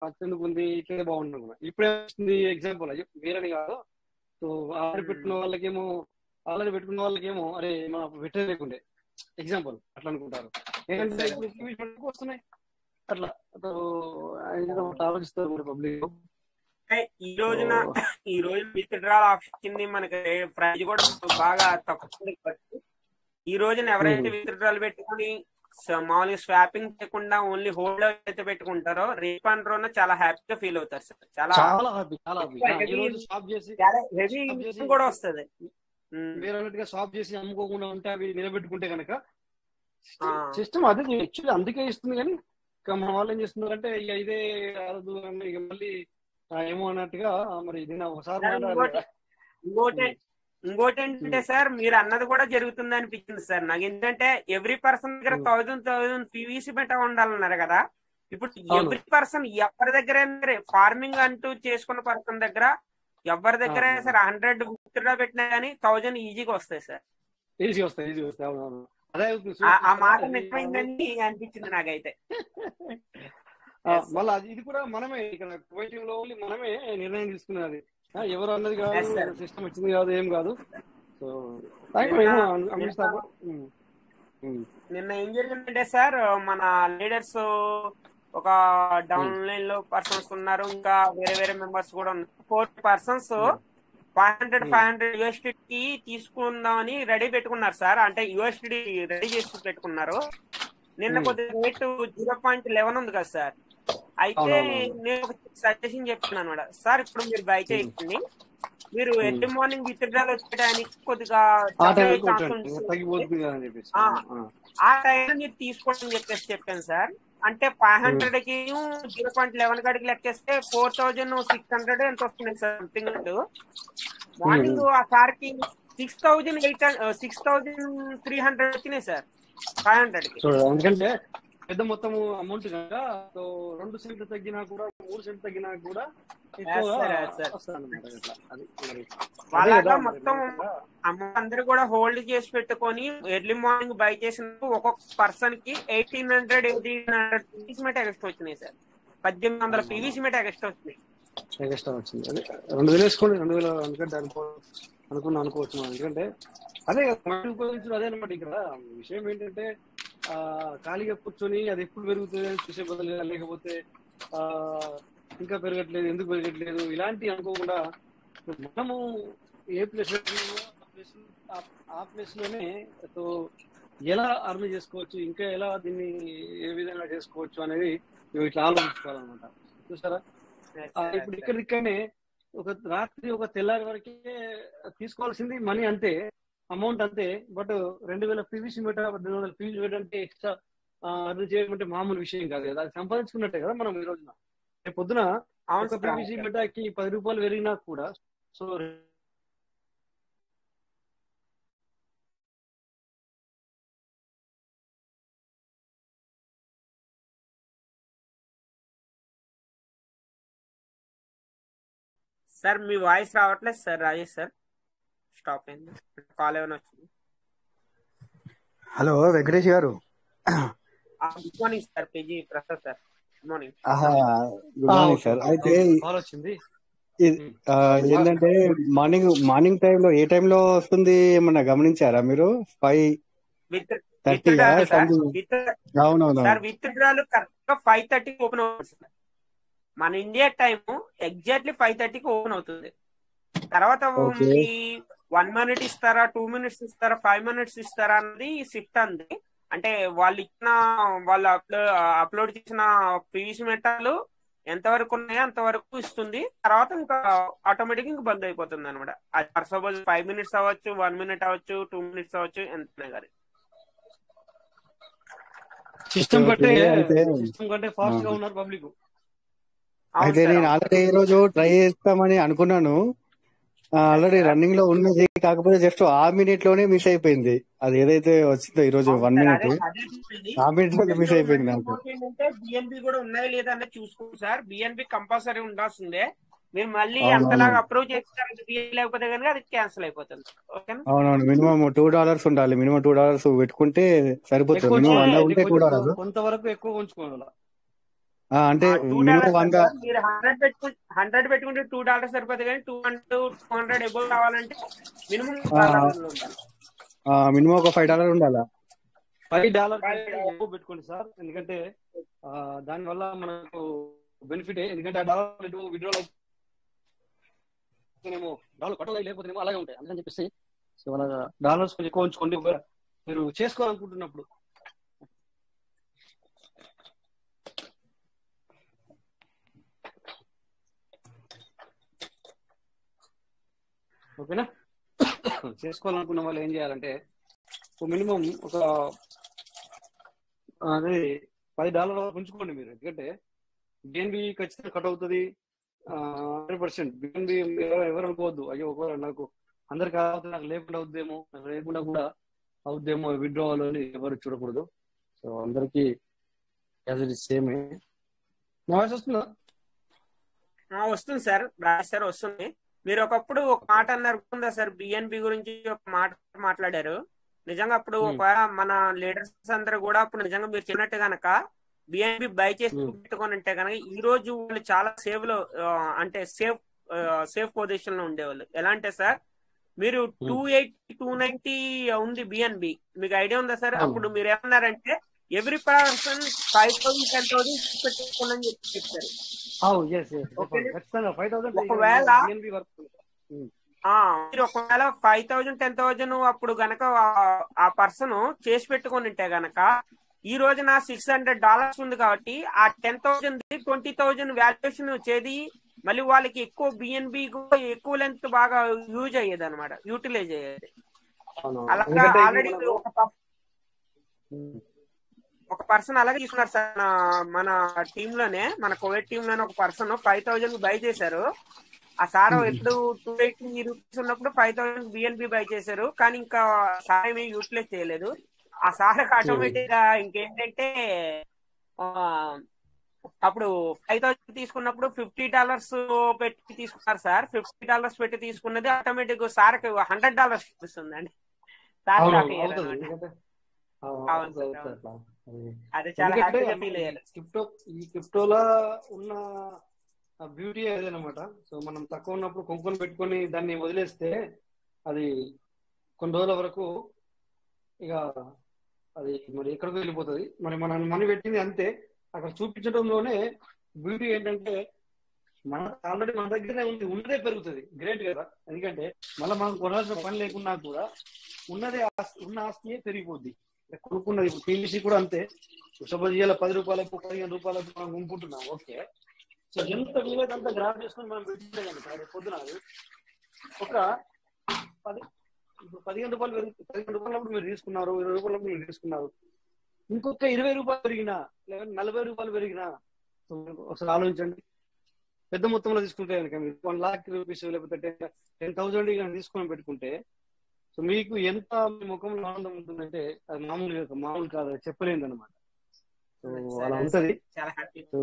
ఖర్చు ఉంది ఇట్లే బాగుంటుంది ఇప్పుడే వస్తుంది ఎగ్జాంపుల్ వేరని కాదు సో ఆల్రెడీ పెట్టుకున్న వాళ్ళకేమో ఆల్రెడీ పెట్టుకున్న వాళ్ళకేమో అరే మా పెట్టే లేకుండే ఎగ్జాంపుల్ అట్లా అనుకుంటారు ఏంటంటే ఇప్పుడు టీవీ షోలకు వస్తున్నాయి అట్లా సో ఆయన ఒకటి ఆలోచిస్తారు మరి పబ్లిక్ అంటే ఈ రోజున ఈ రోజు విత్ డ్రాల్ ఆప్షన్ కింద మనకి ప్రైజ్ కూడా బాగా తక్కువ ఉంది కాబట్టి ఈ రోజున ఎవరైతే విత్ డ్రాల్ పెట్టుకుని స- మామూలుగా స్వాపింగ్ చేయకుండా ఓన్లీ హోల్డ్ అయితే పెట్టుకుంటారో రేపు అండ్ రోజున చాలా హ్యాపీగా ఫీల్ అవుతారు సార్ చాలా చాలా హ్యాపీ చాలా హ్యాపీ ఈ రోజు స్టాప్ చేసి చాలా హెవీ Stop చేసి- కూడా వస్తుంది వేరే అన్నట్టుగా స్టాప్ చేసి అమ్ముకోకుండా ఉంటే అవి నిలబెట్టుకుంటే కనుక ఆ. సిస్టమ్ అదే యాక్చువల్లీ అందుకే ఇస్తుంది కానీ ఇక మన వాళ్ళు ఏం చేస్తున్నారంటే ఇక ఇదే అరదు అని ఇక మళ్ళీ ఆ, ఏమో అన్నట్టుగా మరి ఇది నా ఒకసారి సార్, మాట్లాడాలి ఇంకోటి ఇంకోటి ఇంకోటి ఏంటంటే సార్ మీరు అన్నది కూడా జరుగుతుంది అనిపించింది సార్ నాకు ఎందుకంటే ఎవ్రీ పర్సన్ దగ్గర Hmm. థౌజండ్ థౌజండ్ పీవీసీ పెట్ట ఉండాలన్నారు కదా ఇప్పుడు అవును. ఎవ్రీ పర్సన్ ఎవరి దగ్గర ఫార్మింగ్ అంటూ చేసుకున్న పర్సన్ దగ్గర ఎవరి దగ్గర అవును. సార్ హండ్రెడ్ విత్డ్రా పెట్టినా కానీ థౌజండ్ ఈజీగా వస్తాయి సార్ ఈజీ వస్తాయి ఈజీ వస్తాయి అవును అవును అదే అవుతుంది. ఆ- ఆ మాట అది- నిజమైందని అనిపించింది నాకైతే ఆ, మళ్ళీ అది ఇది కూడా మనమే ఇక్కడ కువైట్ లో ఓన్లీ మనమే నిర్ణయం తీసుకున్నది ఆ, ఎవరు అన్నది Yes, sir. కాదు సిస్టమ్ వచ్చింది కాదు ఏం కాదు సో నిన్న- అమ్మిస్తాము ఉమ్. ఉమ్. నిన్న ఏం జరిగిందంటే సార్ మన లీడర్స్ ఒక డౌన్ లైన్ లో పర్సన్స్ ఉన్నారు ఇంకా వేరే వేరే మెంబర్స్ కూడా ఉన్నారు four persons five hundred Hmm. Five hundred USD కి తీసుకుందామని రెడీ పెట్టుకున్నారు సార్ అంటే యూఎస్డి రెడీ చేసి పెట్టుకున్నారు నిన్న Hmm. కొద్దిగా రేట్ జీరో పాయింట్ లెవెన్ ఉంది కదా సార్ అయితే అవునవునవును. నేను ఒక సజెషన్ చెప్తున్నాను అనమాట సార్ ఇప్పుడు మీరు బై చేయండి మీరు Hmm. Early morning withdrawal వచ్చేయడానికి కొద్దిగా ఆ డబ్బు టైం అయ్యే ఛాన్స్ ఉంది. తగ్గిపోతుంది కదా అని చెప్పేసి ఆ. ఆ. ఆ టైంలో మీరు తీసుకోండి అని చెప్పేసి చెప్పాను సార్ అంటే ఫైవ్ హండ్రెడ్ కి జీరో పాయింట్ లెవెన్ కాడికి లెక్కేస్తే ఫోర్ థౌజండ్ సిక్స్ హండ్రెడ్ ఎంత వస్తుంది సార్ సంథింగ్ మార్నింగ్ ఆ సార్ కి six thousand eight six thousand three hundred వచ్చినాయి సార్ ఫైవ్ హండ్రెడ్ కి చూడు ఎందుకంటే పెద్ద మొత్తం అమౌంట్ కనుక సో రెండు సెంట్లు తగ్గినా కూడా మూడు సెంట్లు తగ్గినా కూడా ఎక్కువగా Yes, sir, yes, sir. వస్తుందన్నమాట ఇట్లా. అది మరి. వాళ్ళగా అదే కదా మరి మొత్తం కదా. అమౌంట్ అందరూ కూడా హోల్డ్ చేసి పెట్టుకొని ఎర్లీ మార్నింగ్ బై చేసినప్పుడు ఒక్కొక్క పర్సన్ కి eighteen hundred eighteen hundred PVC మీట ఎక్స్ట్రా వచ్చినాయి సార్ పద్దెనిమిది వందల పీవీసీ మీట ఎక్స్ట్రా వచ్చినాయి ఎక్స్ట్రా వచ్చింది అదే రెండు వేలు వేసుకోండి రెండు వేలు ఎందుకంటే అనుకో అనుకున్నా అనుకోవచ్చు మనం. ఎందుకంటే అదే కదా, మనం ఉపయోగించడం అదే అనమాట ఇక్కడ విషయం ఏంటంటే ఆ ఖాళీగా కూర్చొని అది ఎప్పుడు పెరుగుతుంది అని చూసే బదులుగా లేకపోతే ఆ ఇంకా పెరగట్లేదు ఎందుకు పెరగట్లేదు ఇలాంటి అనుకోకుండా మనము ఏ ప్లేస్ ఆ ప్లేస్ లోనే సో ఎలా అర్న్ చేసుకోవచ్చు ఇంకా ఎలా దీన్ని ఏ విధంగా చేసుకోవచ్చు అనేది నువ్వు ఇట్లా ఆలోచించుకోవాలన్నమాట చూసారా ఆ, ఇప్పుడు ఇక్కడ ఇక్కడనే ఒక రాత్రి ఒక తెల్లారి వరకే తీసుకోవాల్సింది మనీ అంతే అమౌంట్ అంతే బట్ రెండు వేల పీవీసీ మీట రెండు వందల పీవీసీ మీట అంటే ఎక్స్ట్రా అర్న్ చేయడం అంటే మామూలు విషయం కాదు కదా అది సంపాదించుకున్నట్టే కదా మనం ఈ రోజున రేపు పొద్దున అవును ఒక సార్ పీవీసీ మీటకి పది రూపాయలు పెరిగినా కూడా సో సార్ మీ వాయిస్ రావట్లేదు సార్ రాజేష్ సార్ స్టాప్ అయింది కాల్ ఏమైనా వచ్చింది హలో వెంకటేష్ గారు గుడ్ మార్నింగ్ సార్ పేజీ ప్రసాద్ సార్ గుడ్ మార్నింగ్ ఆహా, గుడ్ మార్నింగ్ సార్ అయితే కాల్ వచ్చింది ఇది, ఆ, ఏంటంటే మార్నింగ్ మార్నింగ్ టైంలో ఏ టైంలో వస్తుంది ఏమన్నా గమనించారా మీరు five with thirty with sir something with అవునవును సార్ విత్ డ్రాలు కరెక్ట్ గా ఫైవ్ థర్టీకి ఓపెన్ అవుతుంది సార్ మన ఇండియా టైం ఎగ్జాక్ట్లీ ఫైవ్ థర్టీకి ఓపెన్ అవుతుంది తర్వాత Okay. మీ వన్ మినిట్ ఇస్తారా టూ మినిట్స్ ఇస్తారా ఫైవ్ మినిట్స్ ఇస్తారా అన్నది సిఫ్ట్ అంది అంటే వాళ్ళు ఇచ్చిన వాళ్ళు అప్లోడ్ అప్లోడ్ చేసిన పీవీసీ మెటాలు ఎంతవరకు ఉన్నాయో అంతవరకు ఇస్తుంది తర్వాత ఇంకా ఆటోమేటిక్ ఇంకా బంద్ అయిపోతుంది అనమాట అది సపోజ్ ఫైవ్ మినిట్స్ అవ్వచ్చు వన్ మినిట్ అవ్వచ్చు టూ మినిట్స్ అవ్వచ్చు ఎంత కానీ సిస్టమ్ కంటే Okay, అయితే- సిస్టమ్ కంటే ఫాస్ట్ గా ఉన్నారు పబ్లిక్ అయితే నేను ఆల్రెడీ ఈ రోజు ట్రై చేస్తామని అనుకున్నాను ఆల్రెడీ రన్నింగ్ లో ఉన్నది కాకపోతే జస్ట్ ఆ మినిట్ లోనే మిస్ అయిపోయింది అది ఏదైతే వచ్చిందో ఈ రోజు వన్ మినిట్ ఆ మినిట్ లో మిస్ అయిపోయింది నాకు ఏంటంటే బిఎన్బి కూడా ఉన్నాయా లేదా అనేది చూసుకోండి సార్ బిఎన్బి కంపల్సరీ ఉండాల్సిందే మీరు మళ్ళీ అవును, అంతలాగా అవును. అప్రూవ్ చేస్తారు లేకపోతే కనుక అది క్యాన్సిల్ అయిపోతుంది ఓకేనా అవునవును మినిమం టూ డాలర్స్ ఉండాలి మినిమం టూ డాలర్స్ పెట్టుకుంటే సరిపోతుంది ఎక్కువ మినిమం ఉంచుకోవాలి. వంద ఉంటే టూ కొంచెం డాలర్స్ కొంతవరకు ఎక్కువ ఉంచుకోవాలి ఆ, అంటే టూ మినిమం డాలర్స్ వంద మీరు హండ్రెడ్ పెట్టుకుంటే హండ్రెడ్ పెట్టుకుంటే టూ డాలర్స్ సరిపోతుంది కానీ two hundred two hundred above కావాలంటే మినిమం ఆ, మినిమం ఒక ఫైవ్ డాలర్ ఉండాలా ఫైవ్ డాలర్ ఎక్కువ పెట్టుకోండి సార్ ఎందుకంటే ఆ, దానివల్ల మనకు బెనిఫిట్ ఎందుకంటే ఆ డాలర్ విడ్రా అయితేనేమో డాలర్ కట్ లేకపోతేనేమో అలాగే ఉంటాయి అందుకని చెప్పేసి సో అలాగా డాలర్స్ కొంచెం ఎక్కువ ఉంచుకోండి ఒకవేళ మీరు చేసుకోవాలనుకుంటున్నప్పుడు ఓకేనా చేసుకోవాలనుకున్న వాళ్ళు ఏం చేయాలంటే మినిమం ఒక అదే పది డాలర్ వరకు ఉంచుకోండి మీరు ఎందుకంటే బిఎన్బి ఖచ్చితంగా కట్ అవుతుంది హండ్రెడ్ పర్సెంట్ బిఎన్బి ఎవరు అనుకోవద్దు అయ్యో ఒకవేళ నాకు అందరికి కాకపోతే నాకు లేకుండా అవుద్దేమో నాకు లేకుండా కూడా అవుద్దేమో విడ్రావల్ అని ఎవరు చూడకూడదు సో అందరికి యాజ్ ఇట్ ఇస్ సేమే నా వాయిస్ వస్తుందా ఆ, వస్తుంది సార్ రాజ్ సార్ వస్తుంది మీరు ఒకప్పుడు ఒక మాట అన్నారు గుర్తుందా సార్ బిఎన్పి గురించి ఒక మాట మాట్లాడారు నిజంగా అప్పుడు Hmm. ఒక మన లీడర్స్ అందరూ కూడా అప్పుడు నిజంగా మీరు చెప్పినట్టు గనక బిఎన్పి బై చేసి Hmm. పెట్టుకొని ఉంటే కనుక ఈ రోజు వాళ్ళు చాలా సేవ్ లో ఆ, అంటే సేఫ్ సేఫ్ పొజిషన్ లో ఉండేవాళ్ళు ఎలా అంటే సార్ మీరు Hmm. Two eighty two ninety ఉంది బిఎన్బి మీకు ఐడియా ఉందా సార్ అవును. అప్పుడు మీరు ఏమన్నారంటే every person five thousand ten thousand పెట్టుకోండి అని చెప్పి చెప్పారు ఎస్ ఎస్ Okay. ఖచ్చితంగా ఫైవ్ థౌసండ్ ఒకవేళ- బిఎన్బి వర్క్ ఆ మీరు ఒకవేళ ఫైవ్ థౌజండ్ టెన్ థౌజండ్ అప్పుడు గనక ఆ- ఆ పర్సన్ చేసి పెట్టుకొని ఉంటే గనక ఈ రోజు నా సిక్స్ హండ్రెడ్ డాలర్స్ ఉంది కాబట్టి ఆ ten thousand twenty thousand valuation వచ్చేది మళ్ళీ వాళ్ళకి ఎక్కువ బిఎన్బి ఎక్కువ లెంత్ బాగా యూజ్ అయ్యేది అనమాట యూటిలైజ్ అయ్యేది అలాగా ఆల్రెడీ ఒక ప- ఒక పర్సన్ అలాగే తీసుకున్నారు సార్ మన- మన టీమ్ లోనే మన కోవిడ్ టీమ్ లోనే ఒక పర్సన్ ఫైవ్ థౌజండ్ బై చేశారు ఆ సార్ ఎప్పుడు టూ ఎయిటీ రూపీస్ ఉన్నప్పుడు ఫైవ్ థౌసండ్ బిఎన్బి బై చేశారు కానీ ఇంకా సార్ ఏమీ యూటిలైజ్ చేయలేదు ఆ సార్ ఆటోమేటిక్ గా ఇంకేంటంటే ఆ, అప్పుడు ఫైవ్ థౌసండ్ తీసుకున్నప్పుడు ఫిఫ్టీ డాలర్స్ పెట్టి తీసుకున్నారు సార్ ఫిఫ్టీ డాలర్స్ పెట్టి తీసుకున్నది ఆటోమేటిక్ సార్ హండ్రెడ్ డాలర్స్ చూపిస్తుందండి సార్ అవును షాక్ అయ్యారు అవుతుంది అన్నమాట. ఎందుకంటే ఆ, అవును అవుతుంది, సార్, అవుతుంది అవును. అట్లా. అది చాలా ఎందుకంటే హ్యాపీగా ఫీల్ అయ్యారు క్రిప్టో ఈ క్రిప్టోలో ఉన్న బ్యూటీ అదేనమాట సో మనం తక్కువ ఉన్నప్పుడు కొనుక్కొని పెట్టుకొని దాన్ని వదిలేస్తే అది కొన్ని రోజుల వరకు ఇక అది మరి ఎక్కడికి వెళ్ళిపోతుంది మరి మనం మనీ పెట్టింది అంతే అక్కడ చూపించడంలోనే బ్యూటీ ఏంటంటే మన ఆల్రెడీ మన దగ్గరనే ఉంది ఉన్నదే పెరుగుతుంది గ్రేట్ కదా ఎందుకంటే మళ్ళీ మనం కొనాల్సిన పని లేకున్నా కూడా ఉన్నదే ఆస్తి ఉన్న ఆస్తియే పెరిగిపోద్ది కొనుక్కున్నది ఇప్పుడు పీవీసీ కూడా అంతే సపోజ్ ఇవాళ పది రూపాయలకు పదిహేను రూపాయలకు మనం కొనుక్కుంటున్నాం ఓకే సో ఎంత వీలైతే అంత గ్రాఫ్ చేసుకొని మనం పెట్టించే కనుక రేపు పొద్దున అది ఒక పది ఇప్పుడు పదిహేను రూపాయలు పెరుగు పదిహేను రూపాయలప్పుడు మీరు తీసుకున్నారు ఇరవై రూపాయలప్పుడు మీరు తీసుకున్నారు ఇంకొక ఇరవై రూపాయలు పెరిగినా లేదా నలభై రూపాయలు పెరిగినా సో మీరు ఒకసారి ఆలోచించండి పెద్ద మొత్తంలో తీసుకుంటే కనుక మీరు వన్ లాక్ రూపీస్ లేకపోతే టెన్ టెన్ థౌసండ్ కానీ తీసుకొని పెట్టుకుంటే సో మీకు ఎంత మీ ముఖంలో ఆనందం ఉంటుందంటే అది మామూలు మామూలు కాదు అది చెప్పలేనిది అనమాట సో అలా ఉంటది చాలా హ్యాపీ సో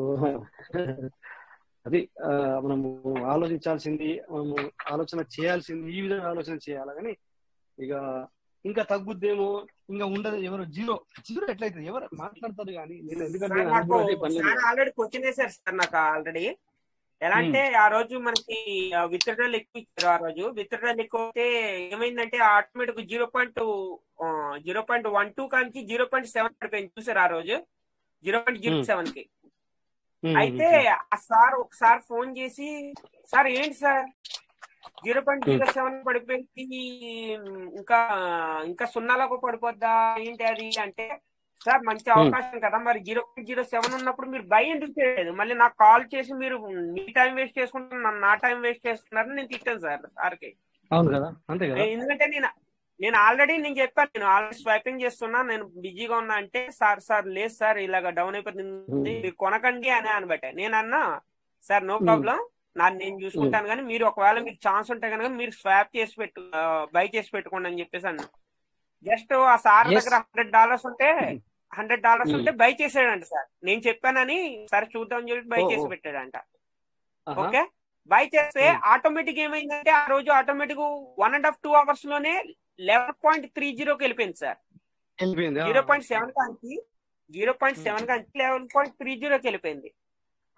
అది ఆ, మనము ఆలోచించాల్సింది మనము ఆలోచన చేయాల్సింది ఈ విధంగా ఆలోచన చేయాలి కానీ ఇక ఇంకా తగ్గుద్దేమో ఇంకా ఉండదు ఎవరు జీరో జీరో ఎట్లయితుంది ఎవరు మాట్లాడతారు కానీ నేను ఎందుకంటే సార్ నాకు నాకు కూడా అదే పని లేదు. సార్ ఆల్రెడీ క్వశ్చన్ వేశారు సార్ నాకు ఆల్రెడీ ఎలా అంటే ఆ రోజు మనకి విత్డ్రాల్ ఎక్కువ ఇచ్చారు ఆ రోజు విత్డ్రాల్ ఎక్కువ అయితే ఏమైందంటే automatic zero point zero point one two కానికి జీరో పాయింట్ సెవెన్ పడిపోయింది చూసారు ఆ రోజు zero point zero Hmm. Seven కి ఉమ్, అయితే ఆ సార్ ఒకసారి ఫోన్ చేసి సార్ ఏంటి sir zero point zero seven పడిపోయింది ఇంకా ఇంకా సున్నాలకు పడిపోద్దా ఏంటి అది అంటే సార్ మంచి అవకాశం కదా మరి జీరో పాయింట్ జీరో సెవెన్ ఉన్నప్పుడు మీరు బై ఎందుకు చేయలేదు మళ్ళీ నాకు కాల్ చేసి మీరు మీ టైం వేస్ట్ చేసుకుంటున్నారు నా టైం వేస్ట్ చేస్తున్నారని నేను తిట్టాను సార్ సార్కి అవును కదా అంతే కదా ఎందుకంటే నేను నేను ఆల్రెడీ నేను చెప్పాను నేను ఆల్రెడీ స్వైపింగ్ చేస్తున్నా నేను బిజీగా ఉన్నా అంటే సార్ సార్ లేదు సార్ ఇలాగ డౌన్ అయిపోతుంది మీరు కొనకండి అని అనబట్టే నేను అన్నా సార్ నో ప్రాబ్లం నా నేను చూసుకుంటాను కానీ మీరు ఒకవేళ మీకు ఛాన్స్ ఉంటే కనుక మీరు స్వాప్ చేసి పెట్టు బై చేసి పెట్టుకోండి అని చెప్పేసి అన్నా జస్ట్ ఆ సార్ Yes. దగ్గర హండ్రెడ్ డాలర్స్ ఉంటే హండ్రెడ్ డాలర్స్ Hmm. ఉంటే బై చేసాడంట సార్ నేను చెప్పానని సరే చూద్దాం చెప్పి బై Oh, చేసి oh. పెట్టాడంట ఆహా. ఓకే బై చేస్తే Hmm. ఆటోమేటిక్ ఏమైందంటే ఆ రోజు automatic one and half two hours లోనే లెవెన్ పాయింట్ త్రీ జీరోకి వెళ్ళిపోయింది సార్ వెళ్ళిపోయింది ఆ. జీరో పాయింట్ సెవెన్ కాంచి జీరో పాయింట్ సెవెన్ కాంచి లెవెన్ పాయింట్ త్రీ జీరోకి వెళ్ళిపోయింది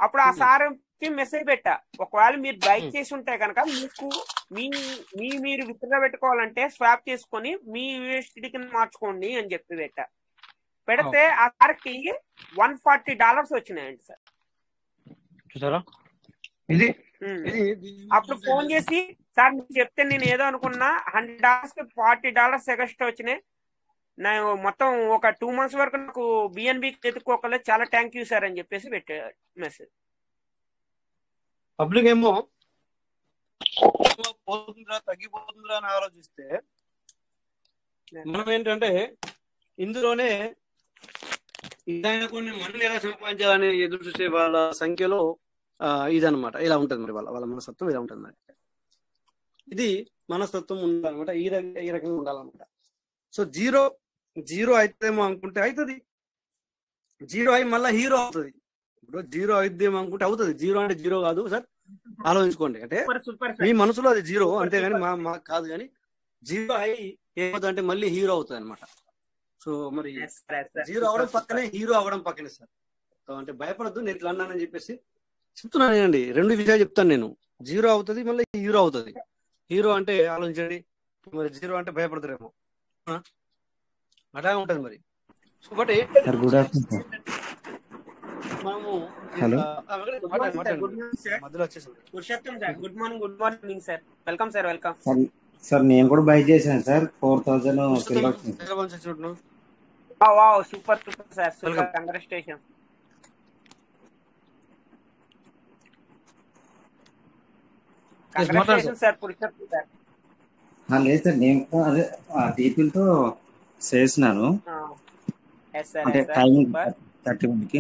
అప్పుడు ఆ Hmm. సార్ కి మెసేజ్ పెట్టా ఒకవేళ మీరు బైక్ Hmm. చేసి ఉంటే కనుక మీకు మీ మీ మీరు విత్డ్రా పెట్టుకోవాలంటే స్వాప్ చేసుకొని మీ యూఎస్డి కింద మార్చుకోండి అని చెప్పి పెట్టా పెడితే ఆ సార్కి వన్ ఫార్టీ డాలర్స్ వచ్చినాయండి సార్ చూసారా ఇది Hmm. ఇది అప్పుడు ఫోన్ చేసి సార్ మీకు చెప్తే నేను ఏదో అనుకున్నా హండ్రెడ్ డాలర్స్ కి ఫార్టీ డాలర్స్ ఎక్స్ట్రా వచ్చినాయి నేను మొత్తం ఒక టూ మంత్స్ వరకు నాకు బిఎన్బి ఎత్తుక్కోకలేదు చాలా థ్యాంక్ యూ సార్ అని చెప్పేసి పెట్టాడు మెసేజ్ పబ్లిక్ ఏమో పోతుందిరా తగ్గిపోతుందిరా అని ఆలోచిస్తే మనం ఏంటంటే ఇందులోనే ఇదైనా కొన్ని మనల్ని ఎలా సంపాదించాలని ఎదురు చూసే వాళ్ళ సంఖ్యలో ఆ, ఇదన్నమాట ఇలా ఉంటుంది మరి వాళ్ళ వాళ్ళ మనస్తత్వం ఇలా ఉంటుంది మరి ఇది మనస్తత్వం ఉండాలన్నమాట ఈ రకంగా ఈ రకంగా ఉండాలన్నమాట సో జీరో జీరో అవుతుందేమో అనుకుంటే అవుతుంది జీరో అయి మళ్ళీ హీరో అవుతుంది ఇప్పుడు జీరో అవుతుందేమో అనుకుంటే అవుతుంది జీరో అంటే జీరో కాదు సార్ ఆలోచించుకోండి అంటే సూపర్ సూపర్ మీ మనసులో అది జీరో అంతేగాని మా మాకు కాదు కానీ జీరో అయి ఏమవుతుంది అంటే మళ్ళీ హీరో అవుతుంది అనమాట సో మరి జీరో అవడం పక్కనే హీరో అవడం పక్కనే సార్ సో అంటే భయపడద్దు నేను ఇట్లా అన్నానని చెప్పేసి చెప్తున్నాను అండి రెండు విషయాలు చెప్తాను నేను జీరో అవుతుంది మళ్ళీ హీరో అవుతుంది హీరో అంటే ఆలోచించండి మరి జీరో అంటే భయపడతారేమో ఆ? అలా ఉంటది మరి so but sir good afternoon sir మనము Hello. ఆ, వెంకటేష్ మాట్లాడండి, మాట్లాడండి. గుడ్ మార్నింగ్ సార్ మధ్యలో వచ్చేసింది Purushottam sir good morning good morning sir welcome sir welcome sir sir నేను కూడా బై చేశాను సార్ ఫోర్ థౌజండ్ సిల్వర్ వచ్చింది సార్. హైదరాబాద్ నుంచి వచ్చినట్టున్నావు. Wow super super sir super Welcome. Congratulation Yes, మాట్లాడు కంగ్రాచులేషన్ సార్ పురుషోత్తం సార్ ఆ, లేదు సార్ నేను కూడా అదే డీపీలతో చేసినాను ఎస్ సార్ అంటే yes sir timing super thirty వన్కి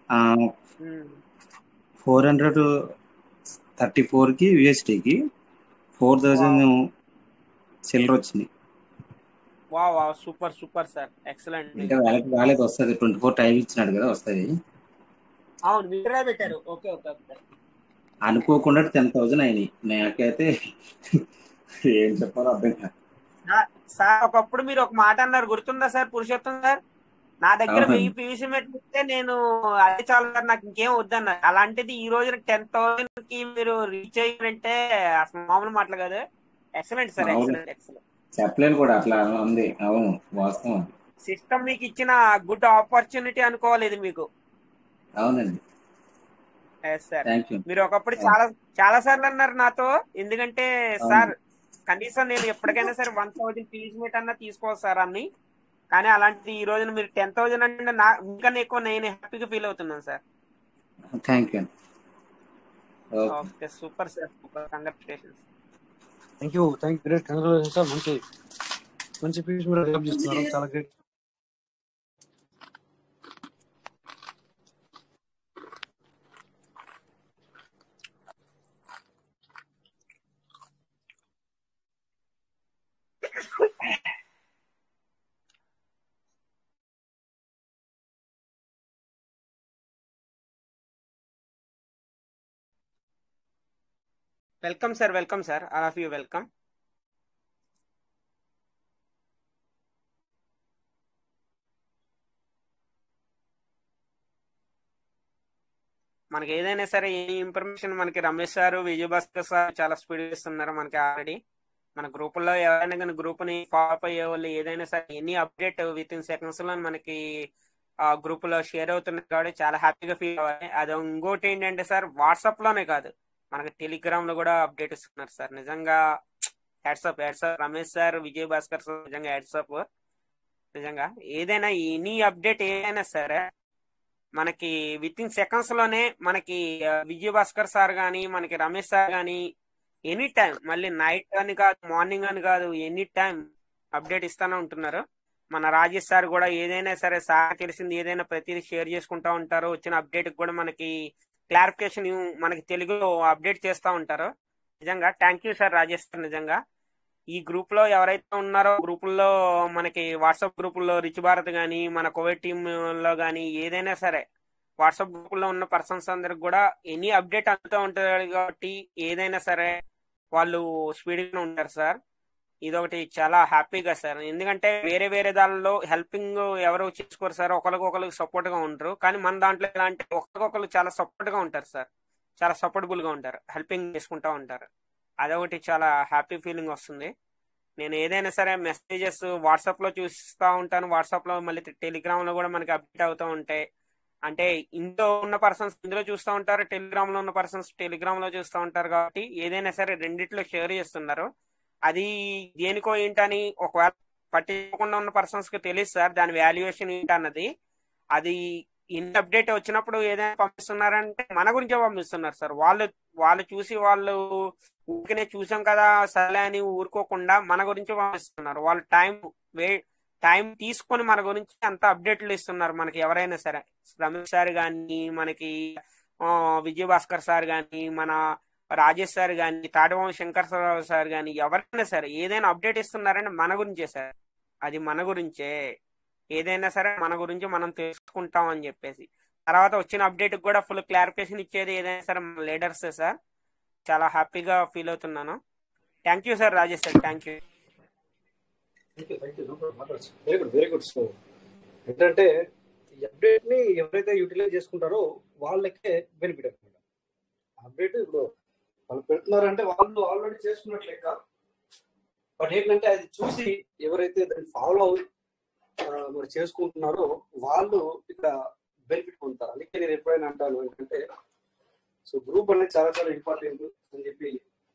ఫోర్ హండ్రెడ్ థర్టీ ఫోర్కి యూఎస్టీకి ఫోర్ థౌజండ్ చిల్లర వచ్చింది wow wow super super sir excellent అంటే వాళ్ళకి వాళ్ళకి వస్తుంది ట్వంటీ ఫోర్ టైం ఇచ్చినాడు కదా వస్తుంది అవును విత్డ్రా పెట్టారు ఓకే ఓకే ఓకే అనుకోకుండా టెన్ థౌజండ్ అయినాయి నాకైతే ఏం చెప్పాలో అర్థం కాదు సార్ ఒకప్పుడు మీరు ఒక మాట అన్నారు గుర్తుందా సార్ పురుషోత్తం సార్ నా దగ్గర అవునండి. వెయ్యి పీవీసీ మెట్లు ఇస్తే నేను అదే చాలు సార్ నాకు ఇంకేం వద్దన్నారు అలాంటిది ఈ రోజున టెన్ థౌసండ్ కి మీరు రీచ్ అయ్యారంటే అసలు మామూలు మాటలు కాదు ఎక్సలెంట్ సార్ అవును. ఎక్సలెంట్ ఎక్సలెంట్ చెప్పలేను కూడా అట్లా ఉంది అవును వాస్తవం అది. సిస్టమ్ మీకు ఇచ్చిన గుడ్ ఆపర్చునిటీ అనుకోవాలి ఇది మీకు అవునండి ఎస్ సార్ థ్యాంక్ యూ మీరు ఒకప్పుడు చాలా చాలా సార్లు అన్నారు నాతో ఎందుకంటే అవును. సార్ కనీసం నేను ఎప్పటికైనా సరే వన్ థౌజండ్ పీస్ మీట్ అన్నా తీసుకోవాలి సార్ అన్ని కానీ అలాంటిది ఈ రోజున మీరు టెన్ థౌజండ్ అంటే నా ఇంకా ఎక్కువ నేను హ్యాపీగా ఫీల్ అవుతున్నాను sir thank you okay okay super sir super congratulations thank you thank great congratulation sir మంచి మంచి పీస్ మీరు డెవలప్ చేస్తున్నారు చాలా great welcome sir welcome sir all of you welcome మనకి ఏదైనా సరే ఏ ఇన్ఫర్మేషన్ మనకి రమేష్ సార్ విజయభాస్కర్ సార్ చాలా స్పీడ్ ఇస్తున్నారు మనకి ఆల్రెడీ మన గ్రూపుల్లో ఎవరైనా కానీ గ్రూప్ ని ఫాలో అయ్యే వాళ్ళు ఏదైనా సరే any update with in seconds లో మనకి ఆ గ్రూప్ లో షేర్ అవుతున్నాయి కాబట్టి చాలా హ్యాపీగా ఫీల్ అవ్వాలి అది ఇంకోటి ఏంటంటే సార్ వాట్సాప్ లోనే కాదు మనకి టెలిగ్రామ్ లో కూడా అప్డేట్ ఇస్తున్నారు సార్ నిజంగా hats off hats off Ramesh sir Vijay Bhaskar sir నిజంగా హ్యాట్సప్ నిజంగా ఏదైనా ఎనీ అప్డేట్ ఏదైనా సరే మనకి విత్ ఇన్ సెకండ్స్ లోనే మనకి ఆ, విజయ్ భాస్కర్ సార్ గాని మనకి రమేష్ సార్ గాని ఎనీ టైం మళ్ళీ నైట్ అని కాదు మార్నింగ్ అని కాదు ఎనీ టైం అప్డేట్ ఇస్తానే ఉంటున్నారు మన రాజేష్ సార్ కూడా ఏదైనా సరే సార్ తెలిసింది ఏదైనా ప్రతిదీ షేర్ చేసుకుంటా ఉంటారు వచ్చిన అప్డేట్ కూడా మనకి క్లారిఫికేషన్ మనకి తెలుగులో అప్డేట్ చేస్తూ ఉంటారు నిజంగా thank you sir Rajesh sir నిజంగా ఈ గ్రూప్ లో ఎవరైతే ఉన్నారో గ్రూపుల్లో మనకి వాట్సాప్ గ్రూపుల్లో రిచ్ భారత్ గానీ మన కోవిడ్ టీమ్ లో గానీ ఏదైనా సరే వాట్సాప్ గ్రూప్ లో ఉన్న పర్సన్స్ అందరికి కూడా ఎనీ అప్డేట్ అందుతూ ఉంటుంది కాబట్టి ఏదైనా సరే వాళ్ళు స్పీడ్ గా ఉంటారు సార్ ఇదొకటి చాలా హ్యాపీగా సార్ ఎందుకంటే వేరే వేరే దానిలో హెల్పింగ్ ఎవరు చేసుకోరు సార్ ఒకరికొకరికి సపోర్ట్ గా ఉంటారు కానీ మన దాంట్లో ఎలా అంటే ఒకరికొకరు చాలా సపోర్ట్ గా ఉంటారు సార్ చాలా సపోర్టబుల్ గా ఉంటారు హెల్పింగ్ చేసుకుంటా ఉంటారు అదొకటి చాలా హ్యాపీ ఫీలింగ్ వస్తుంది నేను ఏదైనా సరే మెసేజెస్ వాట్సాప్ లో చూస్తూ ఉంటాను వాట్సాప్ లో మళ్ళీ టెలిగ్రామ్ లో కూడా మనకి అప్డేట్ అవుతూ ఉంటాయి అంటే ఇందులో ఉన్న పర్సన్స్ ఇందులో చూస్తూ ఉంటారు టెలిగ్రామ్ లో ఉన్న పర్సన్స్ టెలిగ్రామ్ లో చూస్తూ ఉంటారు కాబట్టి ఏదైనా సరే రెండిట్లో షేర్ చేస్తున్నారు అది దేనికో ఏంటని ఒకవేళ పట్టించకుండా ఉన్న పర్సన్స్ కి తెలియదు సార్ దాని వాల్యుయేషన్ ఏంటన్నది అది ఇన్ అప్డేట్ వచ్చినప్పుడు ఏదైనా పంపిస్తున్నారంటే మన గురించే పంపిస్తున్నారు సార్ వాళ్ళు వాళ్ళు చూసి వాళ్ళు ఊరికనే చూసాం కదా సరే అని ఊరుకోకుండా మన గురించి పంపిస్తున్నారు వాళ్ళు టైం వే టైం తీసుకొని మన గురించి అంత అప్డేట్లు ఇస్తున్నారు మనకి ఎవరైనా సరే రమేష్ సార్ కానీ మనకి విజయభాస్కర్ సార్ కానీ మన రాజేష్ సార్ కానీ తాడవం శంకర్ సార్ కానీ ఎవరైనా సరే ఏదైనా అప్డేట్ ఇస్తున్నారంటే మన గురించే సార్ అది మన గురించే ఏదైనా సరే మన గురించి మనం తెలుసుకుంటాం అని చెప్పేసి తర్వాత వచ్చిన అప్డేట్ కూడా ఫుల్ క్లారిఫికేషన్ ఇచ్చేది ఏదైనా సరే మన లీడర్స్ సార్ చాలా హ్యాపీగా ఫీల్ అవుతున్నాను thank you sir Rajesh sir thank you very good very good so ఏంటంటే ఈ అప్డేట్ ని ఎవరైతే యూటిలైజ్ చేసుకుంటారో వాళ్ళకే బెనిఫిట్ అనమాట అప్డేట్ ఇప్పుడు వాళ్ళు పెడుతున్నారంటే వాళ్ళు ఆల్రెడీ చేసుకున్నట్లు లెక్క బట్ ఏంటంటే అది చూసి ఎవరైతే దాన్ని ఫాలో మరి చేసుకుంటున్నారో వాళ్ళు ఇక్కడ బెనిఫిట్ పొందుతారు అందుకే నేను ఎప్పుడైనా అంటాను ఏంటంటే సో గ్రూప్ అనేది చాలా చాలా ఇంపార్టెంట్ అని చెప్పి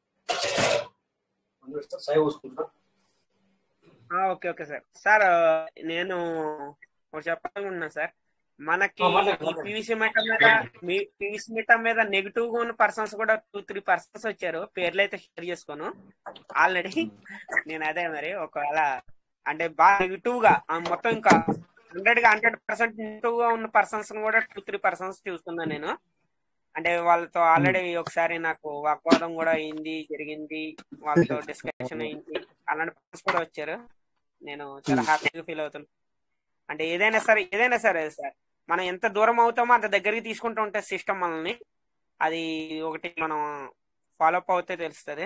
సాయి పోసుకుంటున్నా ఓకే ఓకే సార్ సార్ నేను ఒకటి చెప్పాలనుకున్నా సార్ మనకి పీవీసీ మీటర్ మీద మీ పీవీసీ మీటర్ మీద నెగిటివ్ గా ఉన్న పర్సన్స్ కూడా టూ త్రీ పర్సన్స్ వచ్చారు పేర్లు అయితే షేర్ చేసుకోను ఆల్రెడీ నేను అదే మరి ఒకవేళ అంటే బాగా నెగిటివ్ గా మొత్తం ఇంకా హండ్రెడ్ గా హండ్రెడ్ పర్సెంట్ నెగిటివ్ గా ఉన్న పర్సన్స్ కూడా టూ త్రీ పర్సన్స్ చూస్తున్నా నేను అంటే వాళ్ళతో ఆల్రెడీ ఒకసారి నాకు వాగ్వాదం కూడా అయింది జరిగింది వాళ్ళతో డిస్కషన్ అయింది అలాంటి పర్సన్స్ కూడా వచ్చారు నేను చాలా హ్యాపీగా ఫీల్ అవుతున్నాను అంటే ఏదైనా సరే ఏదైనా సరే సార్ మనం ఎంత దూరం అవుతామో అంత దగ్గరికి తీసుకుంటూ ఉంటే సిస్టమ్ మనల్ని అది ఒకటి మనం ఫాలో అప్ అవుతే తెలుస్తుంది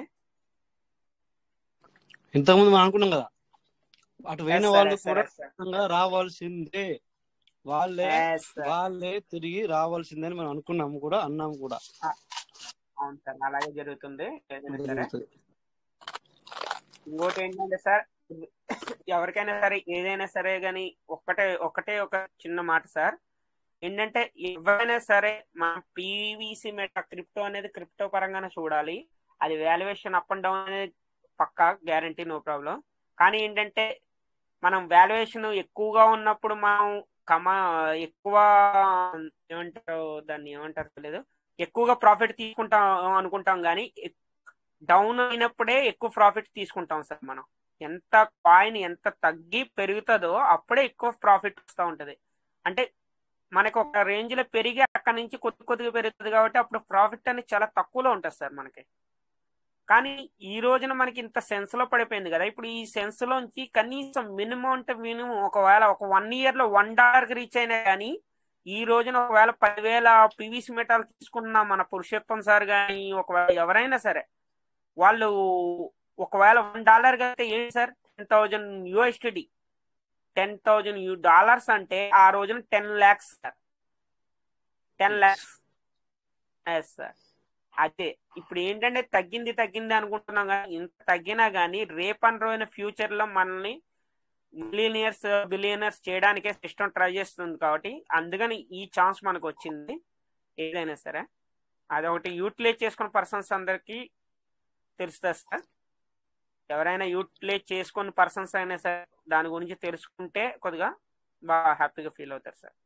ఇంతకుముందు మనం అనుకున్నాం కదా అటు పోయిన వాళ్ళు కూడా రావాల్సిందే వాళ్ళే వాళ్ళే తిరిగి రావాల్సిందని మనం అనుకున్నాము కూడా అన్నాము కూడా అవును సార్ అలాగే జరుగుతుంది ఇంకోటి ఏంటంటే సార్ ఎవరికైనా సరే ఏదైనా సరే గాని ఒక్కటే ఒక్కటే ఒక చిన్న మాట సార్ ఏంటంటే ఎవరైనా సరే మన పీవీసీ మెటా క్రిప్టో అనేది క్రిప్టో పరంగానే చూడాలి అది వాల్యుయేషన్ అప్ అండ్ డౌన్ అనేది పక్కా గ్యారంటీ నో ప్రాబ్లం కానీ ఏంటంటే మనం వాల్యుయేషన్ ఎక్కువగా ఉన్నప్పుడు మనం కమా ఎక్కువ ఏమంటారు దాన్ని ఏమంటారు తెలియదు ఎక్కువగా ప్రాఫిట్ తీసుకుంటాం అనుకుంటాం కానీ డౌన్ అయినప్పుడే ఎక్కువ ప్రాఫిట్ తీసుకుంటాం సార్ మనం ఎంత కాయిన్ ఎంత తగ్గి పెరుగుతుందో అప్పుడే ఎక్కువ ప్రాఫిట్ వస్తూ ఉంటది అంటే మనకు ఒక రేంజ్ లో పెరిగి అక్కడ నుంచి కొద్ది కొద్దిగా పెరుగుతుంది కాబట్టి అప్పుడు ప్రాఫిట్ అనేది చాలా తక్కువలో ఉంటుంది సార్ మనకి కానీ ఈ రోజున మనకి ఇంత సెన్స్ లో పడిపోయింది కదా ఇప్పుడు ఈ సెన్స్ లోంచి కనీసం మినిమం అంటే మినిమం ఒకవేళ ఒక వన్ ఇయర్ లో వన్ డాలర్ కి రీచ్ అయినా కానీ ఈ రోజున ఒకవేళ పదివేల పీవీసీ మెటాల్ తీసుకున్న మన పురుషోత్తం సార్ కానీ ఒకవేళ ఎవరైనా సరే వాళ్ళు ఒకవేళ వన్ డాలర్ అయితే ఏంటి sir ten thousand USDT ten thousand U dollars అంటే ఆ రోజున ten lakhs sir ten lakhs yes sir అదే ఇప్పుడు ఏంటంటే తగ్గింది తగ్గింది అనుకుంటున్నాం కానీ ఇంత తగ్గినా కానీ రేపని రోజున ఫ్యూచర్ లో మనల్ని మిలియనియర్స్ బిలియనర్స్ చేయడానికే సిస్టమ్ ట్రై చేస్తుంది కాబట్టి అందుకని ఈ ఛాన్స్ మనకు వచ్చింది ఏదైనా సరే అదొకటి యూటిలైజ్ చేసుకున్న పర్సన్స్ అందరికి తెలుస్తుంది సార్ ఎవరైనా యూటిలైజ్ చేసుకున్న పర్సన్స్ అయినా సరే దాని గురించి తెలుసుకుంటే కొద్దిగా బాగా హ్యాపీగా ఫీల్ అవుతారు sir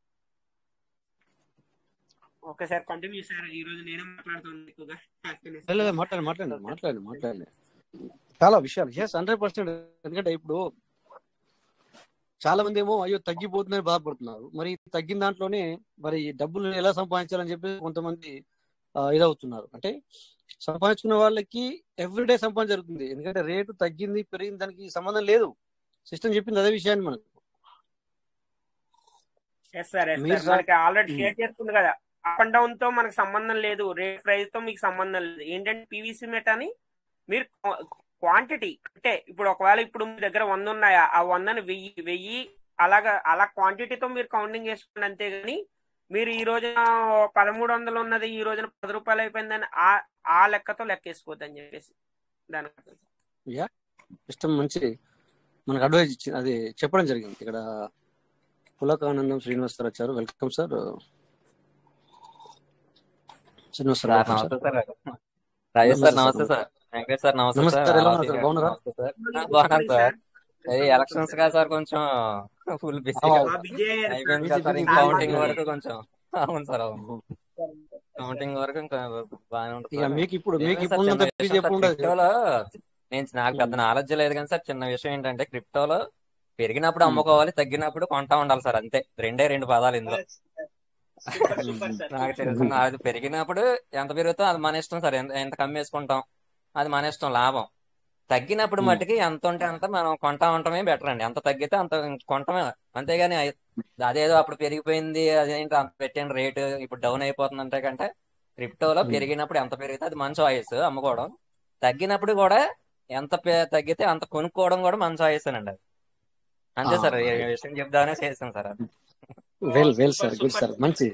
okay sir continue sir ఈ రోజు నేనే మాట్లాడుతున్నాను ఎక్కువగా మాట్లాడండి మాట్లాడండి మాట్లాడండి మాట్లాడండి చాలా విషయాలు ఎస్ హండ్రెడ్ పర్సెంట్ ఎందుకంటే ఇప్పుడు చాలా మంది ఏమో అయ్యో తగ్గిపోతుందని బాధపడుతున్నారు మరి తగ్గిన దాంట్లోనే మరి డబ్బులు ఎలా సంపాదించాలని చెప్పి కొంతమంది ఇదవుతున్నారు అంటే సంపాదించుకున్న వాళ్ళకి ఎవ్రీడే సంపాదన జరుగుతుంది ఎందుకంటే రేటు తగ్గింది పెరిగింది దానికి సంబంధం లేదు సిస్టమ్ చెప్పింది అదే విషయాన్ని మనకు మనకి ఆల్రెడీ షేర్ చేస్తుంది కదా అప్ అండ్ డౌన్ తో మనకు సంబంధం లేదు రేట్ ప్రైస్ తో మీకు సంబంధం లేదు ఏంటంటే పీవీసీ మెట్ అని మీరు క్వాంటిటీ అంటే ఇప్పుడు ఒకవేళ ఇప్పుడు మీ దగ్గర వంద ఉన్నాయా ఆ వందని వెయ్యి వెయ్యి అలాగా అలా క్వాంటిటీతో మీరు కౌంటింగ్ చేసుకోండి అంతేగాని మీరు ఈ రోజున పదమూడు వందలు ఉన్నది ఈ రోజున పది రూపాయలు అయిపోయిందని ఆ ఆ లెక్కతో లెక్కేసుకోవద్దు అని చెప్పేసి దాని అర్థం. ఇష్టం మంచి మనకు అడ్వైజ్ ఇచ్చి అది చెప్పడం జరిగింది ఇక్కడ పులకానందం శ్రీనివాస్ సార్ వచ్చారు welcome sir Srinivas sir sir welcome sir. నమస్తే సార్ రాజేష్ సార్ నమస్తే నమస్తే సార్ వెంకటేష్ సార్ నమస్తే నమస్తే సార్ సార్, ఎలా అమరావతి ఉన్నారు సార్? గారు బాగున్నారా? నమస్తే సార్ ఆ, బాగున్నాను సార్ అది ఎలక్షన్స్ కదా సార్ కొంచెం ఫుల్ బిజీగా ఆ, ఆ విజయ్ అయిపోయింది బిజీ కదా సార్ బిజీ ఇంకా బిజీ కౌంటింగ్ బిజీ. వరకు కొంచెం అవును సార్ అవును కౌంటింగ్ వరకు ఇంకా బాగానే ఉంటుంది ఇక సార్ మీకు ఇప్పుడు మీకు ఏమైంది సార్ ఇప్పుడు చిన్న ఉన్నంత బిజీ విషయం సార్ ఎప్పుడు ఉండదు క్రిప్టోలో నేను నాకు పెద్ద నాలెడ్జ్ లేదు కానీ సార్ చిన్న విషయం ఏంటంటే క్రిప్టోలో పెరిగినప్పుడు అమ్ముకోవాలి తగ్గినప్పుడు కొంటా ఉండాలి సార్ అంతే రెండే రెండు పదాలు ఇందులో సూపర్ సూపర్ సార్ నాకు తెలుసు అది పెరిగినప్పుడు ఎంత పెరుగుతో అది మన ఇష్టం సార్ ఎంత ఎంత కమ్మేసుకుంటాం అది మన ఇష్టం లాభం తగ్గినప్పుడు మట్టుకి ఎంత ఉంటే అంత మనం కొంటా ఉండటమే బెటర్ అండి ఎంత తగ్గితే అంత కొంటమే అంతేగాని అయ్- అదేదో అప్పుడు పెరిగిపోయింది అదేంటి అంత పెట్టిన రేటు ఇప్పుడు డౌన్ అయిపోతుంది అంటే కంటే క్రిప్టోలో పెరిగినప్పుడు ఎంత పెరిగితే అది మంచి చాయిస్ అమ్ముకోవడం తగ్గినప్పుడు కూడా ఎంత పె- తగ్గితే అంత కొనుక్కోవడం కూడా మంచి చాయిస్ అండి అది అంతే సార్ ఈ విషయం చెప్దామనే చేసాను సార్ అది well well sir super good super sir మంచి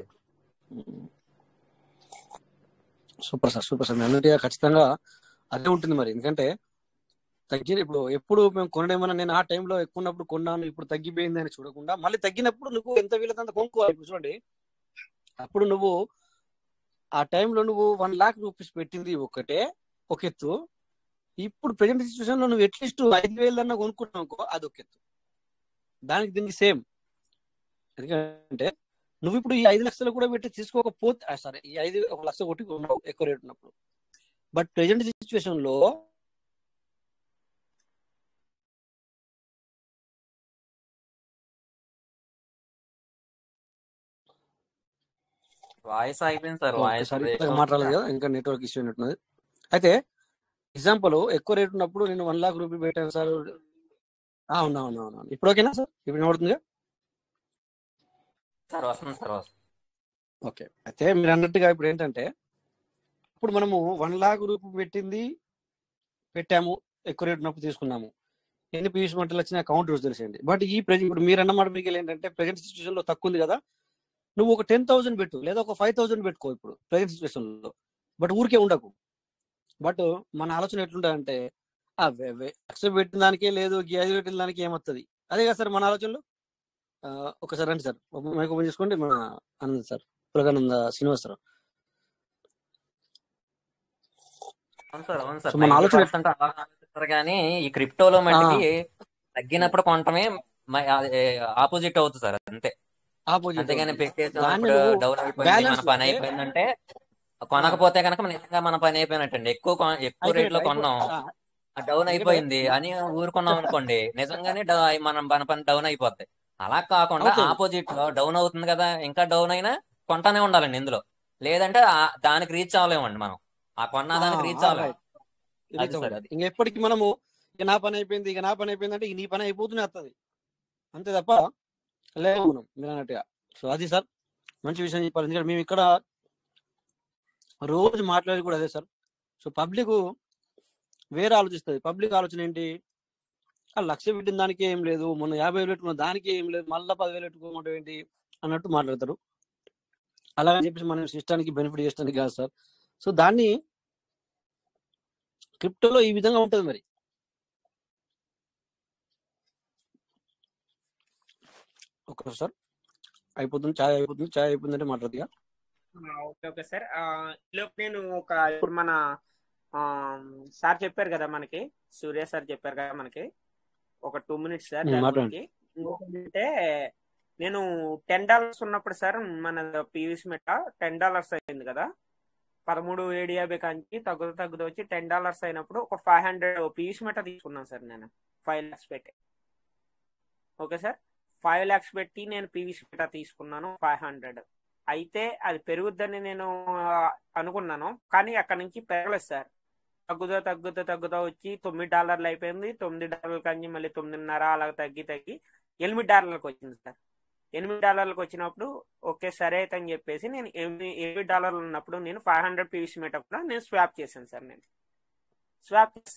సూపర్ సార్ సూపర్ సార్ అన్నట్టుగా ఖచ్చితంగా అదే ఉంటుంది మరి ఎందుకంటే తగ్గి ఇప్పుడు ఎప్పుడు మేము కొనడేమన్నా నేను ఆ టైంలో ఎక్కువ ఉన్నప్పుడు కొన్నాను ఇప్పుడు తగ్గిపోయింది అని చూడకుండా మళ్ళీ తగ్గినప్పుడు నువ్వు ఎంత వీలైతే అంత కొనుక్కోవాలి ఇప్పుడు చూడండి అప్పుడు నువ్వు ఆ టైంలో నువ్వు వన్ లాక్ రూపీస్ పెట్టింది ఒకటే ఒక ఎత్తు ఇప్పుడు ప్రజెంట్ సిచ్యువేషన్ లో నువ్వు అట్లీస్ట్ ఐదు వేలు అన్న కొనుక్కున్నావు అనుకో అది ఒక ఎత్తు దానికి దీనికి సేమ్ ఎందుకంటే నువ్వు ఇప్పుడు ఈ ఐదు లక్షలు కూడా పెట్టి తీసుకోకపోతే ఆ, సరే ఈ ఐదు ఒక లక్ష కొట్టి కొన్నావు ఎక్కువ రేట్ ఉన్నప్పుడు బట్ ప్రెజెంట్ సిచ్యువేషన్ లో వాయిస్ అయిపోయింది సార్ వాయిస్ ఒకసారి బ్రేక్ కొత్తగా మాట్లాడలేదు కదా ఇంకా నెట్వర్క్ ఇష్యూ ఉన్నట్టున్నది అయితే ఎగ్జాంపుల్ ఎక్కువ రేట్ ఉన్నప్పుడు నేను వన్ లాక్ రూపీ పెట్టాను సార్ అవును అవును అవును ఇప్పుడు ఓకేనా సార్ ఇప్పుడు వినబడుతుందిగా సార్ వస్తుంది సార్ వస్తుంది ఓకే అయితే మీరు అన్నట్టుగా ఇప్పుడు ఏంటంటే ఇప్పుడు మనము వన్ లాక్ రూపీ పెట్టింది పెట్టాము ఎక్కువ రేట్ ఉన్నప్పుడు తీసుకున్నాము ఎన్ని పీస్ మంటలు వచ్చినా అకౌంట్ రోజు తెలిసేయండి బట్ ఈ ప్రెజెంట్ ఇప్పుడు మీరు అన్నమాట మీకు ఏంటంటే ప్రెజెంట్ సిచ్యువేషన్ లో తక్కువ ఉంది కదా నువ్వు ఒక టెన్ థౌసండ్ పెట్టు లేదా ఒక ఫైవ్ థౌసండ్ పెట్టుకో ఇప్పుడు ప్రెజెంట్ సిచ్యువేషన్ లో బట్ ఊరికే ఉండకు బట్ మన ఆలోచన ఎట్లుంటుందంటే ఆ వే- వే- లక్ష పెట్టిన దానికే లేదు ఈ ఐదు పెట్టిన దానికి ఏమొస్తుంది అదే కదా సార్ మన ఆలోచనలో ఆ, ఒకసారి రండి సార్ మైక్ ఓపెన్ చేసుకోండి మన ఆనంద్ సార్ పులగానంద శ్రీనివాసరావు అవును సార్ అవును సార్ సో మన నైన్టీ ఆలోచన పర్సెంట్ అలా ఆలోచిస్తారు కానీ ఈ క్రిప్టోలో మట్టికి తగ్గినప్పుడు కొంటమే ఆపోజిట్ అవుతుంది సార్ అంతే ఆపోజిట్ అంతేగాని పెట్టేసి దాన్ని ఇప్పుడు నువ్వు డౌన్ అయిపోయింది balance మన పని చేస్తే- అయిపోయిందంటే కొనకపోతే కనుక నిజంగా మన పని అయిపోయినట్టండి ఎక్కువ కొన- ఎక్కువ రేట్ లో కొన్నాం డౌన్ అయిపోయింది అని ఊరుకున్నాం అనుకోండి నిజంగానే డౌ- మనం మన పని డౌన్ అయిపోద్ది అలా కాకుండా అవుతుంది. ఆపోజిట్ లో డౌన్ అవుతుంది కదా ఇంకా డౌన్ అయినా కొంటానే ఉండాలండి ఇందులో లేదంటే ఆ- దానికి రీచ్ అవ్వలేమండి మనం ఆ కొన్న దానికి రీచ్ అవ్వలేము అది సార్. అది ఇంకా ఎప్పటికి మనము ఇక నా పని అయిపోయింది ఇక నా పని అయిపోయింది అంటే ఇక నీ పని అయిపోతూనే వస్తుంది అంతే తప్ప లేవు మనం మీరు అన్నట్టుగా సో అది సార్ మంచి విషయం చెప్పాలి ఎందుకంటే మేము ఇక్కడ రోజు మాట్లాడేది కూడా అదే సార్ సో పబ్లిక్ వేరే ఆలోచిస్తుంది పబ్లిక్ ఆలోచన ఏంటి ఆ లక్ష పెట్టిన దానికి ఏం లేదు మొన్న యాభై వేలు పెట్టుకున్న దానికి ఏం లేదు మళ్ళీ పదివేలు పెట్టుకోమంటే ఏంటి అన్నట్టు మాట్లాడతారు అలాగని చెప్పేసి మనం సిస్టానికి బెనిఫిట్ చేసడానికి కాదు సార్ సో దాన్ని క్రిప్టోలో ఈ విధంగా ఉంటుంది మరి ఒక సార్ అయిపోతుంది చాయ్ అయిపోతుంది చాయ్ అయిపోతుందంటే మాట్లాడుతుందిగా ఓకే ఓకే సార్ ఈలోపు నేను ఒక ఇప్పుడు మన ఆ, సార్ చెప్పారు కదా మనకి సూర్య సార్ చెప్పారు కదా మనకి ఒక టూ మినిట్స్ సార్ ఉమ్, దాని మాట్లాడండి. గురించి ఇంకొకటి ఏంటంటే నేను టెన్ డాలర్స్ ఉన్నప్పుడు సార్ మన పీవీసీ మెట టెన్ డాలర్స్ అయింది కదా పదమూడు ఏడు యాభై కాంచి తగ్గుతూ తగ్గుతూ వచ్చి టెన్ డాలర్స్ అయినప్పుడు ఒక ఫైవ్ హండ్రెడ్ పీవీసీ మెట తీసుకున్నాను సార్ నేను ఫైవ్ ల్యాక్స్ పెట్టి ఓకే సార్ ఫైవ్ ల్యాక్స్ పెట్టి నేను పీవీసీ మెట తీసుకున్నాను ఫైవ్ హండ్రెడ్ అయితే అది పెరుగుద్దని నేను ఆ, అనుకున్నాను కానీ అక్కడ నుంచి పెరగలేదు సార్ తగ్గుతా తగ్గుతా తగ్గుతా వచ్చి తొమ్మిది డాలర్లు అయిపోయింది తొమ్మిది డాలర్ల కంచి మళ్ళీ తొమ్మిదిన్నర అలా తగ్గి తగ్గి ఎనిమిది డాలర్లకు వచ్చింది సార్ ఎనిమిది డాలర్లకు వచ్చినప్పుడు ఓకే సరే అయితే అని చెప్పేసి నేను ఎనిమిది ఎనిమిది డాలర్లు ఉన్నప్పుడు నేను ఫైవ్ హండ్రెడ్ పీవీసీ మీటర్ కూడా నేను స్వాప్ చేశాను సార్ నేను స్వాప్ చేస్తే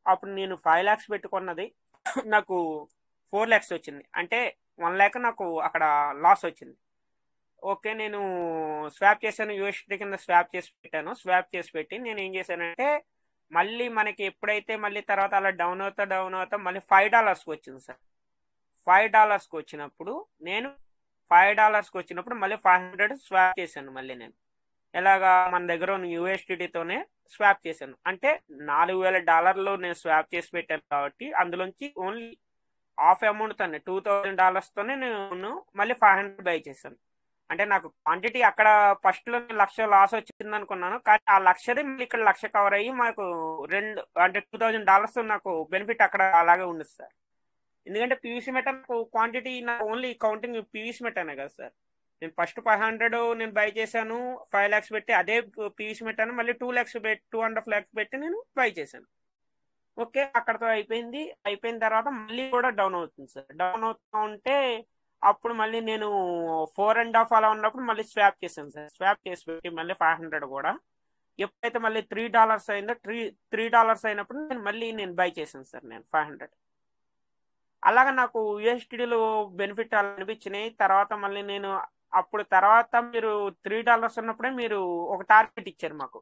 అప్పుడు నేను ఫైవ్ ల్యాక్స్ పెట్టుకున్నది నాకు ఫోర్ ల్యాక్స్ వచ్చింది అంటే వన్ ల్యాక్ నాకు అక్కడ లాస్ వచ్చింది ఓకే నేను స్వాప్ చేశాను యూఎస్టీ కింద స్వాప్ చేసి పెట్టాను స్వాప్ చేసి పెట్టి నేను ఏం చేశానంటే మళ్ళీ మనకి ఎప్పుడైతే మళ్ళీ తర్వాత అలా డౌన్ అవుతా డౌన్ అవుతా మళ్ళీ ఫైవ్ డాలర్స్కి వచ్చింది సార్ ఫైవ్ డాలర్స్కి వచ్చినప్పుడు నేను ఫైవ్ డాలర్స్కి వచ్చినప్పుడు మళ్ళీ ఫైవ్ హండ్రెడ్ స్వాప్ చేశాను మళ్ళీ నేను ఎలాగా మన దగ్గర ఉన్న యూఎస్టీతోనే స్వాప్ చేశాను అంటే నాలుగు వేల డాలర్లు నేను స్వాప్ చేసి పెట్టాను కాబట్టి అందులోంచి ఓన్లీ హాఫ్ అమౌంట్ తోనే టూ థౌజండ్ డాలర్స్తోనే నేను మళ్ళీ ఫైవ్ హండ్రెడ్ బై చేశాను అంటే నాకు క్వాంటిటీ అక్కడ ఫస్ట్ లో లక్ష లాస్ వచ్చింది అనుకున్నాను కానీ ఆ లక్షది మళ్ళీ ఇక్కడ లక్ష కవర్ అయ్యి మాకు రెండు అంటే టూ థౌజండ్ డాలర్స్ నాకు బెనిఫిట్ అక్కడ అలాగే ఉండదు సార్ ఎందుకంటే పీవీసీ మెట్ నాకు క్వాంటిటీ నాకు ఓన్లీ కౌంటింగ్ పీవీసీ మెట్ అనే కదా సార్ నేను ఫస్ట్ ఫైవ్ హండ్రెడ్ నేను బై చేశాను ఫైవ్ ల్యాక్స్ పెట్టి అదే పీవీసీ పెట్టాను మళ్ళీ టూ ల్యాక్స్ పెట్టి టూ అండ్ హాఫ్ ల్యాక్స్ పెట్టి నేను బై చేశాను ఓకే అక్కడతో అయిపోయింది అయిపోయిన తర్వాత మళ్ళీ కూడా డౌన్ అవుతుంది సార్ డౌన్ అవుతా ఉంటే అప్పుడు మళ్ళీ నేను ఫోర్ అండ్ హాఫ్ అలా ఉన్నప్పుడు మళ్ళీ స్వాప్ చేశాను సార్ స్వాప్ చేసి పెట్టి మళ్ళీ ఫైవ్ హండ్రెడ్ కూడా ఎప్పుడైతే మళ్ళీ త్రీ డాలర్స్ అయిందో త్రీ త్రీ డాలర్స్ అయినప్పుడు నేను మళ్ళీ నేను బై చేశాను సార్ నేను ఫైవ్ హండ్రెడ్ అలాగా నాకు యూఎస్టీడీలో బెనిఫిట్ అనిపించినాయి తర్వాత మళ్ళీ నేను అప్పుడు తర్వాత మీరు త్రీ డాలర్స్ ఉన్నప్పుడే మీరు ఒక టార్గెట్ ఇచ్చారు మాకు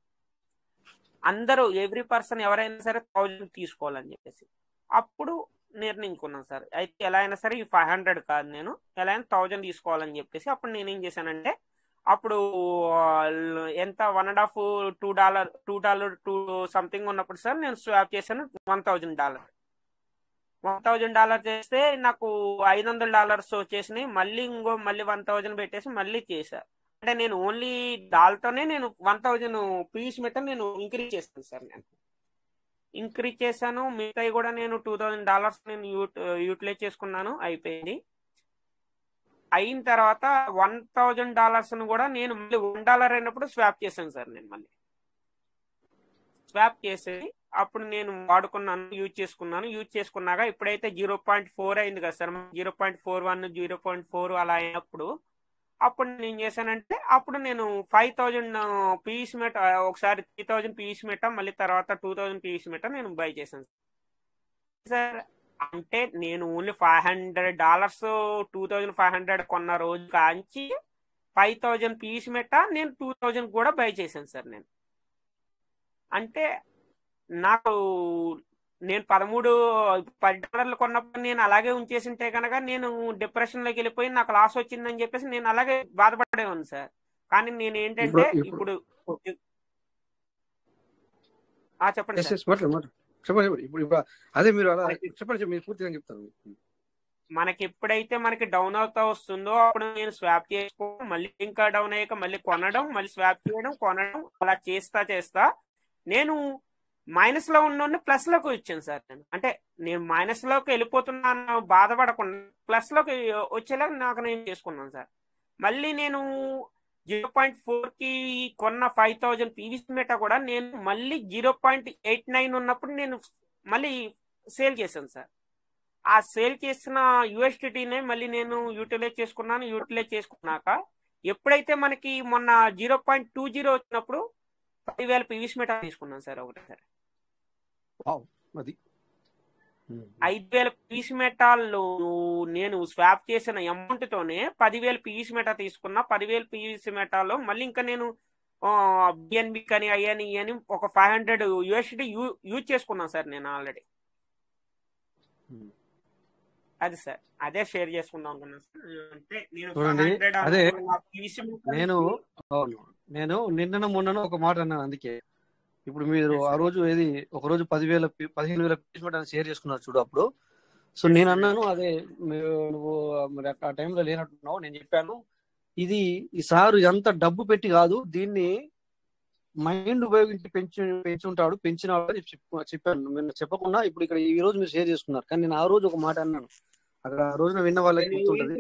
అందరూ ఎవ్రీ పర్సన్ ఎవరైనా సరే థౌజండ్ తీసుకోవాలని చెప్పేసి అప్పుడు నిర్ణయించుకున్నాను సార్ అయితే ఎలా అయినా సరే ఈ ఫైవ్ హండ్రెడ్ కాదు నేను ఎలా అయినా థౌజండ్ తీసుకోవాలని చెప్పేసి అప్పుడు నేను ఏం చేశానంటే అప్పుడు ఎంత one and half two dollar two dollar two something ఉన్నప్పుడు సార్ నేను స్వాప్ చేశాను one thousand dollar one thousand dollar చేస్తే నాకు ఐదు వందల డాలర్స్ వచ్చేసినాయి మళ్ళీ ఇంకో మళ్ళీ వన్ థౌజండ్ పెట్టేసి మళ్ళీ చేశా అంటే నేను ఓన్లీ దాల్తోనే నేను వన్ థౌజండ్ పీస్ మెట నేను ఇంక్రీజ్ చేస్తాను సార్ నేను ఇంక్రీజ్ చేశాను మిగతాయి కూడా నేను టూ థౌజండ్ డాలర్స్ నేను యూటిలైజ్ చేసుకున్నాను అయిపోయింది అయిన తర్వాత వన్ థౌజండ్ డాలర్స్ కూడా నేను మళ్ళీ వన్ డాలర్ అయినప్పుడు స్వాప్ చేశాను సార్ నేను మళ్ళీ స్వాప్ చేసేది అప్పుడు నేను వాడుకున్నాను యూజ్ చేసుకున్నాను యూజ్ చేసుకున్నాక ఇప్పుడైతే జీరో పాయింట్ ఫోర్ అయింది కదా sir zero point four one zero point four అలా అయినప్పుడు అప్పుడు నేను ఏం చేశానంటే అప్పుడు నేను ఫైవ్ థౌజండ్ పీస్ మెట ఒకసారి త్రీ థౌజండ్ పీస్ మెట మళ్ళీ తర్వాత టూ థౌజండ్ పీస్ మెట నేను బై చేశాను సార్ అంటే నేను only five hundred dollars two thousand five hundred కొన్న రోజు కాంచి ఫైవ్ థౌజండ్ పీస్ మెట నేను టూ థౌజండ్ కూడా బై చేశాను సార్ నేను అంటే నాకు నేను పదమూడు పది డాలర్లు కొన్నప్పుడు నేను అలాగే ఉంచేసింటే కనుక నేను డిప్రెషన్ లోకి వెళ్ళిపోయి నాకు లాస్ వచ్చిందని చెప్పేసి నేను అలాగే బాధపడేవాను సార్ కానీ నేను ఏంటంటే ఇప్పుడు చెప్పండి చెప్పండి ఇప్పుడు ఇప్పుడు అదే మీరు అలా చెప్పండి మీరు పూర్తిగా చెప్తారు మనకి ఎప్పుడైతే మనకి డౌన్ అవుతా వస్తుందో అప్పుడు నేను స్వాప్ చేసుకోవడం మళ్ళీ ఇంకా డౌన్ అయ్యాక మళ్ళీ కొనడం మళ్ళీ స్వాప్ చేయడం కొనడం అలా చేస్తా చేస్తా నేను మైనస్ లో ఉన్న ప్లస్ లోకి వచ్చాను సార్ నేను అంటే నేను మైనస్ లోకి వెళ్ళిపోతున్నాను బాధపడకుండా ప్లస్ లోకి వచ్చేలాగా నాకు నేను చేసుకున్నాను సార్ మళ్ళీ నేను జీరో పాయింట్ ఫోర్ కి కొన్న ఫైవ్ థౌజండ్ పీవీసీ మెటా కూడా నేను మళ్ళీ జీరో పాయింట్ ఎయిట్ నైన్ ఉన్నప్పుడు నేను మళ్ళీ సేల్ చేశాను సార్ ఆ సేల్ చేసిన యూఎస్టీటీనే మళ్ళీ నేను యూటిలైజ్ చేసుకున్నాను యూటిలైజ్ చేసుకున్నాక ఎప్పుడైతే మనకి మొన్న జీరో పాయింట్ టూ జీరో వచ్చినప్పుడు పదివేల పీవీసీ మెటా తీసుకున్నాను సార్ ఒకటేసారి అది ఐదు వేల పీస్ మెటాల్లో నేను స్వాప్ చేసిన అమౌంట్ తోనే పదివేల పీస్ మెటా తీసుకున్నా పదివేల పీస్ మెటాలో మళ్ళీ ఇంకా నేను బిఎన్బి కానీ అయ్యని అని ఒక ఫైవ్ హండ్రెడ్ యూఎస్డి యూజ్ చేసుకున్నాను సార్ నేను ఆల్రెడీ అది సార్ అదే షేర్ చేసుకుందాం అనుకున్నాను సార్ అంటే నేను అదే నేను అవును నేను నిన్న మొన్న ఒక మాట అన్నాను అందుకే ఇప్పుడు మీరు ఆ రోజు ఏది ఒక రోజు పదివేల పదిహేను వేల పీస్ షేర్ చేసుకున్నారు చూడు అప్పుడు సో నేను అన్నాను అదే నువ్వు మరి ఆ టైంలో లేనట్టున్నావు నేను చెప్పాను ఇది ఈ సారు ఎంత డబ్బు పెట్టి కాదు దీన్ని మైండ్ ఉపయోగించి పెంచి పెంచుంటాడు పెంచినాడు అని చెప్పాను మీరు చెప్పకుండా ఇప్పుడు ఇక్కడ ఈ రోజు మీరు షేర్ చేసుకున్నారు కానీ నేను ఆ రోజు ఒక మాట అన్నాను అక్కడ ఆ రోజున విన్న వాళ్ళకి గుర్తుంటది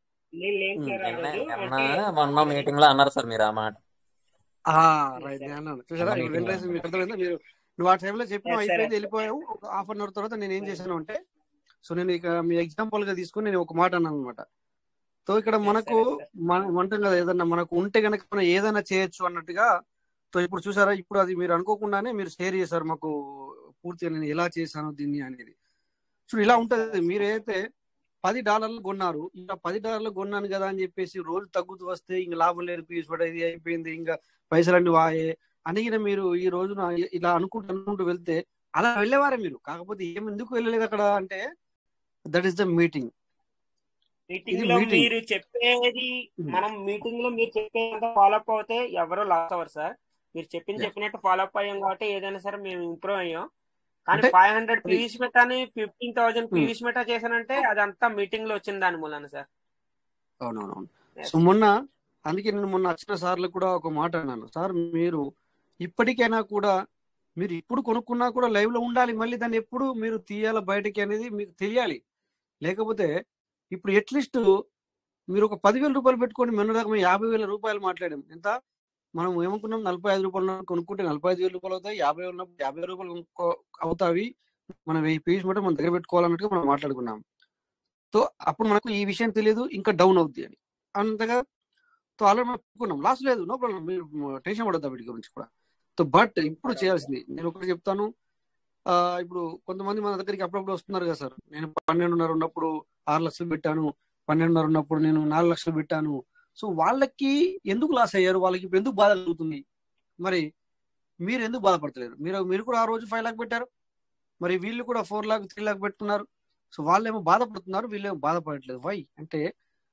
మొన్న మీటింగ్ లో అన్నారు సార్ మీరు ఆ మాట రైట్ నేను అన్నాను చూసారా వెంకటేష్ మీకు అర్థమైందా మీరు నువ్వు ఆ టైంలో చెప్పిన అయిపోయింది వెళ్ళిపోయావు ఒక హాఫ్ అన్ అవర్ తర్వాత నేను ఏం చేశాను అంటే సో నేను ఇక మీ ఎగ్జాంపుల్ గా తీసుకుని నేను ఒక మాట అన్నాను అనమాట సో ఇక్కడ మనకు మన అంటాం కదా ఏదన్నా మనకు ఉంటే గనక మనం ఏదైనా చేయొచ్చు అన్నట్టుగా సో ఇప్పుడు చూసారా ఇప్పుడు అది మీరు అనుకోకుండానే మీరు షేర్ చేశారు మాకు పూర్తిగా నేను ఎలా చేశాను దీన్ని అనేది చూడు ఇలా ఉంటది మీరైతే పది డాలర్లు కొన్నారు ఇంకా పది డాలర్లు కొన్నాను కదా అని చెప్పేసి రోజు తగ్గుతూ వస్తే ఇంకా లాభం లేదు పీస్ పడ ఇది అయిపోయింది ఇంకా పైసలన్నీ వాయే అడిగిన మీరు ఈ రోజున ఇలా అనుకుంటూ అనుకుంటూ వెళ్తే అలా వెళ్ళేవారే మీరు కాకపోతే ఏం ఎందుకు వెళ్ళలేదు అక్కడ అంటే that is the meeting meeting ఇది లో meeting. మీరు చెప్పేది Hmm. మనం మీటింగ్ లో మీరు చెప్పేంత ఫాలో అప్ అవుతే ఎవరు లాస్ అవ్వరు సార్ మీరు చెప్పింది Yeah. చెప్పినట్టు ఫాలో అప్ అయ్యాం కాబట్టి ఏదైనా సరే మేము ఇంప్రూవ్ అయ్యాం కానీ అంటే ఫైవ్ హండ్రెడ్ అది- పీవీస్ మెట్ అని fifteen thousand Hmm. PVC meta చేశానంటే అదంతా మీటింగ్ లో వచ్చిన దాని మూలన సార్ అవునవునవును Yes. సో మొన్న అందుకే నేను మొన్న వచ్చిన సార్లు కూడా ఒక మాట అన్నాను సార్ మీరు ఇప్పటికైనా కూడా మీరు ఇప్పుడు కొనుక్కున్నా కూడా లైవ్ లో ఉండాలి మళ్ళీ దాన్ని ఎప్పుడు మీరు తీయాలి బయటకి అనేది మీకు తెలియాలి లేకపోతే ఇప్పుడు అట్లీస్ట్ మీరు ఒక పదివేల రూపాయలు పెట్టుకొని మొన్న దాకా మేము యాభై వేల రూపాయలు మాట్లాడాం ఎంత మనం ఏమనుకున్నాం నలభై ఐదు రూపాయలు కొనుక్కుంటే నలభై ఐదు వేల రూపాయలు అవుతాయి యాభై ఉన్నప్పుడు యాభై రూపాయలు కొనుక్కో- అవుతాయి మనం వెయ్యి పీస్ மட்டும் మన దగ్గర పెట్టుకోవాలన్నట్టుగా మనం మాట్లాడుకున్నాం సో అప్పుడు మనకు ఈ విషయం తెలియదు ఇంకా డౌన్ అవుద్ది అని అంతగా సో ఆల్రెడీ మనం పెట్టుకున్నాం లాస్ లేదు నో ప్రాబ్లం మీరు టెన్షన్ పడద్దు వీటి గురించి కూడా సో బట్ ఇప్పుడు చేయాల్సింది నేను ఒకటి చెప్తాను ఆ, ఇప్పుడు కొంతమంది మన దగ్గరికి అప్పుడప్పుడు వస్తున్నారు కదా సార్ నేను పన్నెండున్నర ఉన్నప్పుడు ఆరు లక్షలు పెట్టాను పన్నెండున్నర ఉన్నప్పుడు నేను నాలుగు లక్షలు పెట్టాను సో వాళ్ళకి ఎందుకు లాస్ అయ్యారు వాళ్ళకి ఇప్పుడు ఎందుకు బాధ కలుగుతుంది మరి మీరు ఎందుకు బాధపడతలేరు మీరు మీరు కూడా ఆ రోజు ఫైవ్ లాక్ పెట్టారు మరి వీళ్ళు కూడా ఫోర్ లాక్ త్రీ లాక్ పెట్టుకున్నారు సో వాళ్ళేమో బాధపడుతున్నారు వీళ్ళేమో బాధపడట్లేదు వై అంటే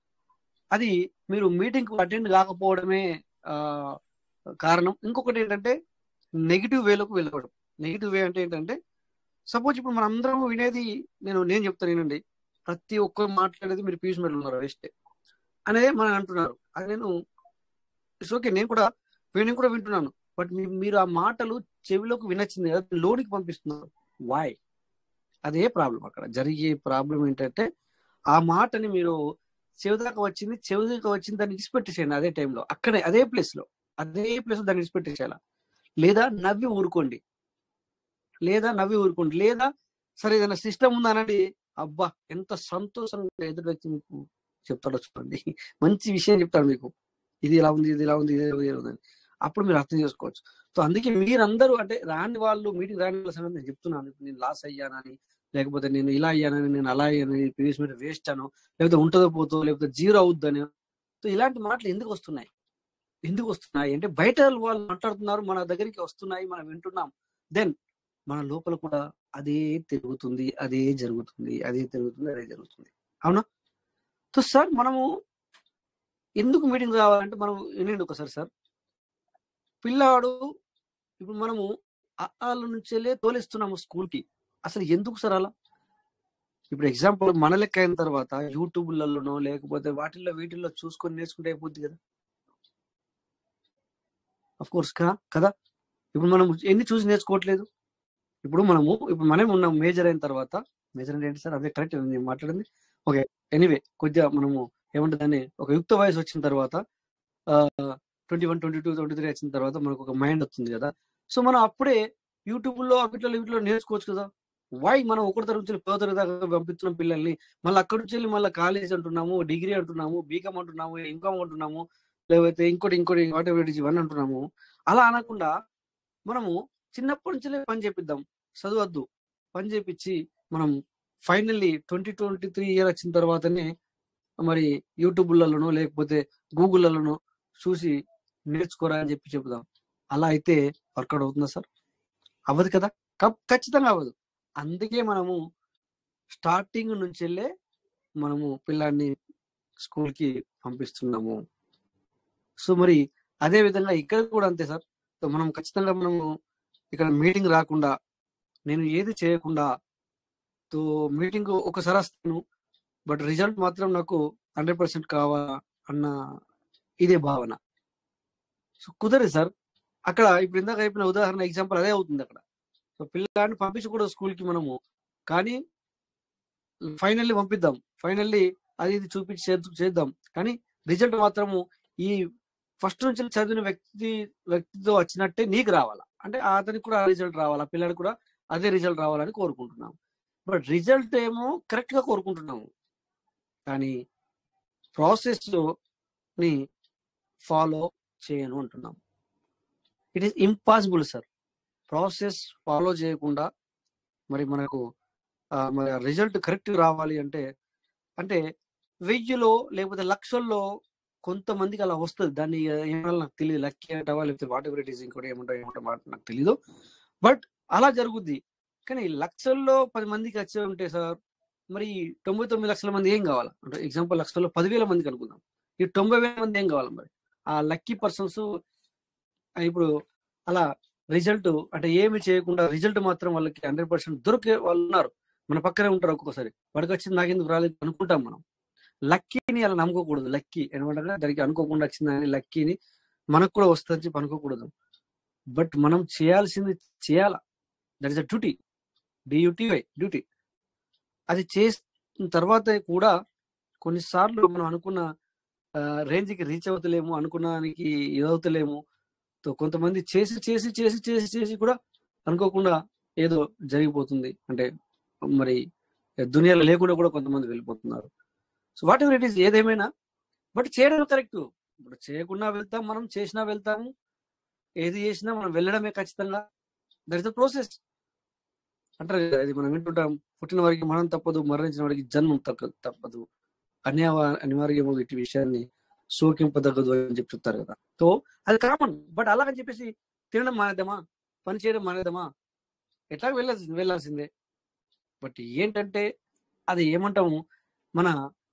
అది మీరు మీటింగ్ అటెండ్ కాకపోవడమే ఆ, కారణం ఇంకొకటి ఏంటంటే నెగిటివ్ వేలోకి వెళ్ళకూడదు నెగిటివ్ వే అంటే ఏంటంటే సపోజ్ ఇప్పుడు మనం అందరం వినేది నేను నేను చెప్తాను వినండి ప్రతి ఒక్కరు మాట్లాడేది మీరు పీస్ మెడల్ ఉన్నారు వేస్ట్ అనేది మనం అంటున్నారు అది నేను ఇట్స్ ఓకే నేను కూడా నేను కూడా వింటున్నాను బట్ మీరు ఆ మాటలు చెవిలోకి వినొచ్చింది కదా లోనికి పంపిస్తున్నారు వాయ్ అదే ప్రాబ్లం అక్కడ జరిగే ప్రాబ్లం ఏంటంటే ఆ మాటని మీరు చెవి దాకా వచ్చింది చెవి దాకా వచ్చింది దాన్ని ఇడిచిపెట్టేసేయండి అదే టైంలో అక్కడే అదే ప్లేస్ లో అదే ప్లేస్ లో దాన్ని ఇడిచిపెట్టేసేయాల లేదా నవ్వి ఊరుకోండి లేదా నవ్వి ఊరుకోండి లేదా సరే ఏదైనా సిస్టమ్ ఉందా అనండి అబ్బా ఎంత సంతోషంగా ఎదురు వ్యక్తి మీకు చెప్తాడో చూడండి మంచి విషయం చెప్తాడు మీకు ఇది ఇలా ఉంది ఇది ఇలా ఉంది ఇది ఇలా ఉంది, ఇలా ఉంది అని. అప్పుడు మీరు అర్థం చేసుకోవచ్చు సో అందుకే మీరందరూ అంటే రాని వాళ్ళు మీటింగ్ రాని వాళ్ళ సంగతి నేను చెప్తున్నాను ఇప్పుడు నేను లాస్ అయ్యానని లేకపోతే నేను ఇలా అయ్యానని నేను అలా అయ్యానని ప్రీవియస్ మీద వేస్ట్ అను లేకపోతే ఉంటుందో పోతో లేకపోతే జీరో అవుద్దని సో ఇలాంటి మాటలు ఎందుకు వస్తున్నాయి ఎందుకు వస్తున్నాయి అంటే బయట వాళ్ళు మాట్లాడుతున్నారు మన దగ్గరికి వస్తున్నాయి మనం వింటున్నాం దెన్ మన లోపల కూడా అదే తిరుగుతుంది అదే జరుగుతుంది అదే తిరుగుతుంది అదే జరుగుతుంది అవునా సో సార్ మనము ఎందుకు మీటింగ్ రావాలంటే మనం వినండి ఒకసారి సార్ పిల్లాడు ఇప్పుడు మనము వాళ్ళ నుంచెల్లే తోలిస్తున్నాము స్కూల్ కి అసలు ఎందుకు సార్ అలా ఇప్పుడు ఎగ్జాంపుల్ మన లెక్క అయిన తర్వాత యూట్యూబ్లలోనో లేకపోతే వాటిల్లో వీటిల్లో చూసుకొని నేర్చుకుంటే అయిపోద్ది కదా అఫ్ కోర్స్ కదా ఇప్పుడు మనం ఎన్ని చూసి నేర్చుకోవట్లేదు ఇప్పుడు మనము ఇప్పుడు మనమే ఉన్నాం మేజర్ అయిన తర్వాత మేజర్ అంటే ఏంటి సార్ అదే కరెక్ట్ నేను మాట్లాడింది ఓకే ఎనీవే కొద్దిగా మనము ఏమంటుందని ఒక యుక్త వయసు వచ్చిన తర్వాత twenty one twenty two twenty three వచ్చిన తర్వాత మనకు ఒక మైండ్ వస్తుంది కదా సో మనం అప్పుడే యూట్యూబ్ లో వీటిలో వీటిలో నేర్చుకోవచ్చు కదా వై మనం ఒకటి తరగతి నుంచి పదో తరగతి దాకా పంపిస్తున్నాం పిల్లల్ని మళ్ళీ అక్కడి నుంచి వెళ్ళి మళ్ళీ కాలేజ్ అంటున్నాము డిగ్రీ అంటున్నాము బీకామ్ అంటున్నాము ఇన్కామ్ అంటున్నాము లేకపోతే ఇంకోటి ఇంకోటి వాట్ ఎవర్ ఇవన్నీ అంటున్నాము అలా అనకుండా మనము చిన్నప్పటి నుంచి పని చేపిద్దాం చదవద్దు పని చేపించి మనం finally twenty twenty three year వచ్చిన తర్వాతనే మరి యూట్యూబ్లలోనో లేకపోతే గూగుల్లోనో చూసి నేర్చుకోరా అని చెప్పి చెబుదాం అలా అయితే వర్కౌట్ అవుతుందా సార్ అవ్వదు కదా కప్- ఖచ్చితంగా అవ్వదు అందుకే మనము స్టార్టింగ్ నుంచి వెళ్ళే మనము పిల్లాన్ని స్కూల్ కి పంపిస్తున్నాము సో మరి అదే విధంగా ఇక్కడ కూడా అంతే సార్ సో మనం ఖచ్చితంగా మనము ఇక్కడ మీటింగ్ రాకుండా నేను ఏది చేయకుండా తో మీటింగ్ ఒకసారి వస్తాను బట్ రిజల్ట్ మాత్రం నాకు హండ్రెడ్ పర్సెంట్ కావాలా అన్న ఇదే భావన సో కుదరదు సార్ అక్కడ ఇప్పుడు ఇందాక అయిపోయిన ఉదాహరణ ఎగ్జాంపుల్ అదే అవుతుంది అక్కడ సో పిల్లగాడిని పంపించకూడదు స్కూల్ కి మనము కానీ ఫైనల్లీ పంపిద్దాం ఫైనల్లీ అది ఇది చూపించి చేద్దాం- చేద్దాం కానీ రిజల్ట్ మాత్రము ఈ ఫస్ట్ నుంచి చదివిన వ్యక్తి వ్యక్తితో వచ్చినట్టే నీకు రావాలా అంటే అతనికి కూడా రిజల్ట్ రావాలా పిల్లడికి కూడా అదే రిజల్ట్ రావాలని కోరుకుంటున్నాం బట్ రిజల్ట్ ఏమో కరెక్ట్ గా కోరుకుంటున్నాము కానీ ప్రాసెస్ ని ఫాలో చేయను అంటున్నాం it is impossible sir process follow చేయకుండా మరి మనకు ఆ, మరి రిజల్ట్ కరెక్ట్ రావాలి అంటే అంటే వెయ్యిలో లేకపోతే లక్షల్లో కొంతమందికి అలా వస్తుంది దాన్ని ఏమన్నా నాకు తెలియదు లక్కీ అంటావా లేకపోతే వాట్ ఎవర్ ఇట్ ఈస్ ఇంకోటి ఏమంటావు ఏమంటావు నాకు తెలియదు బట్ అలా జరుగుద్ది కానీ లక్షల్లో పది మందికి వచ్చే ఉంటే సార్ మరి తొంభై తొమ్మిది లక్షల మంది ఏం కావాలి అంటే ఎగ్జాంపుల్ లక్షల్లో పదివేల మందికి అనుకుందాం ఈ తొంభై వేల మంది ఏం కావాలి మరి ఆ లక్కీ పర్సన్స్ ఇప్పుడు అలా రిజల్ట్ అంటే ఏమి చేయకుండా రిజల్ట్ మాత్రం వాళ్ళకి హండ్రెడ్ పర్సెంట్ దొరికే వాళ్ళు ఉన్నారు మన పక్కనే ఉంటారు ఒక్కొక్కసారి వాడికి వచ్చింది నాకెందుకు రాలేదు అనుకుంటాం మనం లక్కీని అలా నమ్ముకోకూడదు లక్కీ ఏమంటారు దానికి అనుకోకుండా వచ్చిందని లక్కీని మనకు కూడా వస్తుందని చెప్పి అనుకోకూడదు బట్ మనం చేయాల్సింది చేయాలా దట్ ఇస్ అ డ్యూటీ డియూటీవై డ్యూటీ అది చేసిన తర్వాత కూడా కొన్నిసార్లు మనం అనుకున్న రేంజ్ కి రీచ్ అవుతలేము అనుకున్న దానికి ఇదవుతలేము తో కొంతమంది చేసి చేసి చేసి చేసి చేసి కూడా అనుకోకుండా ఏదో జరిగిపోతుంది అంటే మరి దునియాలో లేకుండా కూడా కొంతమంది వెళ్ళిపోతున్నారు so whatever it is ఏదేమైనా బట్ చేయడం కరెక్ట్ ఇప్పుడు చేయకుండా వెళ్తాం మనం చేసినా వెళ్తాము ఏది చేసినా మనం వెళ్ళడమే ఖచ్చితంగా దట్ ఇస్ ద ప్రాసెస్ అంటారు కదా ఇది మనం వింటుంటాం పుట్టిన వారికి మనం తప్పదు మరణించిన వారికి జన్మం తక్క తప్పదు అన్యవ అనివార్యము ఇటు విషయాన్ని సోకింపదగ్గదు అని చెప్పి చెప్తారు కదా సో అది కామన్ బట్ అలాగని చెప్పేసి తినడం మానేద్దామా పని చేయడం మానేద్దామా ఎట్లా వెళ్ళాల్సింది వెళ్ళాల్సిందే బట్ ఏంటంటే అది ఏమంటాము మన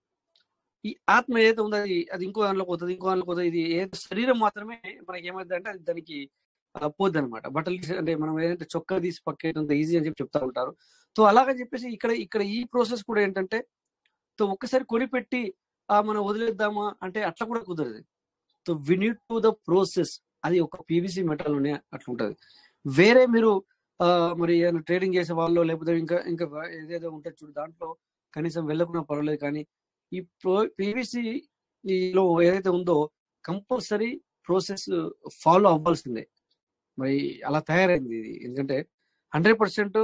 ఈ ఆత్మ ఏదైతే ఉందో అది అది ఇంకో దానిలోకి పోతుంది ఇంకో దానిలోకి పోతుంది ఇది ఏ శరీరం మాత్రమే మనకి ఏమైంది అంటే అది దానికి పోద్ది అనమాట బట్టలు తీసి అంటే మనం ఏదంటే చొక్కా తీసి పక్కేటంత ఈజీ అని చెప్పి చెప్తా ఉంటారు సో అలాగని చెప్పేసి ఇక్కడ ఇక్కడ ఈ ప్రాసెస్ కూడా ఏంటంటే సో ఒక్కసారి కొనిపెట్టి ఆ మనం వదిలేద్దామా అంటే అట్లా కూడా కుదరదు so we need to the process అది ఒక పీవీసీ మెటల్ లోనే అట్లా ఉంటది వేరే మీరు ఆ, మరి ట్రేడింగ్ చేసే వాళ్ళు లేకపోతే ఇంకా ఇంకా ఏదేదో ఉంటుంది చూడు దాంట్లో కనీసం వెళ్ళకుండా పర్వాలేదు కానీ ఈ ప్రో పీవీసీ లో ఏదైతే ఉందో కంపల్సరీ ప్రాసెస్ ఫాలో అవ్వాల్సిందే మరి అలా తయారైంది ఇది ఎందుకంటే హండ్రెడ్ పర్సెంట్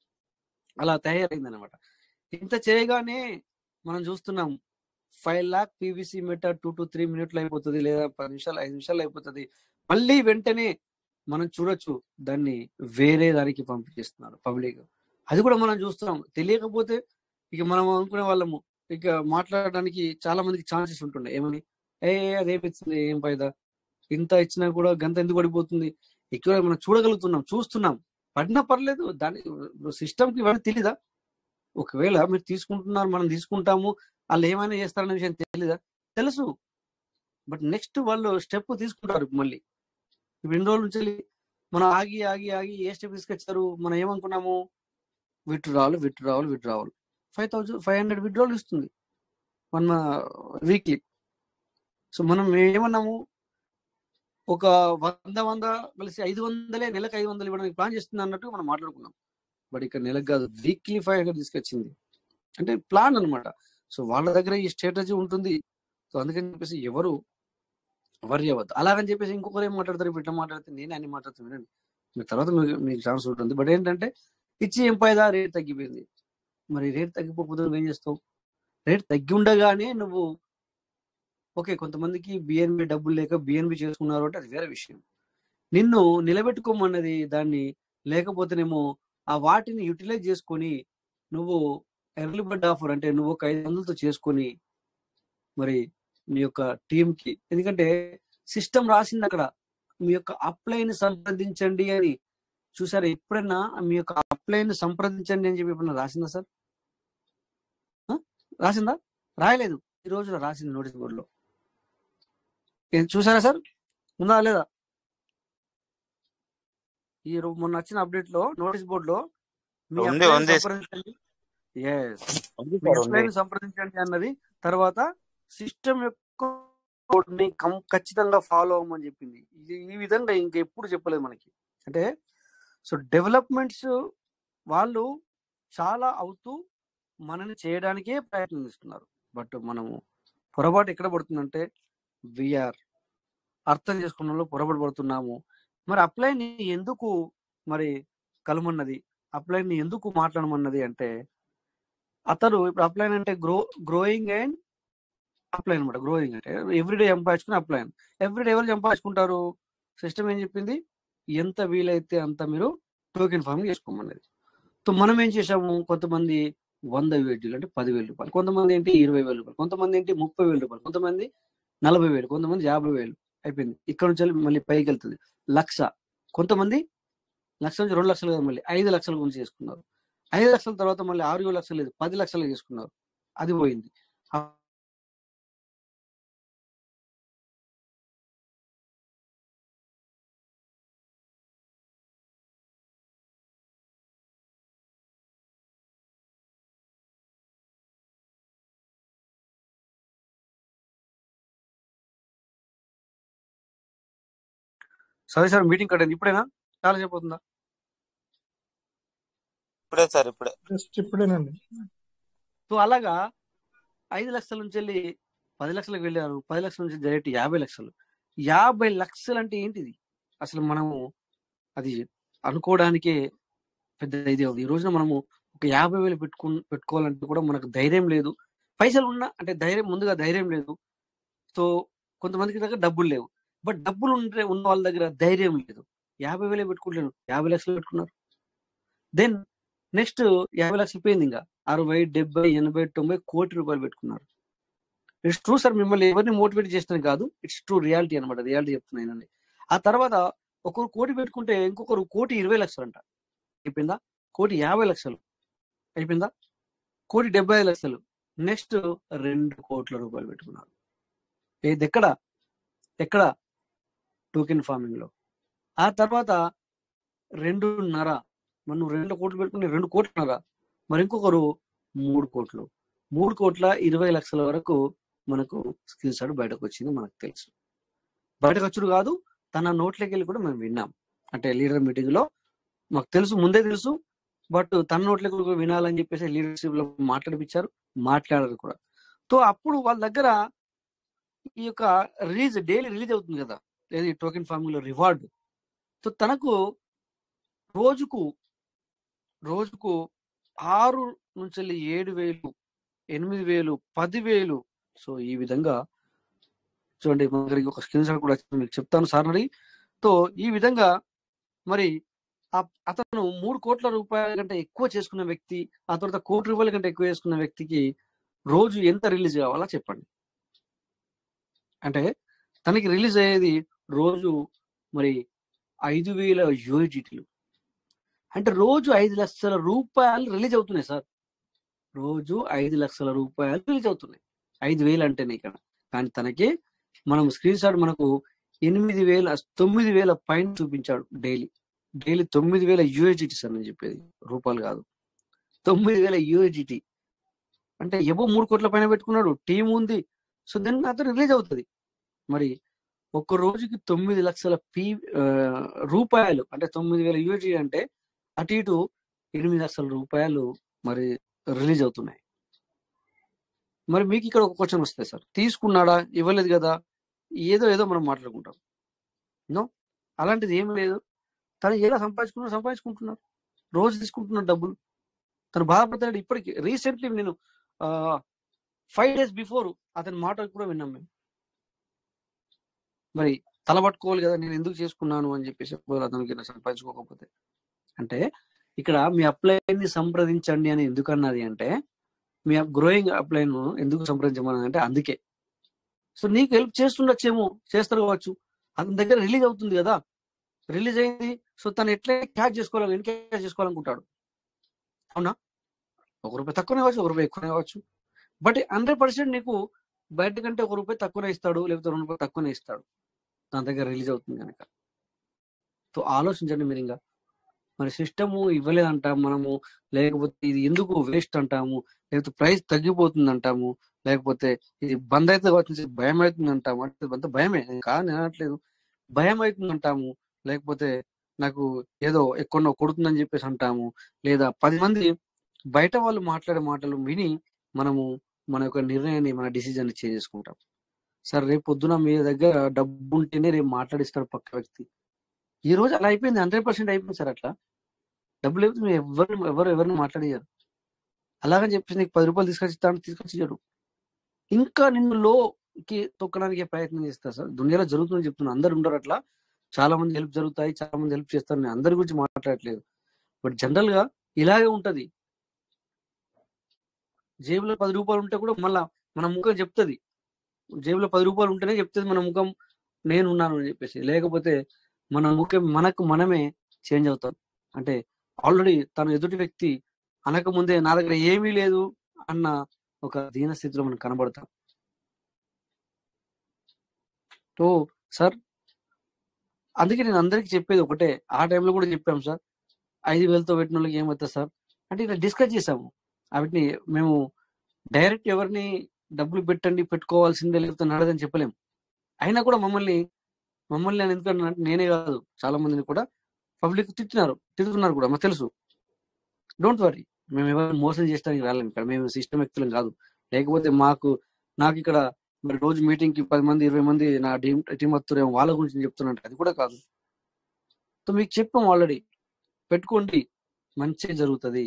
అలా తయారైంది అనమాట ఇంత చేయగానే మనం చూస్తున్నాం five lakh PVC meter two to three మినిట్లు అయిపోతుంది లేదా పది నిమిషాలు ఐదు నిమిషాలు అయిపోతుంది మళ్ళీ వెంటనే మనం చూడొచ్చు దాన్ని వేరే దానికి పంపించేస్తున్నారు పబ్లిక్ అది కూడా మనం చూస్తున్నాం తెలియకపోతే ఇక మనం అనుకునే వాళ్ళము ఇక మాట్లాడడానికి చాలా మందికి ఛాన్సెస్ ఉంటుండే ఏమని ఏ అదేమిచ్చింది ఏం ఫైదా ఇంత ఇచ్చినా కూడా గంత ఎందుకు పడిపోతుంది ఇక్కడ మనం చూడగలుగుతున్నాం చూస్తున్నాం పడినా పర్లేదు దాని సిస్టమ్ కి ఇవన్నీ తెలీదా ఒకవేళ మీరు తీసుకుంటున్నారు మనం తీసుకుంటాము వాళ్ళు ఏమైనా చేస్తారనే విషయం తెలీదా తెలుసు బట్ నెక్స్ట్ వాళ్ళు స్టెప్ తీసుకుంటారు మళ్ళీ ఇప్పుడు ఎన్ని రోజుల నుంచి మనం ఆగి ఆగి ఆగి ఏ స్టెప్ తీసుకొచ్చారు మనం ఏమనుకున్నాము withdrawal withdrawal withdrawal five thousand five hundred withdrawal ఇస్తుంది మన వీక్లీ సో మనం ఏమన్నాము ఒక వంద వంద కలిసి ఐదు వందలే నెలకు ఐదు వందలు ఇవ్వడానికి ప్లాన్ చేస్తుంది అన్నట్టు మనం మాట్లాడుకున్నాం బట్ ఇక్కడ నెలకు కాదు వీక్లీ ఫైవ్ హండ్రెడ్ తీసుకొచ్చింది అంటే ప్లాన్ అన్నమాట సో వాళ్ళ దగ్గర ఈ స్ట్రాటజీ ఉంటుంది సో అందుకని చెప్పేసి ఎవరు వర్రీ అవ్వద్దు అలాగని చెప్పేసి ఇంకొకరు ఏం మాట్లాడతారు ఇప్పుడు ఇట్లా మాట్లాడితే నేనే అన్ని మాట్లాడుతాను వినండి మీ తర్వాత మీకు మీకు ఛాన్స్ ఉంటుంది బట్ ఏంటంటే ఇచ్చి ఏం పైదా రేట్ తగ్గిపోయింది మరి రేట్ తగ్గిపోతే నువ్వు ఏం చేస్తావు రేట్ తగ్గి ఉండగానే నువ్వు ఓకే కొంతమందికి బిఎన్బి డబ్బులు లేక బిఎన్బి చేసుకున్నారు అంటే అది వేరే విషయం నిన్ను నిలబెట్టుకోమన్నది దాన్ని లేకపోతేనేమో ఆ వాటిని యూటిలైజ్ చేసుకొని నువ్వు ఎర్లీ బర్డ్ ఆఫర్ అంటే నువ్వు ఒక ఐదు వందలతో చేసుకొని మరి మీ యొక్క టీం కి ఎందుకంటే సిస్టమ్ రాసింది అక్కడ మీ యొక్క అప్లైన్ సంప్రదించండి అని చూసారా ఎప్పుడైనా మీ యొక్క అప్లైన్ సంప్రదించండి అని చెప్పి ఎప్పుడైనా రాసిందా సార్ ఆ? రాసిందా రాయలేదు ఈ రోజున రాసింది నోటీస్ బోర్డులో ఏం చూసారా సార్ ఉందా లేదా ఈ రో- మొన్న వచ్చిన అప్డేట్ లో నోటీస్ బోర్డు లో మీ ఉంది, అప్లైన్ ఉంది. సంప్రదించండి ఎస్ ఉంది మీ సార్ ఉంది అప్లైన్ సంప్రదించండి అన్నది తర్వాత సిస్టమ్ యొక్క code ని కం- ఖచ్చితంగా ఫాలో అవ్వమని చెప్పింది ఇది ఈ విధంగా ఇంకెప్పుడు చెప్పలేదు మనకి అంటే సో డెవలప్మెంట్స్ వాళ్ళు చాలా అవుతూ మనని చేయడానికే ప్రయత్నిస్తున్నారు బట్ మనము పొరపాటు ఎక్కడ పడుతుందంటే విఆర్ అర్థం చేసుకున్న పొరపాటు పడుతున్నాము మరి అప్లైని ఎందుకు మరి కలమన్నది అప్లైని ఎందుకు మాట్లాడమన్నది అంటే అతను ఇప్పుడు అప్లైన్ అంటే గ్రో గ్రోయింగ్ అండ్ అప్లైన్ అనమాట గ్రోయింగ్ అంటే ఎవ్రీడే సంపాదించుకుని అప్లైన్ ఎవ్రీడే ఎవరు సంపాదించుకుంటారు సిస్టమ్ ఏం చెప్పింది ఎంత వీలైతే అంత మీరు టోకెన్ ఫార్మ్ చేసుకోమన్నది సో మనం ఏం చేసాము కొంతమంది వంద వేలు అంటే పదివేల రూపాయలు కొంతమంది ఏంటి ఇరవై వేల రూపాయలు కొంతమంది ఏంటి ముప్పై వేల రూపాయలు కొంతమంది నలభై వేలు కొంతమంది యాభై వేలు అయిపోయింది ఇక్కడ నుంచి వెళ్ళి మళ్ళీ పైకి వెళ్తుంది లక్ష కొంతమంది లక్ష నుంచి రెండు లక్షలు కదా మళ్ళీ ఐదు లక్షల గురించి చేసుకున్నారు ఐదు లక్షల తర్వాత మళ్ళీ ఆరు ఏడు లక్షలు లేదు పది లక్షలు చేసుకున్నారు అది పోయింది ఆ సరే సార్ మీటింగ్ కట్టండి ఇప్పుడేనా చాలా సేపు అవుతుందా ఇప్పుడే సార్ ఇప్పుడే జస్ట్ ఇప్పుడేనండి సో అలాగా ఐదు లక్షల నుంచి వెళ్ళి పది లక్షలకు వెళ్ళారు పది లక్షల నుంచి డైరెక్ట్ యాభై లక్షలు యాభై లక్షలు అంటే ఏంటిది అసలు మనము అది అనుకోవడానికే పెద్ద ఇదే ఉంది ఈ రోజున మనము ఒక యాభై వేలు పెట్టుకు పెట్టుకోవాలంటే కూడా మనకు ధైర్యం లేదు పైసలు ఉన్నా అంటే ధైర్యం ముందుగా ధైర్యం లేదు సో కొంతమందికి దగ్గర డబ్బులు లేవు బట్ డబ్బులు ఉంటే ఉన్న వాళ్ళ దగ్గర ధైర్యం లేదు యాభై వేలే పెట్టుకుంటలేను యాభై లక్షలు పెట్టుకున్నారు దెన్ నెక్స్ట్ యాభై లక్షలు పోయింది ఇంకా అరవై డెబ్బై ఎనభై తొంభై కోటి రూపాయలు పెట్టుకున్నారు ఇట్స్ ట్రూ సార్ మిమ్మల్ని ఎవరిని మోటివేట్ చేసిన కాదు ఇట్స్ ట్రూ రియాలిటీ అనమాట రియాలిటీ చెప్తున్నానండి ఆ తర్వాత ఒకరు కోటి పెట్టుకుంటే ఇంకొకరు కోటి ఇరవై లక్షలు అంట అయిపోయిందా కోటి యాభై లక్షలు అయిపోయిందా కోటి డెబ్బై ఐదు లక్షలు నెక్స్ట్ రెండు కోట్ల రూపాయలు పెట్టుకున్నారు ఏది ఎక్కడ ఎక్కడ టోకెన్ ఫార్మింగ్ లో ఆ తర్వాత రెండున్నర మనం రెండు కోట్లు పెట్టుకుని రెండు కోట్లున్నర మరి ఇంకొకరు మూడు కోట్లు మూడు కోట్ల ఇరవై లక్షల వరకు మనకు స్కిల్ షాట్ బయటకు వచ్చింది మనకు తెలుసు బయటకు వచ్చుడు కాదు తన నోట్లోకి వెళ్ళి కూడా మేము విన్నాం అంటే లీడర్ మీటింగ్ లో మాకు తెలుసు ముందే తెలుసు బట్ తన నోట్లోకి కూడా వినాలని చెప్పేసి లీడర్షిప్ లో మాట్లాడిపించారు మాట్లాడారు కూడా సో అప్పుడు వాళ్ళ దగ్గర ఈ యొక్క రిలీజ్ డైలీ రిలీజ్ అవుతుంది కదా ఏది టోకెన్ ఫార్మింగ్ లో రివార్డ్ సో తనకు రోజుకు రోజుకు ఆరు నుంచి వెళ్ళి ఏడు వేలు ఎనిమిది వేలు పదివేలు సో ఈ విధంగా చూడండి మన దగ్గరికి ఒక స్క్రీన్ షాట్ కూడా వచ్చింది మీకు చెప్తాను సార్ మరి సో ఈ విధంగా మరి ఆ- అతను మూడు కోట్ల రూపాయల కంటే ఎక్కువ చేసుకున్న వ్యక్తి ఆ తర్వాత కోటి రూపాయల కంటే ఎక్కువ చేసుకున్న వ్యక్తికి రోజు ఎంత రిలీజ్ కావాలా చెప్పండి అంటే తనకి రిలీజ్ అయ్యేది రోజు మరి ఐదు వేల యూజిటీలు అంటే రోజు ఐదు లక్షల రూపాయలు రిలీజ్ అవుతున్నాయి సార్ రోజు ఐదు లక్షల రూపాయలు రిలీజ్ అవుతున్నాయి ఐదు వేలు అంటేనే ఇక్కడ కానీ తనకి మనం స్క్రీన్ షాట్ మనకు ఎనిమిది వేల తొమ్మిది వేల పైన చూపించాడు డైలీ డైలీ తొమ్మిది వేల యూఎజిటీ సార్ నేను చెప్పేది రూపాయలు కాదు తొమ్మిది వేల యూఎజిటీ అంటే ఏవో మూడు కోట్ల పైన పెట్టుకున్నాడు టీం ఉంది సో దెన్ అతను రిలీజ్ అవుతుంది మరి ఒక్క రోజుకి తొమ్మిది లక్షల పీ ఆ, రూపాయలు అంటే తొమ్మిది వేల యూఎజీ అంటే అటు ఇటు ఎనిమిది లక్షల రూపాయలు మరి రిలీజ్ అవుతున్నాయి మరి మీకు ఇక్కడ ఒక క్వశ్చన్ వస్తుంది సార్ తీసుకున్నాడా ఇవ్వలేదు కదా ఏదో ఏదో మనం మాట్లాడుకుంటాం నో అలాంటిది ఏం లేదు తను ఎలా సంపాదించుకున్నా సంపాదించుకుంటున్నారు రోజు తీసుకుంటున్నారు డబ్బులు తను బాధపడతాడు ఇప్పటికి రీసెంట్లీ నేను ఫైవ్ డేస్ బిఫోర్ అతని మాట కూడా విన్నాం మేము మరి తల పట్టుకోవాలి కదా నేను ఎందుకు చేసుకున్నాను అని చెప్పేసి ఒకవేళ అతనికి ఇలా సంపాదించుకోకపోతే అంటే ఇక్కడ మీ అప్లైని సంప్రదించండి అని ఎందుకు అన్నది అంటే మీ గ్రోయింగ్ అప్లైన్ ఎందుకు సంప్రదించమని అంటే అందుకే సో నీకు హెల్ప్ చేస్తుండొచ్చేమో చేస్తారు కావచ్చు అతని దగ్గర రిలీజ్ అవుతుంది కదా రిలీజ్ అయింది సో తను ఎట్లా క్యాచ్ చేసుకోవాలి ఎన్క్యాచ్ చేసుకోవాలనుకుంటాడు అవునా ఒక రూపాయి తక్కువనే కావచ్చు ఒక రూపాయి ఎక్కువనే కావచ్చు బట్ హండ్రెడ్ పర్సెంట్ నీకు బయట కంటే ఒక రూపాయి తక్కువనే ఇస్తాడు లేకపోతే రెండు రూపాయలు తక్కువనే ఇస్తాడు తన దగ్గర రిలీజ్ అవుతుంది కనుక సో ఆలోచించండి మీరు ఇంకా మరి సిస్టమ్ ఇవ్వలేదంటాం మనము లేకపోతే ఇది ఎందుకు వేస్ట్ అంటాము లేకపోతే ప్రైస్ తగ్గిపోతుంది అంటాము లేకపోతే ఇది బంద్ అయితే కావచ్చు భయం అవుతుంది అంటాము అంటే అంత భయమే నేను కాదు నేను అనట్లేదు భయం అవుతుంది అంటాము లేకపోతే నాకు ఏదో ఎక్కడో కొడుతుందని చెప్పేసి అంటాము లేదా పది మంది బయట వాళ్ళు మాట్లాడే మాటలు విని మనము మన యొక్క నిర్ణయాన్ని మన డిసిజన్ చేంజ్ చేసుకుంటాం సార్ రేపు పొద్దున మీ దగ్గర డబ్బు ఉంటేనే రేపు మాట్లాడిస్తాడు పక్క వ్యక్తి ఈ రోజు అలా అయిపోయింది హండ్రెడ్ పర్సెంట్ అయిపోయింది సార్ అట్లా డబ్బు లేకపోతే మీరు ఎవరు ఎవరు ఎవరిని మాట్లాడేయారు అలాగని చెప్పేసి నీకు పది రూపాయలు తీసుకొచ్చి ఇస్తాను తీసుకొచ్చి ఇయ్యడు ఇంకా నిన్ను లోకి తొక్కడానికి ప్రయత్నం చేస్తారు సార్ దునియాలో జరుగుతుందని చెప్తున్నా అందరు ఉండరు అట్లా చాలా మంది హెల్ప్ జరుగుతాయి చాలా మంది హెల్ప్ చేస్తారు నేను అందరి గురించి మాట్లాడట్లేదు బట్ జనరల్ గా ఇలాగే ఉంటది జేబులో పది రూపాయలు ఉంటే కూడా మళ్ళా మన ముఖం చెప్తుంది జేబులో పది రూపాయలు ఉంటేనే చెప్తుంది మన ముఖం నేను ఉన్నాను అని చెప్పేసి లేకపోతే మన ముఖం మనకు మనమే చేంజ్ అవుతాం అంటే ఆల్రెడీ తన ఎదుటి వ్యక్తి అనక ముందే నా దగ్గర ఏమీ లేదు అన్న ఒక దీన స్థితిలో మనం కనబడతాం ఓ సార్ అందుకే నేను అందరికి చెప్పేది ఒకటే ఆ టైంలో కూడా చెప్పాము సార్ ఐదు వేలతో పెట్టిన వాళ్ళకి ఏమవుతుంది సార్ అంటే ఇలా డిస్కస్ చేసాము వాటిని మేము డైరెక్ట్ ఎవరిని డబ్బులు పెట్టండి పెట్టుకోవాల్సిందే లేకపోతే నడదని చెప్పలేము అయినా కూడా మమ్మల్ని మమ్మల్ని నేను ఎందుకంటే నేనే కాదు చాలా మందిని కూడా పబ్లిక్ తిట్టినారు తిడుతున్నారు కూడా మాకు తెలుసు డోంట్ వరీ మేము ఎవరు మోసం చేయడానికి రాలేము ఇక్కడ మేము సిస్టమ్ వ్యక్తులం కాదు లేకపోతే మాకు నాకు ఇక్కడ మరి రోజు మీటింగ్ కి పది మంది ఇరవై మంది నా టీం టీం వస్తున్నారు వాళ్ళ గురించి చెప్తున్నట్టు అది కూడా కాదు సో మీకు చెప్పాం ఆల్రెడీ పెట్టుకోండి మంచి జరుగుతుంది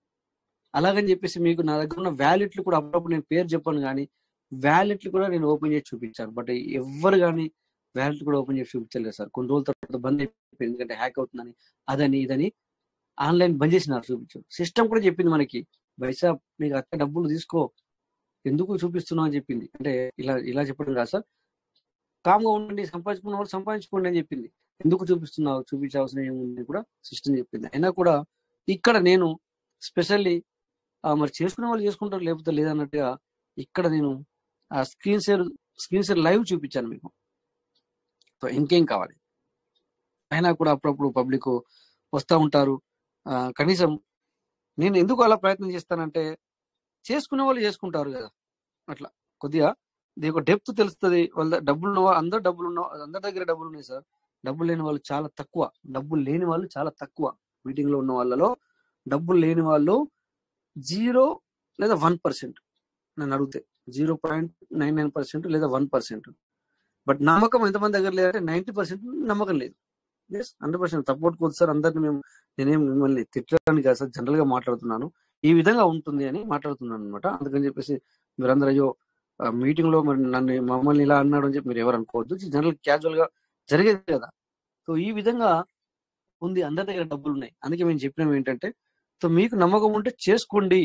అలాగని చెప్పేసి మీకు నా దగ్గర ఉన్న వ్యాలెట్లు కూడా అప్పుడప్పుడు నేను పేరు చెప్పాను కానీ వ్యాలెట్లు కూడా నేను ఓపెన్ చేసి చూపించాను బట్ ఎవరు కానీ వ్యాలెట్ కూడా ఓపెన్ చేసి చూపించలేదు సార్ కొన్ని రోజుల తర్వాత బంద్ అయిపోయింది ఎందుకంటే హ్యాక్ అవుతుందని అదని ఇదని ఆన్లైన్ బంద్ చేసినారు చూపించారు సిస్టమ్ కూడా చెప్పింది మనకి బైసా నీకు అత్త డబ్బులు తీసుకో ఎందుకు చూపిస్తున్నావు అని చెప్పింది అంటే ఇలా ఇలా చెప్పడం కాదు సార్ కామ్గా ఉండండి సంపాదించుకున్న వాళ్ళు సంపాదించుకోండి అని చెప్పింది ఎందుకు చూపిస్తున్నావు చూపించాల్సిన ఏముంది కూడా సిస్టమ్ చెప్పింది అయినా కూడా ఇక్కడ నేను స్పెషల్లీ మరి చేసుకునే వాళ్ళు చేసుకుంటారు లేకపోతే లేదన్నట్టుగా ఇక్కడ నేను ఆ screen share screen share live చూపించాను మీకు సో ఇంకేం కావాలి అయినా కూడా అప్పుడప్పుడు పబ్లిక్ వస్తూ ఉంటారు ఆ, కనీసం నేను ఎందుకు అలా ప్రయత్నం చేస్తానంటే చేసుకునే వాళ్ళు చేసుకుంటారు కదా అట్లా కొద్దిగా దీని ఒక డెప్త్ తెలుస్తుంది వాళ్ళ దగ్గర డబ్బులు ఉన్న వా- అందరు డబ్బులు ఉన్న అందరి దగ్గర డబ్బులు ఉన్నాయి సార్ డబ్బులు లేని వాళ్ళు చాలా తక్కువ డబ్బులు లేని వాళ్ళు చాలా తక్కువ మీటింగ్ లో ఉన్న వాళ్ళలో డబ్బులు లేని వాళ్ళు జీరో లేదా వన్ పర్సెంట్ నన్ను అడిగితే zero point nine nine percent లేదా వన్ పర్సెంట్ బట్ నమ్మకం ఎంతమంది దగ్గర లేదంటే నైన్టీ పర్సెంట్ నమ్మకం లేదు ఎస్ హండ్రెడ్ పర్సెంట్ సపోర్ట్ కోదు సార్ అందరిని మేము నేనేం మిమ్మల్ని తిట్టడానికి కాదు సార్ జనరల్ గా మాట్లాడుతున్నాను ఈ విధంగా ఉంటుంది అని మాట్లాడుతున్నాను అనమాట అందుకని చెప్పేసి మీరందరూ అయ్యో మీటింగ్ లో మరి నన్ను మమ్మల్ని ఇలా అన్నాడు అని చెప్పి మీరు ఎవరు అనుకోవద్దు జనరల్ క్యాజువల్ గా జరిగేది కదా సో ఈ విధంగా ఉంది అందరి దగ్గర డబ్బులు ఉన్నాయి అందుకే మేము చెప్పినాం ఏంటంటే సో మీకు నమ్మకం ఉంటే చేసుకోండి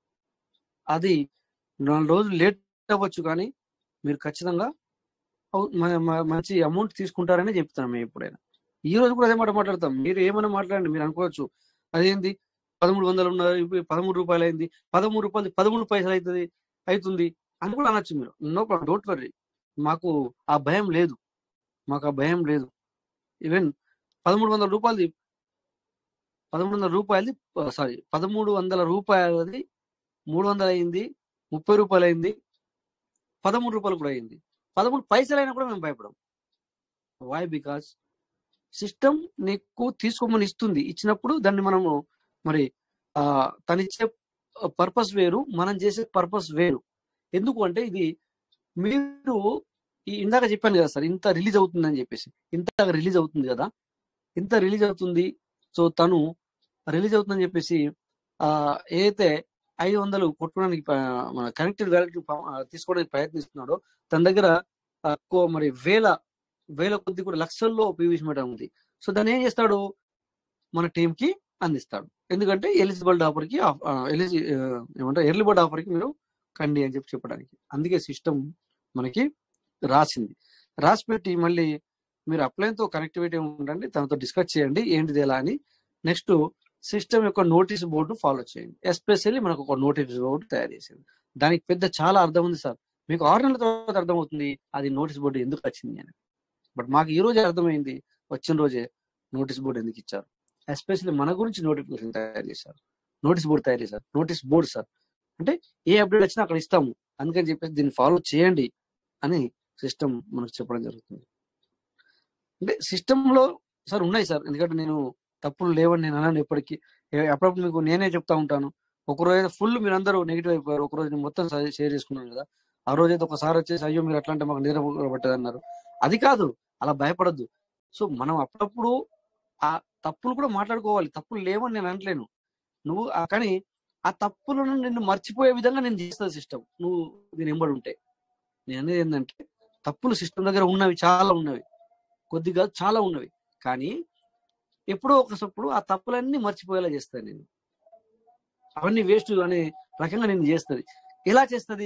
అది నాలుగు రోజులు లేట్ అవ్వచ్చు కానీ మీరు ఖచ్చితంగా అవు- మ- మ- మంచి అమౌంట్ తీసుకుంటారని చెప్తాను మేము ఎప్పుడైనా ఈ రోజు కూడా అదే మాట మాట్లాడతాం మీరు ఏమైనా మాట్లాడండి మీరు అనుకోవచ్చు అదేంది పదమూడు వందలు ఉన్నారు ఇప్పుడు పదమూడు రూపాయలు అయింది పదమూడు రూపాయలు పదమూడు పైసలు అవుతుంది అవుతుంది అని కూడా అనొచ్చు మీరు నో ప్రాబ్లం డోంట్ వర్రీ మాకు ఆ భయం లేదు మాకు ఆ భయం లేదు ఈవెన్ పదమూడు వందల రూపాయలది పదమూడు వందల రూపాయలది సారీ పదమూడు వందల రూపాయలది మూడు వందలు అయింది ముప్పై రూపాయలు అయింది పదమూడు రూపాయలు కూడా అయింది పదమూడు పైసలు అయినా కూడా మేము భయపడం వై బికాస్ సిస్టమ్ నీకు తీసుకోమని ఇస్తుంది ఇచ్చినప్పుడు దాన్ని మనము మరి ఆ తను ఇచ్చే పర్పస్ వేరు మనం చేసే పర్పస్ వేరు ఎందుకు అంటే ఇది మీరు ఈ ఇందాక చెప్పాను కదా సార్ ఇంత రిలీజ్ అవుతుంది అని చెప్పేసి ఇంత రిలీజ్ అవుతుంది కదా ఇంత రిలీజ్ అవుతుంది సో తను రిలీజ్ అవుతుందని చెప్పేసి ఆ ఏదైతే ఐదు వందలు కొట్టుకోవడానికి ప- మన కనెక్టెడ్ వ్యాలిటీ తీసుకోవడానికి ప్రయత్నిస్తున్నాడో తన దగ్గర ఆ, ఎక్కువ మరి వేల వేల కొద్ది కూడా లక్షల్లో పీవీసీ మీటర్ ఉంది సో దాన్ని ఏం చేస్తాడు మన టీం కి అందిస్తాడు ఎందుకంటే ఎలిజిబుల్ ఆఫర్ కి ఎలిజి ఏమంటారు ఎర్లీ బర్డ్ ఆఫర్ కి మీరు కండి అని చెప్పి చెప్పడానికి అందుకే సిస్టమ్ మనకి రాసింది రాసి పెట్టి మళ్ళీ మీరు అప్లైన్ తో కనెక్టివిటీ ఉండండి తనతో డిస్కస్ చేయండి ఏంటిది ఎలా అని నెక్స్ట్ సిస్టమ్ యొక్క నోటీస్ బోర్డు ఫాలో చేయండి ఎస్పెషల్లీ మనకు ఒక నోటీస్ బోర్డు తయారు చేసింది దానికి పెద్ద చాలా అర్థం ఉంది సార్ మీకు ఆరు నెలల తర్వాత అర్థమవుతుంది అది నోటీస్ బోర్డు ఎందుకు వచ్చింది అని బట్ మాకు ఈ రోజే అర్థమైంది వచ్చిన రోజే నోటీస్ బోర్డు ఎందుకు ఇచ్చారు ఎస్పెషల్లీ మన గురించి నోటిఫికేషన్ తయారు చేశారు నోటీస్ బోర్డు తయారు చేశారు నోటీస్ బోర్డు సార్ అంటే ఏ అప్డేట్ వచ్చినా అక్కడ ఇస్తాము అందుకని చెప్పేసి దీన్ని ఫాలో చేయండి అని సిస్టమ్ మనకు చెప్పడం జరుగుతుంది అంటే సిస్టమ్ లో సార్ ఉన్నాయి సార్ ఎందుకంటే నేను తప్పులు లేవని నేను అన్నాను ఎప్పటికీ ఏ- అప్పుడప్పుడు మీకు నేనే చెప్తా ఉంటాను ఒక రోజు అయితే ఫుల్ మీరు అందరూ నెగిటివ్ అయిపోయారు ఒక రోజు నేను మొత్తం షేర్ చేసుకున్నాను కదా ఆ రోజు అయితే ఒకసారి వచ్చేసి అయ్యో మీరు అట్లా అంటే మాకు నిద్ర పట్టదు అన్నారు అది కాదు అలా భయపడద్దు సో మనం అప్పుడప్పుడు ఆ తప్పులు కూడా మాట్లాడుకోవాలి తప్పులు లేవని నేను అనట్లేను నువ్వు ఆ- కానీ ఆ తప్పులను నిన్ను మర్చిపోయే విధంగా నేను చేస్తాను సిస్టమ్ నువ్వు దీని ఎంబడి ఉంటే నేను అనేది ఏంటంటే తప్పులు సిస్టమ్ దగ్గర ఉన్నవి చాలా ఉన్నవి కొద్దిగా చాలా ఉన్నవి కానీ ఎప్పుడో ఒకసప్పుడు ఆ తప్పులన్నీ మర్చిపోయేలా చేస్తాను నేను అవన్నీ వేస్ట్ అనే రకంగా నేను చేస్తుంది ఎలా చేస్తుంది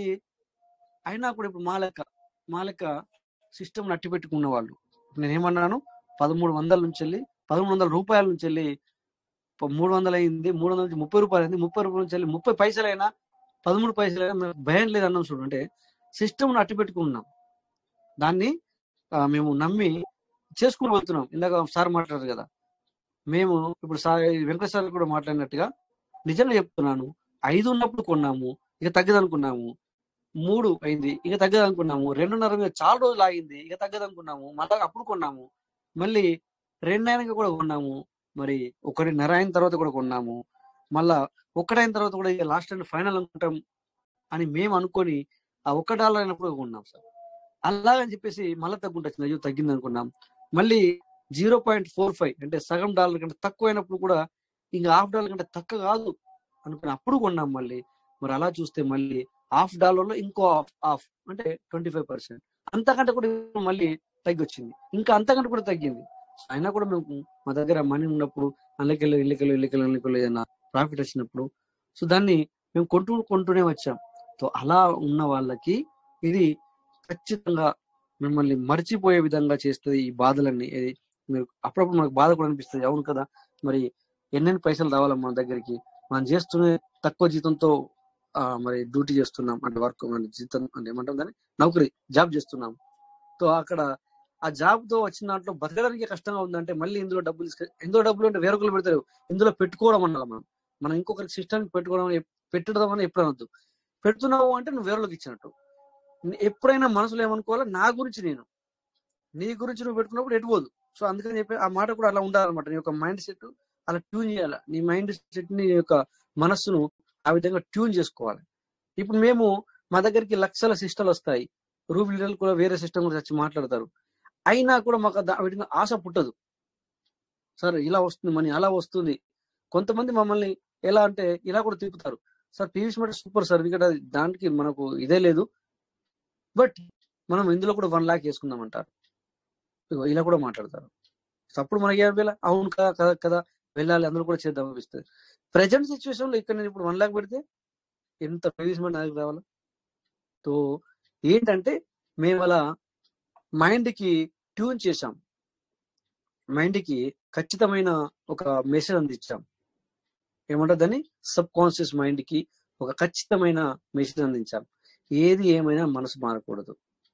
అయినా కూడా ఇప్పుడు మా లెక్క మా లెక్క సిస్టమ్ నట్టి పెట్టుకున్న వాళ్ళు నేను ఏమన్నాను పదమూడు వందల నుంచి వెళ్ళి పదమూడు వందల రూపాయల నుంచి వెళ్ళి ప- మూడు వందలు అయింది మూడు వందల నుంచి ముప్పై రూపాయలు అయింది ముప్పై రూపాయల నుంచి వెళ్ళి ముప్పై పైసలైనా పదమూడు పైసలైనా మేము భయం లేదు అన్నాం చూడు అంటే సిస్టమ్ అట్టి పెట్టుకున్నాం దాన్ని ఆ, మేము నమ్మి చేసుకుని వెళ్తున్నాం ఇందాక సార్ మాట్లాడారు కదా మేము ఇప్పుడు సార్ వెంకట సార్ కూడా మాట్లాడినట్టుగా నిజంగా చెప్తున్నాను ఐదు ఉన్నప్పుడు కొన్నాము ఇక తగ్గదనుకున్నాము మూడు అయింది ఇక తగ్గదనుకున్నాము రెండున్నర మీద చాలా రోజులు ఆగింది ఇక తగ్గదనుకున్నాము మళ్ళీ అప్పుడు కొన్నాము మళ్ళీ రెండైనాక కూడా కొన్నాము మరి ఒకటిన్నర అయిన తర్వాత కూడా కొన్నాము మళ్ళా ఒక్కటైన తర్వాత కూడా ఇక లాస్ట్ అండ్ ఫైనల్ అనుకుంటాం అని మేము అనుకొని ఆ ఒక్క డాలర్ అయినప్పుడు కొన్నాం సార్ అలాగని చెప్పేసి మళ్ళీ తగ్గుంటే వచ్చింది అయ్యో తగ్గింది అనుకున్నాం మళ్ళీ జీరో పాయింట్ ఫోర్ ఫైవ్ అంటే సగం డాలర్ కంటే తక్కువ అయినప్పుడు కూడా ఇంకా హాఫ్ డాలర్ కంటే తక్కువ కాదు అనుకుని అప్పుడు కొన్నాం మళ్ళీ మరి అలా చూస్తే మళ్ళీ హాఫ్ డాలర్ లో ఇంకో హాఫ్ హాఫ్ అంటే ట్వంటీ ఫైవ్ పర్సెంట్ అంతకంటే కూడా మళ్ళీ తగ్గి వచ్చింది ఇంకా అంతకంటే కూడా తగ్గింది అయినా కూడా మేము మా దగ్గర మనీ ఉన్నప్పుడు అందుకెళ్ళి ఇళ్ళకెళ్ళి ఇళ్ళకెళ్ళి ఇళ్ళకెళ్ళి ఏదైనా ప్రాఫిట్ వచ్చినప్పుడు సో దాన్ని మేము కొంటూ కొంటూనే వచ్చాం సో అలా ఉన్న వాళ్ళకి ఇది ఖచ్చితంగా మిమ్మల్ని మర్చిపోయే విధంగా చేస్తుంది ఈ బాధలన్నీ ఇది మీరు అప్పుడప్పుడు మనకు బాధ కూడా అనిపిస్తుంది అవును కదా మరి ఎన్నెన్ని పైసలు రావాలి మన దగ్గరికి మనం చేస్తూనే తక్కువ జీతంతో ఆ, మరి డ్యూటీ చేస్తున్నాం అంటే వర్క్ మన జీతం అంటే ఏమంటాం దాన్ని నౌకరీ జాబ్ చేస్తున్నాం సో అక్కడ ఆ జాబ్ తో వచ్చిన దాంట్లో బతకడానికి కష్టంగా ఉందంటే మళ్ళీ ఇందులో డబ్బులు తీసుకు ఇందులో డబ్బులు అంటే వేరొకరు పెడతారు ఇందులో పెట్టుకోవడం అనాలి మనం మనం ఇంకొకరి సిస్టమ్ పెట్టుకోవడం ఎప్- పెట్టడం అని ఎప్పుడు అనొద్దు పెడుతున్నావు అంటే నువ్వు వేరొకరికి ఇచ్చినట్టు ని- ఎప్పుడైనా మనసులో ఏమనుకోవాలా నా గురించి నేను నీ గురించి నువ్వు పెట్టుకున్నప్పుడు ఎటు పోదు సో అందుకని చెప్పి ఆ మాట కూడా అలా ఉండాలన్నమాట నీ యొక్క మైండ్ సెట్ అలా ట్యూన్ చేయాలి నీ మైండ్ సెట్ ని నీ యొక్క మనస్సును ఆ విధంగా ట్యూన్ చేసుకోవాలి ఇప్పుడు మేము మా దగ్గరికి లక్షల సిస్టమ్లు వస్తాయి రూబ్ లీడర్లు కూడా వేరే సిస్టమ్ గురించి వచ్చి మాట్లాడతారు అయినా కూడా మాకు దా- వీటి మీద ఆశ పుట్టదు సార్ ఇలా వస్తుంది మనీ అలా వస్తుంది కొంతమంది మమ్మల్ని ఎలా అంటే ఇలా కూడా తిప్పుతారు sir PVC meter super sir ఎందుకంటే అది దానికి మనకు ఇదే లేదు బట్ మనం ఇందులో కూడా వన్ లాక్ వేసుకుందాం అంటారు ఇగో ఇలా కూడా మాట్లాడతారు సో అప్పుడు మనకి ఏం వేళ అవును కదా కదా కదా వెళ్ళాలి అందులో కూడా చేద్దాం అనిపిస్తుంది ప్రజెంట్ సిచ్యువేషన్ లో ఇక్కడ నేను ఇప్పుడు వన్ లాక్ పెడితే ఎంత ప్రయోజనం నాకు రావాలా సో ఏంటంటే మేము అలా మైండ్ కి ట్యూన్ చేశాం మైండ్ కి ఖచ్చితమైన ఒక మెసేజ్ అందించాం ఏమంటారు దాన్ని సబ్ కాన్షియస్ మైండ్ కి ఒక ఖచ్చితమైన మెసేజ్ అందించాం ఏది ఏమైనా మనసు మారకూడదు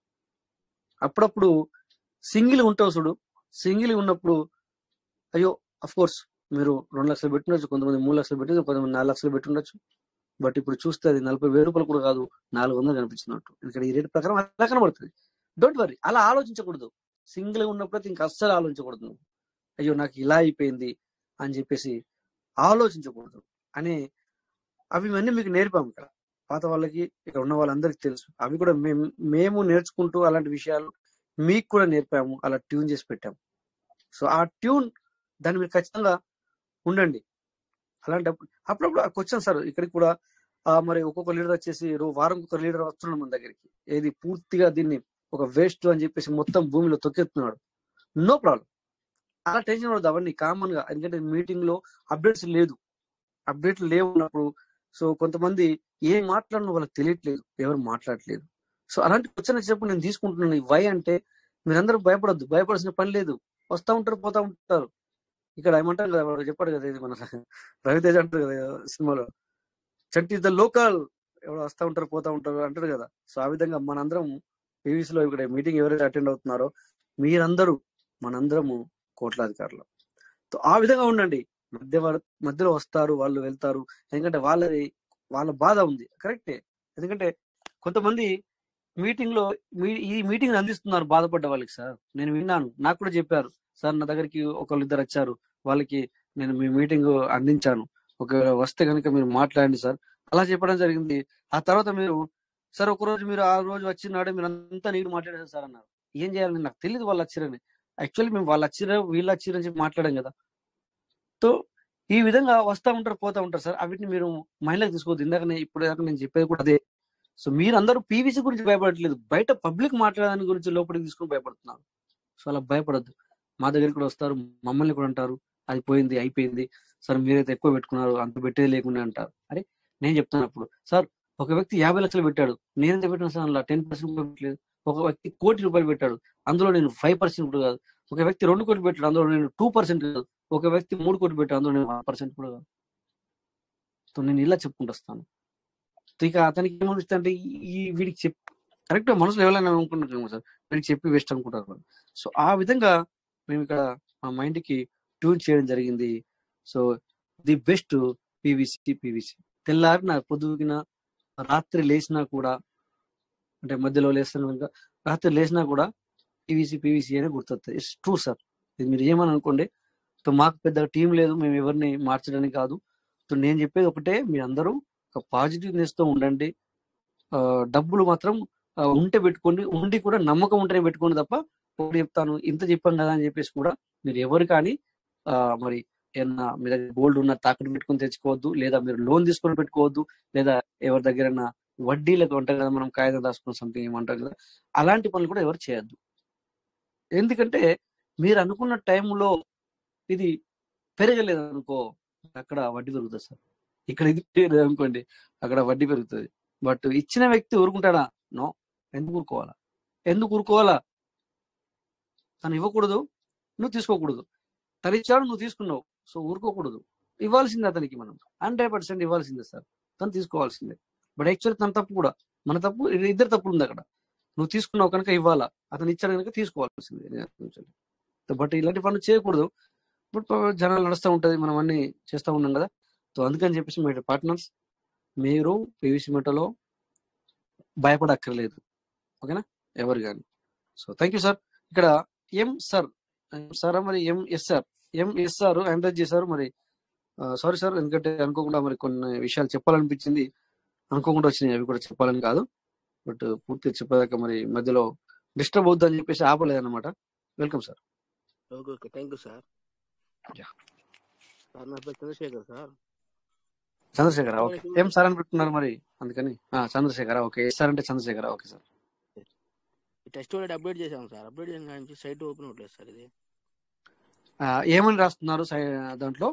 అప్పుడప్పుడు సింగిల్ ఉంటావు చూడు సింగిల్ ఉన్నప్పుడు అయ్యో అఫ్ కోర్స్ మీరు రెండు లక్షలు పెట్టుండొచ్చు కొంతమంది మూడు లక్షలు పెట్టి కొంతమంది నాలుగు లక్షలు పెట్టుండొచ్చు బట్ ఇప్పుడు చూస్తే అది నలభై వేల రూపాయలు కూడా కాదు నాలుగు వందలు కనిపించినట్టు ఇక్కడ ఈ రేట్ ప్రకారం అలా కనబడుతుంది డోంట్ వరీ అలా ఆలోచించకూడదు సింగిల్ గా ఉన్నప్పుడు అయితే ఇంకా అస్సలు ఆలోచించకూడదు నువ్వు అయ్యో నాకు ఇలా అయిపోయింది అని చెప్పేసి ఆలోచించకూడదు అనే అవి ఇవన్నీ మీకు నేర్పాము ఇక్కడ పాత వాళ్ళకి ఇక్కడ ఉన్న వాళ్ళందరికీ తెలుసు అవి కూడా మేము మేము నేర్చుకుంటూ అలాంటి విషయాలు మీకు కూడా నేర్పాము అలా ట్యూన్ చేసి పెట్టాము సో ఆ ట్యూన్ దాన్ని మీరు ఖచ్చితంగా ఉండండి అలాంటి అప్పుడప్పుడు క్వశ్చన్ సార్ ఇక్కడికి కూడా ఆ, మరి ఒక్కొక్క లీడర్ వచ్చేసి రో- వారం ఒక లీడర్ వస్తున్నాడు మన దగ్గరికి ఏది పూర్తిగా దీన్ని ఒక వేస్ట్ అని చెప్పేసి మొత్తం భూమిలో తొక్కెత్తున్నాడు నో ప్రాబ్లం అలా టెన్షన్ పడదు అవన్నీ కామన్ గా ఎందుకంటే మీటింగ్ లో అప్డేట్స్ లేదు అప్డేట్లు లేవు ఉన్నప్పుడు సో కొంతమంది ఏం మాట్లాడిన వాళ్ళకి తెలియట్లేదు ఎవరు మాట్లాడట్లేదు సో అలాంటి క్వశ్చన్ వచ్చినప్పుడు నేను తీసుకుంటున్నాను ఈ వై అంటే మీరందరూ భయపడొద్దు భయపడాల్సిన పని లేదు వస్తా ఉంటారు పోతా ఉంటారు ఇక్కడ ఏమంటారు కదా వాడు చెప్పాడు కదా ఇది మన రవితేజ అంటారు కదా సినిమాలో చట్ ఇస్ ద లోకల్ ఎవరు వస్తా ఉంటారు పోతా ఉంటారు అంటారు కదా సో ఆ విధంగా మనందరం పీవీసీ లో ఇక్కడ మీటింగ్ ఎవరైతే అటెండ్ అవుతున్నారో మీరందరూ మనందరము కోట్లాధికారులు సో ఆ విధంగా ఉండండి మధ్య వర- మధ్యలో వస్తారు వాళ్ళు వెళ్తారు ఎందుకంటే వాళ్ళది వాళ్ళ బాధ ఉంది కరెక్టే ఎందుకంటే కొంతమంది మీటింగ్ లో మీ- ఈ మీటింగ్ అందిస్తున్నారు బాధపడ్డ వాళ్ళకి సార్ నేను విన్నాను నాకు కూడా చెప్పారు సార్ నా దగ్గరికి ఒకళ్ళు ఇద్దరు వచ్చారు వాళ్ళకి నేను మీ మీటింగ్ అందించాను ఒకవేళ వస్తే కనుక మీరు మాట్లాడండి సార్ అలా చెప్పడం జరిగింది ఆ తర్వాత మీరు సార్ ఒక రోజు మీరు ఆ రోజు వచ్చినాడే మీరు అంతా నీరు మాట్లాడారు సార్ అన్నారు ఏం చేయాలని నాకు తెలియదు వాళ్ళు వచ్చిరని యాక్చువల్లీ మేము వాళ్ళు వచ్చిరా వీళ్ళు వచ్చిరని చెప్పి మాట్లాడాం కదా సో ఈ విధంగా వస్తా ఉంటారు పోతా ఉంటారు సార్ అవిటిని మీరు మైండ్లోకి తీసుకోవద్దు ఇందాక నేను ఇప్పుడు దాకా నేను చెప్పేది కూడా అదే సో మీరు అందరూ పీవీసీ గురించి భయపడట్లేదు బయట పబ్లిక్ మాట్లాడడానికి గురించి లోపలికి తీసుకొని భయపడుతున్నారు సో అలా భయపడద్దు మా దగ్గరికి కూడా వస్తారు మమ్మల్ని కూడా అంటారు అది పోయింది అయిపోయింది సార్ మీరైతే ఎక్కువ పెట్టుకున్నారు అంత పెట్టేది లేకుండా అంటారు అరే నేను చెప్తాను అప్పుడు సార్ ఒక వ్యక్తి యాభై లక్షలు పెట్టాడు నేనెంత పెట్టినా సార్ అందులో టెన్ పర్సెంట్ కూడా పెట్టలేదు ఒక వ్యక్తి కోటి రూపాయలు పెట్టాడు అందులో నేను ఫైవ్ పర్సెంట్ కూడా కాదు ఒక వ్యక్తి రెండు కోట్లు పెట్టాడు అందులో నేను టూ పర్సెంట్ కాదు ఒక వ్యక్తి మూడు కోట్లు పెట్టాడు అందులో నేను వన్ పర్సెంట్ కూడా కాదు సో నేను ఇలా చెప్పుకుంటూ వస్తాను సో ఇక అతనికి ఏమనిపిస్తుంది అంటే ఈ వీడికి చెప్ కరెక్ట్ మనసులో ఎవరైనా అనుకుంటున్నాం సార్ వీడికి చెప్పి వేస్ట్ అనుకుంటారు వాళ్ళు. సో ఆ విధంగా మేము ఇక్కడ మా మైండ్ కి ట్యూన్ చేయడం జరిగింది so the best PVC PVC తెల్లారిన పొద్దుగిన రాత్రి లేచినా కూడా అంటే మధ్యలో లేస్తాను కనుక రాత్రి లేచినా కూడా పీవీసీ పీవీసీ అనే గుర్తొస్తుంది ఇట్స్ ట్రూ సార్ ఇది మీరు ఏమని అనుకోండి సో మాకు పెద్ద టీం లేదు మేము ఎవరిని మార్చడానికి కాదు సో నేను చెప్పేది ఒకటే మీరు అందరూ ఒక పాజిటివ్నెస్ తో ఉండండి ఆ, డబ్బులు మాత్రం ఆ, ఉంటే పెట్టుకోండి ఉండి కూడా నమ్మకం ఉంటేనే పెట్టుకోండి తప్ప ఒకటి చెప్తాను ఇంత చెప్పాం కదా అని చెప్పేసి కూడా మీరు ఎవరు కానీ ఆ, మరి ఏమన్నా మీ దగ్గర గోల్డ్ ఉన్న తాకట్టు పెట్టుకొని తెచ్చుకోవద్దు లేదా మీరు లోన్ తీసుకొని పెట్టుకోవద్దు లేదా ఎవరి దగ్గర వడ్డీలకు ఉంటాం కదా మనం కాగితం రాసుకున్న సంథింగ్ ఏమంటాం కదా అలాంటి పనులు కూడా ఎవరు చేయొద్దు ఎందుకంటే మీరు అనుకున్న టైంలో ఇది పెరగలేదు అనుకో అక్కడ వడ్డీ పెరుగుతుంది సార్ ఇక్కడ ఇది పెరగలేదు అనుకోండి అక్కడ వడ్డీ పెరుగుతుంది బట్ ఇచ్చిన వ్యక్తి ఊరుకుంటాడా నో ఎందుకు ఊరుకోవాలా ఎందుకు ఊరుకోవాలా తను ఇవ్వకూడదు నువ్వు తీసుకోకూడదు తను ఇచ్చాడు నువ్వు తీసుకున్నావు సో ఊరుకోకూడదు ఇవ్వాల్సిందే అతనికి మనం హండ్రెడ్ పర్సెంట్ ఇవ్వాల్సిందే సార్ తను తీసుకోవాల్సిందే బట్ యాక్చువల్లీ తన తప్పు కూడా మన తప్పు ఇది ఇద్దరు తప్పులు ఉంది అక్కడ నువ్వు తీసుకున్నావు కనుక ఇవ్వాలా అతను ఇచ్చాడు కనుక తీసుకోవాల్సిందే బట్ ఇలాంటి పనులు చేయకూడదు బట్ జనాలు నడుస్తూ ఉంటది మనం అన్ని చేస్తూ ఉన్నాం కదా సో అందుకని చెప్పేసి మీ పార్ట్నర్స్ మీరు పివిసి మెటలో భయపడక్కర్లేదు ఓకేనా ఎవరు కానీ సో థ్యాంక్ యూ సార్ ఇక్కడ ఎం సార్ సార్ మరి ఎం ఎస్ సార్ ఎం ఎస్ సార్ ఎంటర్ చేశారు మరి సారీ సార్ ఎందుకంటే అనుకోకుండా మరి కొన్ని విషయాలు చెప్పాలనిపించింది అనుకోకుండా వచ్చినాయి అవి కూడా చెప్పాలని కాదు బట్ పూర్తిగా చెప్పేదాకా మరి మధ్యలో డిస్టర్బ్ అవుద్దని చెప్పేసి ఆపలేదన్నమాట welcome sir okay okay thank you sir Yeah. Sir నా పేరు చంద్రశేఖర్ సార్ చంద్రశేఖర ఓకే ఏం సార్ అని పెట్టుకున్నారు మరి అందుకని ఆ, చంద్రశేఖర ఓకే ఎస్ సార్ అంటే చంద్రశేఖర ఓకే సార్ ఈ టెస్ట్ వాడి అప్డేట్ చేశాం సార్ అప్డేట్ చేసిన కాడి నుంచి సైట్ ఓపెన్ అవ్వట్లేదు సార్ ఇది ఆ, ఏమని రాస్తున్నారు సై- దాంట్లో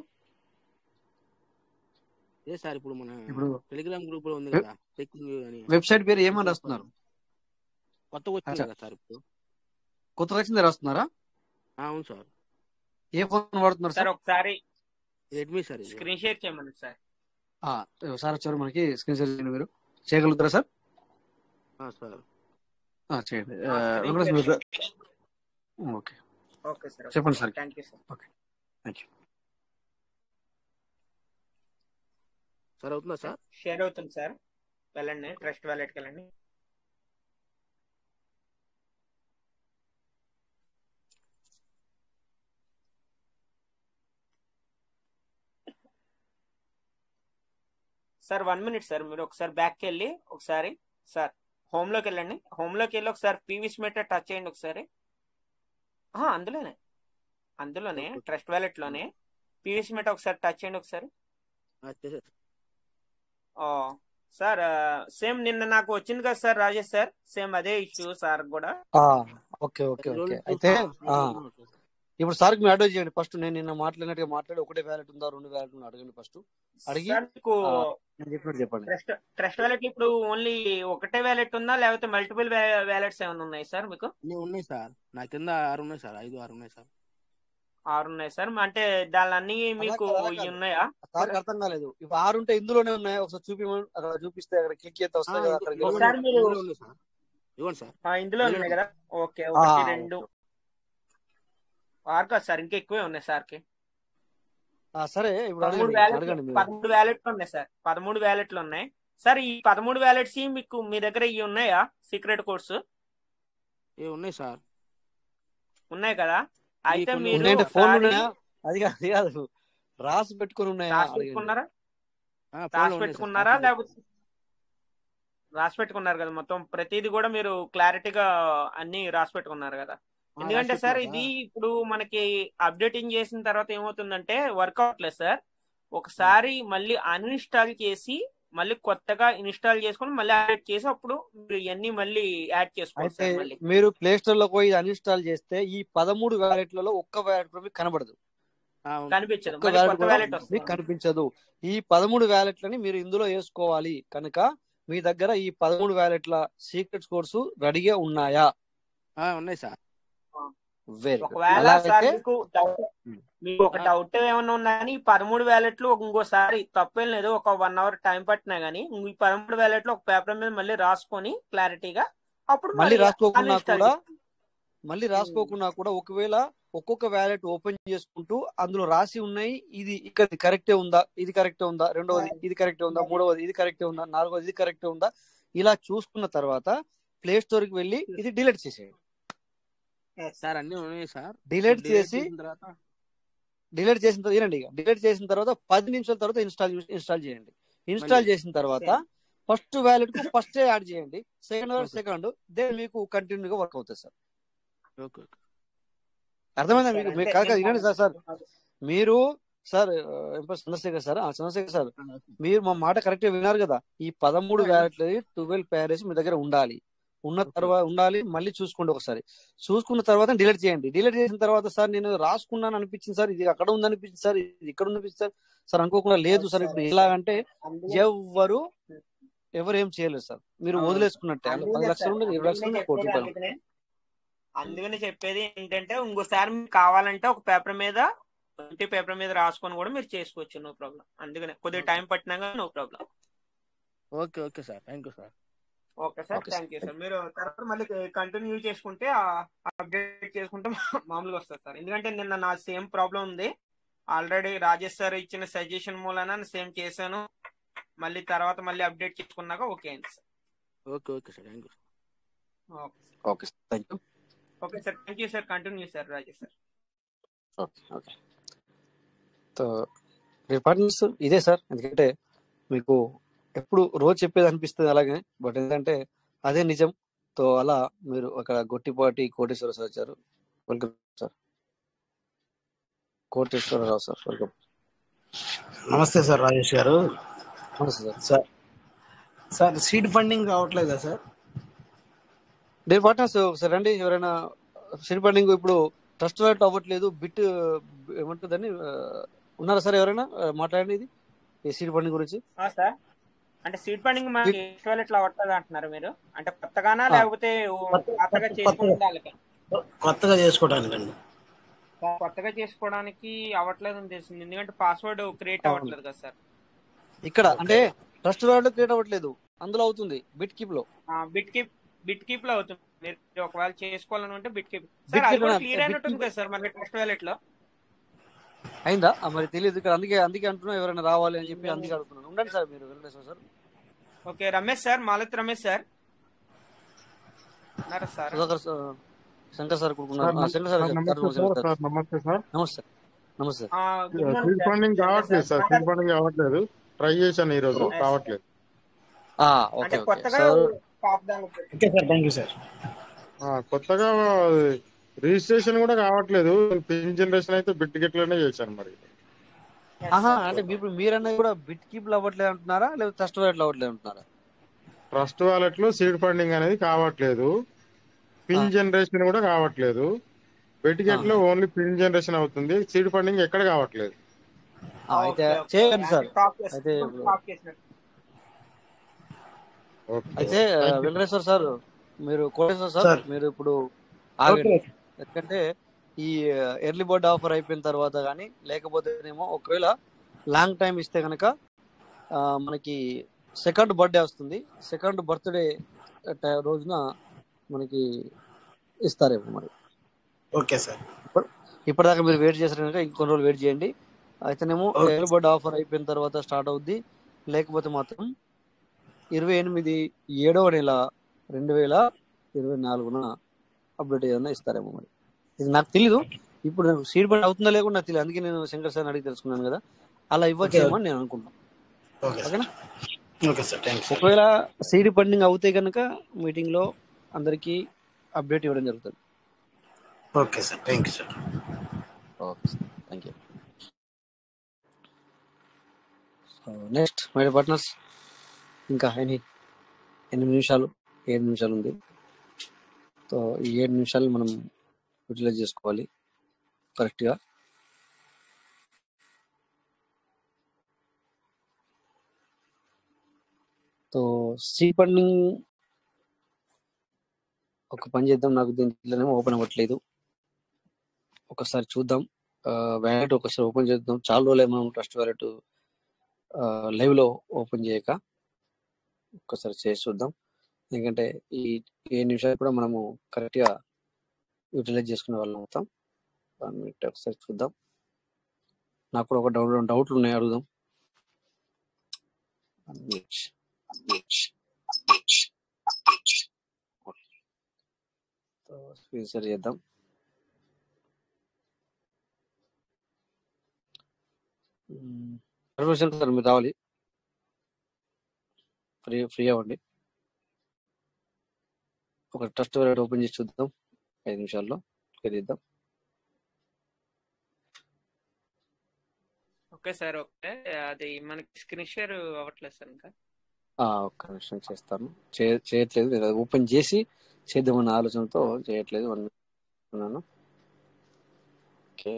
ఏ సార్ ఇప్పుడు మన ఇప్పుడు టెలిగ్రామ్ గ్రూప్ లో ఉంది వెబ్- కదా చెక్కింగ్ అని వెబ్సైట్ పేరు ఏమని రాస్తున్నారు కొత్తగా వచ్చింది అచ్చా. కదా సార్ ఇప్పుడు కొత్త వచ్చింది రాస్తున్నారా ఆ, అవును సార్ ఏ ఫోన్ వాడుతున్నారు సార్ సార్ ఒకసారి రెడ్మీ సార్ ఇది స్క్రీన్ షేర్ చేయమని సార్ ఆ, సార్ వచ్చారు మనకి స్క్రీన్ షేర్ చేయండి మీరు చేయగలుగుతారా సార్ ఆ, సార్ ఆ, చేయండి ఆ, ఆ, screen వెంకటేష్ share మీరు ఓకే ఓకే సార్ చెప్పండి sir thank you sir thank you sir అవుతుందా సార్ షేర్ అవుతుంది సార్ వెళ్ళండి ట్రస్ట్ వ్యాలెట్కి వెళ్ళండి సార్ వన్ మినిట్ సార్ మీరు ఒకసారి బ్యాక్కి వెళ్ళి ఒకసారి సార్ హోమ్ లోకి వెళ్ళండి హోమ్ లోకి వెళ్ళి ఒకసారి పీవీస్ మీటర్ టచ్ చేయండి ఒకసారి ఆ, అందులోనే అందులోనే ట్రస్ట్ వ్యాలెట్ లోనే పీవీస్ మీటర్ ఒకసారి టచ్ చేయండి ఒకసారి ఆ, చేశారు ఓ సార్ సేమ్ నిన్న నాకు వచ్చింది కదా సార్ రాజేష్ సార్ సేమ్ అదే ఇష్యూ సార్ కూడా ఓకే ఓకే సార్. ఓకే రోజు అయితే చూస్తాం. ఆ, అవును సార్. ఇప్పుడు సార్కి మీరు అడ్వైజ్ చేయండి ఫస్ట్ నేను నిన్న మాట్లాడినట్టుగా మాట్లాడి ఒకటే వ్యాలెట్ ఉందా రెండు వ్యాలెట్ ఉందా అడగండి ఫస్ట్ అడిగి సార్ మీకు ఆ, నేను చెప్పినట్టు చెప్పండి ట్రస్ట్ ట్రస్ట్ వ్యాలెట్ ఇప్పుడు ఓన్లీ ఒకటే వ్యాలెట్ ఉందా లేకపోతే మల్టిపుల్ వ్యాలెట్స్ ఏమైనా ఉన్నాయి సార్ మీకు అన్నీ ఉన్నాయి సార్ నా కింద ఆరు ఉన్నాయి సార్ ఐదు ఆరు ఉన్నాయి సార్ ఆరు ఉన్నాయి సార్ అంటే దాని అన్ని మీకు అలా కాదు. ఇవి ఉన్నాయా సార్కి అర్థం కాలేదు ఇప్పుడు ఆరు ఉంటే ఇందులోనే ఉన్నాయి ఒకసారి చూపిమని అక్కడ చూపిస్తే అక్కడ క్లిక్ చేస్తే ఆ, వస్తాయి కదా ఇందు- అక్కడ ఇందులో ఒకసారి మీరు- ఇందులో ఉన్నాయి సార్ ఇవ్వండి సార్ ఆ, ఇందులో ఇందులో ఉన్నాయి కదా ఓకే ఆ, ఒకటి ఓకే. రెండు ఆరు కాదు సార్ ఇంకా ఎక్కువే ఉన్నాయి సార్కి ఆ, సరే ఇప్పుడు పదమూడు అడగండి వ్యాలెట్ అడగండి మీరు పదమూడు వ్యాలెట్లు ఉన్నాయి సార్ పదమూడు వ్యాలెట్లు ఉన్నాయి సార్ ఈ పదమూడు వ్యాలెట్స్ మీకు మీ దగ్గర ఇవి ఉన్నాయా సీక్రెట్ కోడ్స్ ఏ ఉన్నాయి సార్ ఉన్నాయి కదా అయితే కొన్ని మీరు ఉన్నాయంటే ఫోన్లు ఒకసారి ఉన్నాయా అది కాదు అది కాదు రాసి పెట్టుకొని ఉన్నాయా రాసి అడగండి. పెట్టుకున్నారా ఆ, ఫోన్లో రాసి ఉన్నాయి సార్. పెట్టుకున్నారా లేకపోతే రాసి పెట్టుకున్నారు కదా మొత్తం ప్రతిదీ కూడా మీరు క్లారిటీగా అన్ని రాసి పెట్టుకున్నారు కదా ఆ, ఎందుకంటే రాసి సార్ పెట్టుకున్నా ఇది ఇప్పుడు మనకి అప్డేటింగ్ చేసిన తర్వాత ఏమవుతుందంటే వర్క్ అవట్లేదు సార్ ఒకసారి మళ్ళీ అన్ఇన్స్టాల్ చేసి మళ్ళీ కొత్తగా ఇన్స్టాల్ చేసుకొని మళ్ళీ అప్డేట్ చేసి అప్పుడు మీరు ఇవన్నీ మళ్ళీ యాడ్ చేసుకోవాలి అయితే సార్ మళ్ళీ మీరు ప్లే స్టోర్ లో పోయి అన్ఇన్స్టాల్ చేస్తే ఈ పదమూడు వ్యాలెట్లలో ఒక్క వ్యాలెట్ కూడా మీకు కనబడదు ఆ, అవును. కనిపించదు ఒక్క మళ్ళీ వ్యాలెట్ కొత్త కూడా వ్యాలెట్ మీకు వస్తుంది కనిపించదు ఈ పదమూడు వ్యాలెట్లని మీరు ఇందులో వేసుకోవాలి కనుక మీ దగ్గర ఈ పదమూడు వ్యాలెట్ల సీక్రెట్స్ కోర్సు రెడీగా ఉన్నాయా ఆ, ఉన్నాయి సార్ వెరీ గుడ్ ఒకవేళ సార్ అలాగైతే మీకు డౌట్ మీకు ఒక డౌట్ ఏమన్నా ఉన్నా కానీ ఈ పదమూడు వ్యాలెట్లు ఇంకోసారి తప్పేం లేదు ఒక వన్ అవర్ టైం పట్టినా గానీ ఈ పదమూడు వ్యాలెట్లు ఒక పేపర్ మీద మళ్ళీ రాసుకొని క్లారిటీగా అప్పుడు మళ్ళీ మరి రాసుకోకుండా అన్ఇన్స్టాల్ కూడా మళ్ళీ రాసుకోకుండా కూడా ఒకవేళ ఒక్కొక్క వ్యాలెట్ ఓపెన్ చేసుకుంటూ అందులో రాసి ఉన్నాయి ఇది ఇక్కడ కరెక్టే ఉందా ఇది కరెక్టే ఉందా రెండవది ఇది కరెక్టే ఉందా మూడవది ఇది కరెక్టే ఉందా నాలుగవది ఇది కరెక్టే ఉందా ఇలా చూసుకున్న తర్వాత ప్లే స్టోర్ కి వెళ్ళి ఇది డిలీట్ చేసేయండి సార్ అన్ని ఉన్నాయి సార్ డిలీట్ డిలీట్ చేసి చేసిన తర్వాత డిలీట్ చేసిన తర్వాత వినండి ఇక డిలీట్ చేసిన తర్వాత పది నిమిషాల తర్వాత ఇన్స్టాల్ ఇన్స్టాల్ చేయండి ఇన్స్టాల్ మళ్ళీ చేసిన తర్వాత ఫస్ట్ వ్యాలెట్ కు ఫస్ట్ యాడ్ చేయండి second wallet okay second then మీకు కంటిన్యూగా వర్క్ అవుతుంది సార్ ఓకే ఓకే అర్థమైందా సార్ మీకు అంతే మీరు కాదు కాదు నేను వినండి సార్ సార్ మీరు సార్ ఎంపీ చంద్రశేఖర్ సార్ ఆ, చంద్రశేఖర్ సార్ మీరు మా మాట కరెక్ట్ విన్నారు కదా ఈ పదమూడు వ్యాలెట్లు ట్వెల్వ్ ప్యారేజ్ మీ దగ్గర ఉండాలి ఉన్న ఓకే తర్వాత ఉండాలి మళ్ళీ చూసుకోండి ఒకసారి చూసుకున్న తర్వాత డిలీట్ చేయండి డిలీట్ చేసిన తర్వాత సార్ నేను రాసుకున్నాను అనిపించింది సార్ ఇది అక్కడ ఉంది అనిపించింది సార్ ఇది ఇక్కడ ఉంది అనిపించింది సార్ సార్ అనుకోకుండా లేదు సార్ ఇప్పుడు ఎలా అంటే అందుకే ఎవ్వరు ఎవరు ఏం చేయలేదు సార్ మీరు అవును వదిలేసుకున్నట్టే అందులో పది అందుకనే లక్షలు సార్ ఉండదు ఇరవై లక్షలు అందుకనే ఉండదు కోటి చెప్పేది రూపాయలు అందుకనే అందుకనే చెప్పేది ఏంటంటే ఇంకోసారి మీకు కావాలంటే ఒక పేపర్ మీద ట్వంటీ పేపర్ మీద రాసుకొని కూడా మీరు చేసుకోవచ్చు నో ప్రాబ్లం అందుకనే కొద్దిగా టైం పట్టినా కానీ no problem okay okay sir thank you sir okay sir okay sir thank you sir మీరు తర్వాత మళ్ళీ కంటిన్యూ చేసుకుంటే అప్డేట్ చేసుకుంటే మామూలుగా వస్తుంది సార్ ఎందుకంటే నిన్న నా సేమ్ ప్రాబ్లం ఉంది ఆల్రెడీ రాజేష్ సార్ ఇచ్చిన సజెషన్ మూలన సేమ్ చేశాను మళ్ళీ తర్వాత మళ్ళీ అప్డేట్ చేసుకున్నాక ఓకే అయింది sir okay okay sir thank you okay okay sir thank you okay sir thank you sir continue sir Rajesh sir okay okay so departments ఇదే సార్ ఎందుకంటే మీకు ఎప్పుడు రోజు చెప్పేది అనిపిస్తుంది అలాగే బట్ ఏంటంటే అదే నిజం సో అలా మీరు అక్కడ గొట్టిపాటి కోటేశ్వర సార్ వచ్చారు welcome sir Koteswararao sir welcome నమస్తే సార్ రాజేష్ గారు నమస్తే sir sir sir seed funding కావట్లేదా సార్ డియర్ పార్ట్నర్స్ ఒకసారి రండి ఎవరైనా సీడ్ ఫండింగ్ ఇప్పుడు ట్రస్ట్ వాలెట్ అవ్వట్లేదు బిట్ ఏమంటుందని ఆ, ఉన్నారా సార్ ఎవరైనా ఆ, మాట్లాడండి ఇది ఈ సీడ్ ఫండింగ్ గురించి సార్ అంటే సీట్ ఫండింగ్ మనకి Seed- ఫెస్టివల్ ఇట్లా పడుతుంది అంటున్నారు మీరు అంటే కొత్తగానా ఆ, లేకపోతే ఓ కొత్త- పాతగా కొత్త- చేసుకునే కొత్తగా వాళ్ళకి కొత్తగా చేసుకోవడానికండి కొత్తగా చేసుకోవడానికి అవ్వట్లేదు అని తెలిసింది ఎందుకంటే పాస్వర్డ్ క్రియేట్ అవును అవ్వట్లేదు కదా సార్ ఇక్కడ ఓకే అంటే ట్రస్ట్ వాలెట్ క్రియేట్ అవ్వట్లేదు అందులో అవుతుంది బిట్ కీప్ లో బిట్ కీప్ బిట్ కీప్ లో అవుతుంది మీరు ఒకవేళ చేసుకోవాలని ఉంటే బిట్ కీప్ సార్ బిట్ అది కీప్ కూడా క్లియర్ బిట్ అయినట్టుంది కీప్ కదా సార్ మనకి ట్రస్ట్ వ్యాలెట్ లో అయిందా ఆ, మరి తెలియదు ఇక్కడ అందుకే అందుకే అంటున్నా ఎవరైనా రావాలి అని చెప్పి అందుకే అడుగుతున్నాను ఉండండి సార్ మీరు Venkateswara sir okay Ramesh sir మాలత్ రమేష్ సార్ ఉన్నారా sir Sudhakar sir Shankar sir కూడుకున్నారు సార్ ఆ, నమ- శంకర్ సార్ సార్ వచ్చారు. నమస్తే సార్ సార్ సార్ నమస్తే సార్ నమస్తే నమస్తే good morning seed sir funding Shankar కావట్లేదు సార్ సార్ సీడ్ ఫండింగ్ కావట్లేదు ట్రై చేశాను ఈ రోజు Yes. కావట్లేదు ఆ, అంటే ఓకే ఓకే కొత్తగా సార్ టాప్ దాకా okay sir thank you sir ఆ, కొత్తగా రిజిస్ట్రేషన్ కూడా కావట్లేదు పిన్ జనరేషన్ అయితే బిట్ గిట్లనే చేశాను మరి Yes, ఆహా sir. అంటే మీరు మీరన్నది కూడా బిట్ కీప్ అవ్వట్లేదు అంటున్నారా లేదా ట్రస్ట్ వాలెట్ అవ్వట్లేదు అంటున్నారా ట్రస్ట్ వాలెట్ లో సీడ్ ఫండింగ్ అనేది కావట్లేదు ఆ, పిన్ జనరేషన్ కూడా కావట్లేదు బెట్ ఆ, గెట్ లో ఓన్లీ పిన్ జనరేషన్ అవుతుంది సీడ్ ఫండింగ్ ఎక్కడ కావట్లేదు ఆ, అయితే ఓకే ఓకే చేయండి అంటే సార్ టాప్ అయితే చేసి ఇప్పుడు టాప్ చేసినట్టు ఓకే అయితే ఆ, థ్యాంక్ యూ వెంకటేశ్వర సార్ మీరు కోటేశ్వర సార్ సార్ మీరు ఇప్పుడు ఓకే ఆగండి ఎందుకంటే ఈ ఎర్లీ బర్డ్ ఆఫర్ అయిపోయిన తర్వాత కానీ లేకపోతేనేమో ఒకవేళ లాంగ్ టైం ఇస్తే కనుక మనకి సెకండ్ బర్త్డే వస్తుంది సెకండ్ బర్త్డే రోజున మనకి ఇస్తారేమో మరి ఓకే సార్ ఇప్పటి- ఇప్పటిదాకా మీరు వెయిట్ చేశారు కనుక ఇంకొన్ని రోజులు వెయిట్ చేయండి అయితేనేమో ఓకే ఎర్లీ బర్డ్ ఆఫర్ అయిపోయిన తర్వాత స్టార్ట్ అవుద్ది లేకపోతే మాత్రం ఇరవై ఎనిమిది ఏడవ నెల రెండు వేల ఇరవై నాలుగున అప్డేట్ ఏదైనా ఇస్తారేమో మరి ఇది నాకు తెలీదు ఇప్పుడు సీడ్ బండ్ అవుతుందా లేకుండా నాకు తెలియదు అందుకే నేను శంకర్ సార్ అడిగి తెలుసుకున్నాను కదా అలా ఓకే ఇవ్వచ్చేమో అని నేను అనుకుంటాను ఓకే సార్ ఓకేనా okay sir thank you sir ఒకవేళ సీడ్ పండింగ్ అవుతే కనుక మీటింగ్ లో అందరికి అప్డేట్ ఇవ్వడం జరుగుతుంది okay sir thank you sir okay sir thank you next my partners ఇంకా ఎన్ని ఎనిమిది నిమిషాలు ఏడు నిమిషాలు ఉంది సో ఈ ఏడు నిమిషాలు మనం యూటిలైజ్ చేసుకోవాలి కరెక్ట్గా సో సీడ్ ఫండింగ్ ఒక పని చేద్దాం నాకు దీంట్లోనేమో ఓపెన్ అవ్వట్లేదు ఒకసారి చూద్దాం వ్యాలెట్ ఒకసారి ఓపెన్ చేద్దాం చాలా రోజులు మనం ట్రస్ట్ వ్యాలెట్ లైవ్ లో ఓపెన్ చేయక ఒక్కసారి చేసి చూద్దాం ఎందుకంటే ఈ ఏ నిమిషాలు కూడా మనము కరెక్ట్ గా యూటిలైజ్ చేసుకునే వాళ్ళం అవుతాం వన్ మినిట్ ఒకసారి చూద్దాం నాకు కూడా ఒక డౌట్ డౌట్లు ఉన్నాయి అడుగుదాం వన్ మినిట్ స్క్రీన్ షేర్ చేద్దాం పర్మిషన్ సార్ మీరు రావాలి ఫ్రీ ఫ్రీ అవ్వండి ఒక ట్రస్ట్ వ్యాలెట్ ఓపెన్ చేసి చూద్దాం ఐదు నిమిషాల్లో తీద్దాం ఓకే సార్ ఓకే అది మనకి స్క్రీన్ షేర్ అవ్వట్లేదు సార్ ఇంకా ఆ, ఒక్క నిమిషం చేస్తాను చే- చేయట్లేదు నేను అది ఓపెన్ చేసి చేద్దామన్న ఆలోచనతో చేయట్లేదు వన్ ఉన్నాను ఓకే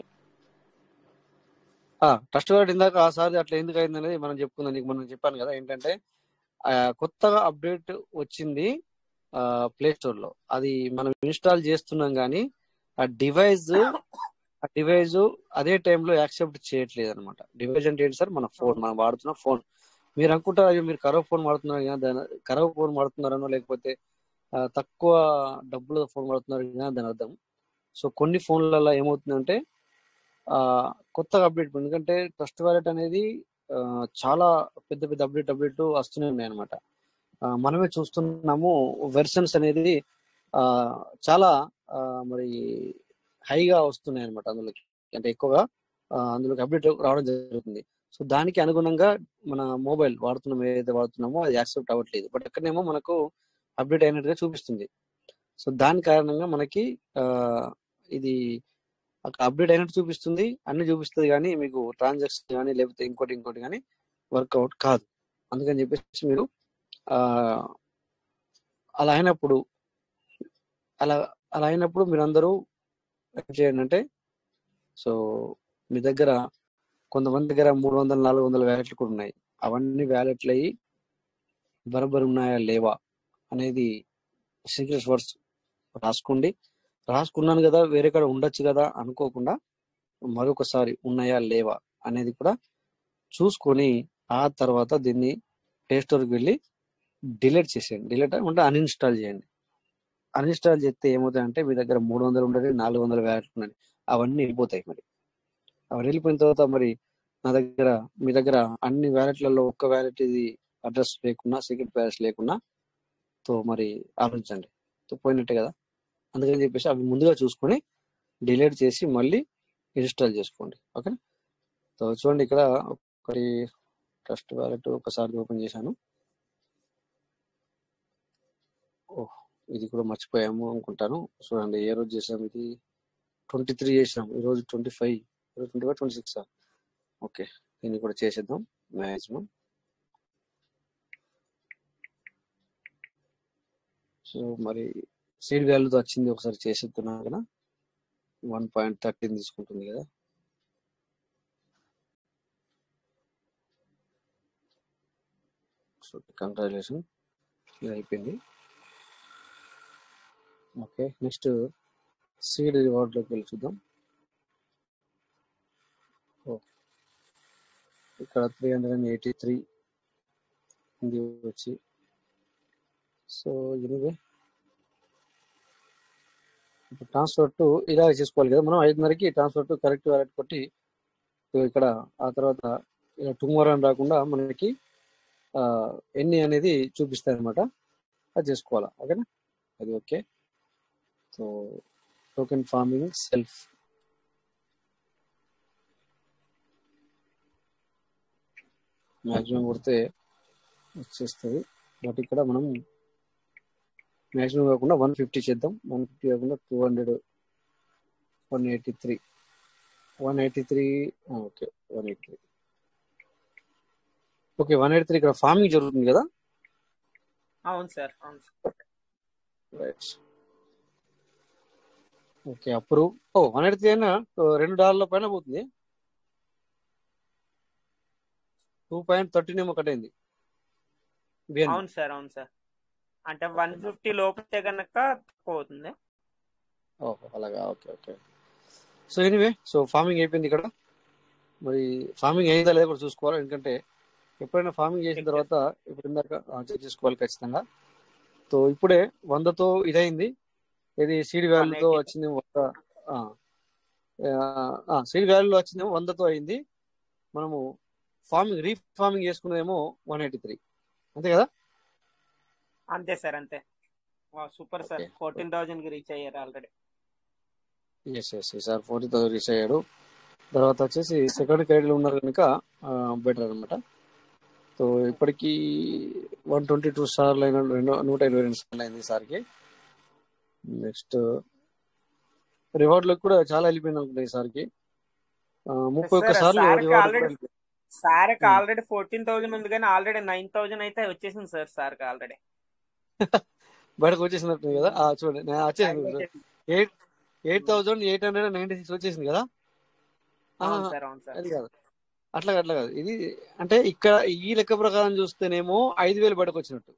ట్రస్ట్ వ్యాలెట్ ఇందాక ఆ సారి అట్లా ఎందుకు అయింది అనేది మనం చెప్పుకుందాం నీకు మనం చెప్పాను కదా ఏంటంటే ఆ, కొత్తగా అప్డేట్ వచ్చింది ప్లే స్టోర్ లో అది మనం ఇన్స్టాల్ చేస్తున్నాం కానీ ఆ డివైస్ ఆ డివైస్ అదే టైంలో యాక్సెప్ట్ చేయట్లేదు అనమాట డివైస్ అంటే ఏంటి సార్ మన ఫోన్ మనం వాడుతున్న ఫోన్ మీరు అనుకుంటారు అయ్యో మీరు కరవ్ ఫోన్ వాడుతున్నారు కదా దాని కరవ్ ఫోన్ వాడుతున్నారనో లేకపోతే ఆ, తక్కువ డబ్బుల ఫోన్ వాడుతున్నారు కదా దాని అర్థం సో కొన్ని ఫోన్లలో ఏమవుతుందంటే ఆ, కొత్తగా అప్డేట్ ఎందుకంటే ట్రస్ట్ వాలెట్ అనేది ఆ, చాలా పెద్ద పెద్ద అప్డేట్ అప్డేట్ వస్తూనే ఉన్నాయి అనమాట మనమే చూస్తున్నాము వెర్షన్స్ అనేది ఆ, చాలా ఆ, మరి హైగా వస్తున్నాయి అనమాట అందులోకి అంటే ఎక్కువగా ఆ, అందులోకి అప్డేట్ రావడం జరుగుతుంది సో దానికి అనుగుణంగా మన మొబైల్ వాడుతున్నాం ఏదైతే వాడుతున్నామో అది యాక్సెప్ట్ అవ్వట్లేదు బట్ అక్కడనేమో మనకు అప్డేట్ అయినట్టుగా చూపిస్తుంది సో దాని కారణంగా మనకి ఆ, ఇది అక్కడ అప్డేట్ అయినట్టు చూపిస్తుంది అన్ని చూపిస్తుంది కానీ మీకు ట్రాన్సాక్షన్ కానీ లేకపోతే ఇంకోటి ఇంకోటి కానీ వర్కౌట్ కాదు అందుకని చెప్పేసి మీరు ఆ, అలా అయినప్పుడు అలా అలా అయినప్పుడు మీరందరూ ఏం చేయండి అంటే సో మీ దగ్గర కొంతమంది దగ్గర మూడు వందల నాలుగు వందల వ్యాలెట్లు కూడా ఉన్నాయి అవన్నీ వ్యాలెట్లు అయ్యి బరబర్ ఉన్నాయా లేవా అనేది సీక్రెట్ వర్డ్స్ రాసుకోండి రాసుకున్నాను కదా వేరే కాడ ఉండొచ్చు కదా అనుకోకుండా మరొకసారి ఉన్నాయా లేవా అనేది కూడా చూసుకొని ఆ తర్వాత దీన్ని ప్లే స్టోర్కి వెళ్ళి డిలీట్ చేసేయండి డిలీట్ అంటే అన్ఇన్స్టాల్ చేయండి అన్ఇన్స్టాల్ చేస్తే ఏమవుతాయంటే మీ దగ్గర మూడు వందలు ఉండదు నాలుగు వందల వ్యాలెట్లు ఉన్నాయి అవన్నీ వెళ్ళిపోతాయి మరి అవి వెళ్ళిపోయిన తర్వాత మరి నా దగ్గర మీ దగ్గర అన్ని వ్యాలెట్లలో ఒక్క వ్యాలెట్ ఇది అడ్రస్ లేకున్నా సీక్రెట్ వ్యాలెట్స్ లేకున్నా తో మరి ఆలోచించండి తో పోయినట్టే కదా అందుకని చెప్పేసి అవి ముందుగా చూసుకొని డిలీట్ చేసి మళ్ళీ ఇన్స్టాల్ చేసుకోండి ఓకే సో చూడండి ఇక్కడ ఒకటి ట్రస్ట్ వ్యాలెట్ ఒకసారి ఓపెన్ చేశాను ఓహ్ ఇది కూడా మర్చిపోయాము అనుకుంటాను చూడండి ఏ రోజు చేసాం ఇది ట్వంటీ త్రీ చేసాం ఈ రోజు twenty five twenty five twenty six okay దీన్ని కూడా చేసేద్దాం మ్యాక్సిమం సో మరి సీడ్ వాల్యూతో వచ్చింది ఒకసారి చేసేస్తున్నా కదా వన్ పాయింట్ థర్టీన్ తీసుకుంటుంది కదా సో కంగ్రాచులేషన్ ఇది అయిపోయింది ఓకే నెక్స్ట్ సీడ్ రివార్డ్లోకి వెళ్ళి చూద్దాం ఓ, ఇక్కడ three hundred and eighty three ఇది వచ్చి సో ఎనివే ఇప్పుడు ట్రాన్స్ఫర్ టు ఇలా చేసుకోవాలి కదా మనం ఐదున్నరకి ట్రాన్స్ఫర్ టు కరెక్ట్ వ్యాలెట్ కొట్టి సో ఇక్కడ ఆ తర్వాత ఇలా టుమారో అని రాకుండా మనకి ఆ, ఎన్ని అనేది చూపిస్తాయి అనమాట అది చేసుకోవాలా ఓకేనా అది okay so token farming self maximum కొడితే వచ్చేస్తుంది బట్ ఇక్కడ మనం మ్యాక్సిమం కాకుండా వన్ ఫిఫ్టీ చేద్దాం వన్ ఫిఫ్టీ కాకుండా two hundred one eighty three one eighty three okay one eighty three okay one eighty three ఇక్కడ ఫార్మింగ్ జరుగుతుంది కదా అవును సార్ అవును సార్ రైట్ ఓకే అప్రూవ్ ఓ వన్ ఎయిటీ త్రీ అయినా ఓ, రెండు డాలర్ల పైన పోతుంది టూ పాయింట్ థర్టీన్ ఏమో కట్ అయింది బిఎన్బి అవును సార్ అవును సార్ అంటే వన్ ఫిఫ్టీ లోపలితే కనుక తక్కువ అవుతుంది ఓహో అలాగా okay okay so anyway so farming అయిపోయింది ఇక్కడ మరి ఫార్మింగ్ అయిందా లేదా కూడా చూసుకోవాలి ఎందుకంటే ఎప్పుడైనా ఫార్మింగ్ చేసిన తర్వాత ఇప్పుడు ఇందాక చెక్ చేసుకోవాలి ఖచ్చితంగా సో ఇప్పుడే వందతో ఇదైంది ఇది సీడ్ వాల్యూతో వచ్చింది వంద సీడ్ వాల్యూలో వచ్చింది వందతో అయింది మనము ఫార్మింగ్ రీ ఫార్మింగ్ చేసుకున్నదేమో వన్ ఎయిటీ త్రీ అంతే కదా అంతే సార్ అంతే super sir Okay. Fourteen thousand కి రీచ్ అయ్యారు already yes yes sir forty thousand reach అయ్యాడు తర్వాత వచ్చేసి సెకండ్ క్రెడిట్లో ఉన్నారు కనుక బెటర్ అనమాట సో ఇప్పటికి వన్ ట్వంటీ టూ స్టార్లు అయిన రెండు నూట ఇరవై రెండు స్టార్లు అయింది సార్కి నెక్స్ట్ రివార్డులకు కూడా చాలా వెళ్ళిపోయింది అనుకుంటా ఈ సార్కి ఆ, ముప్పై ఒక్క సార్ సార్లు సార్కి రివార్డు ఆల్రెడీ కూడా సార్కి Hmm. ఆల్రెడీ ఫోర్టీన్ థౌజండ్ ఉంది కానీ ఆల్రెడీ నైన్ థౌజండ్ అయితే వచ్చేసింది సార్ సార్కి ఆల్రెడీ బయటకు వచ్చేసినట్టు కదా ఆ, చూడండి నేను వచ్చేసింది eight eight thousand eight hundred ninety six వచ్చేసింది కదా ఆ, అవును సార్ అవును సార్ అది కాదు అట్లా అట్లా కాదు ఇది అంటే ఇక్కడ ఈ లెక్క ప్రకారం చూస్తేనేమో ఐదు వేలు బయటకు వచ్చినట్టు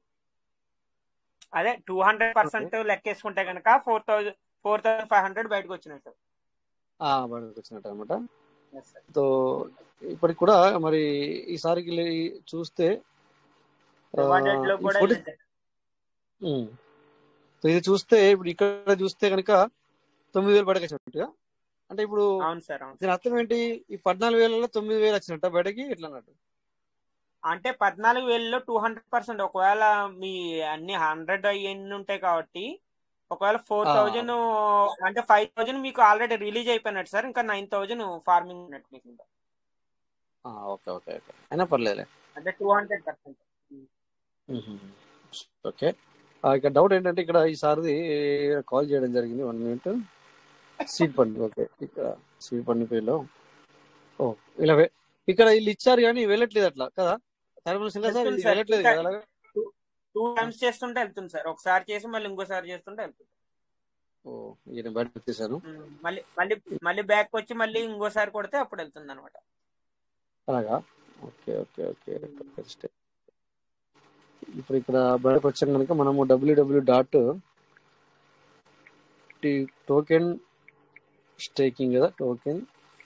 అదే టూ హండ్రెడ్ పర్సెంట్ లెక్కేసుకుంటే కనుక four thousand four thousand five hundred బయటకు వచ్చినట్టు ఆ బయటకు వచ్చినట్టు అనమాట Yes, sir. సో ఇప్పటికి కూడా మరి ఈసారికి లే- చూస్తే ఆ, Rewarded లో ఈ కూడా ఫోర్టీ ఇదే. ఉమ్. సో ఇది చూస్తే ఇప్పుడు ఇక్కడ చూస్తే కనుక తొమ్మిది వేలు బయటకు వచ్చినట్టుగా అంటే ఇప్పుడు అవును సార్ అవును దీని అర్థం ఏంటి ఈ పద్నాలుగు వేలలో తొమ్మిది వేలు వచ్చినట్ట బయటకి ఎట్లా అన్నట్టు అంటే పద్నాలుగు వేలలో టూ హండ్రెడ్ పర్సెంట్ ఒకవేళ మీ అన్ని హండ్రెడ్ అయ్యి ఉంటాయి కాబట్టి ఒకవేళ ఫోర్ ఆ. థౌజండ్ అంటే ఫైవ్ థౌజండ్ మీకు ఆల్రెడీ రిలీజ్ అయిపోయినట్టు సార్ ఇంకా నైన్ థౌజండ్ ఫార్మింగ్ ఉన్నట్టు మీకు ఇంకా ఆ, ఓకే ఓకే ఓకే అయినా పర్లేదులే అంటే టూ హండ్రెడ్ పర్సెంట్ మ్మ్. ఓకే ఆ, ఇక డౌట్ ఏంటంటే ఇక్కడ ఈసారిది కాల్ చేయడం జరిగింది వన్ మినిట్ సీట్ పండి ఓకే ఇక్కడ సీట్ పండి పేరులో ఓ ఇలా వె- ఇక్కడ వీళ్ళు ఇచ్చారు కానీ వెళ్ళట్లేదు అట్లా కదా థర్మల్ సింగర్ సార్ వెళ్తుంది ఇది సార్ వెళ్ళట్లేదు ఇంకా కదా అలాగా టూ టైమ్స్ చేస్తుంటే వెళ్తుంది సార్ ఒకసారి చేసి మళ్ళీ ఇంకోసారి చేస్తుంటే వెళ్తుంది ఓ ఈయన బయట పెట్టేశాను ఉమ్, మళ్ళీ మళ్ళీ మళ్ళీ బ్యాక్ వచ్చి మళ్ళీ ఇంకోసారి కొడితే అప్పుడు వెళ్తుంది అనమాట అలాగా ఓకే ఓకే ఓకే ఓకే. ఇప్పుడు ఇక్కడ బయటకు వచ్చాం కనుక మనము డబ్ల్యూడబ్ల్యూ డాట్ టోకెన్ స్టేకింగ్ కదా token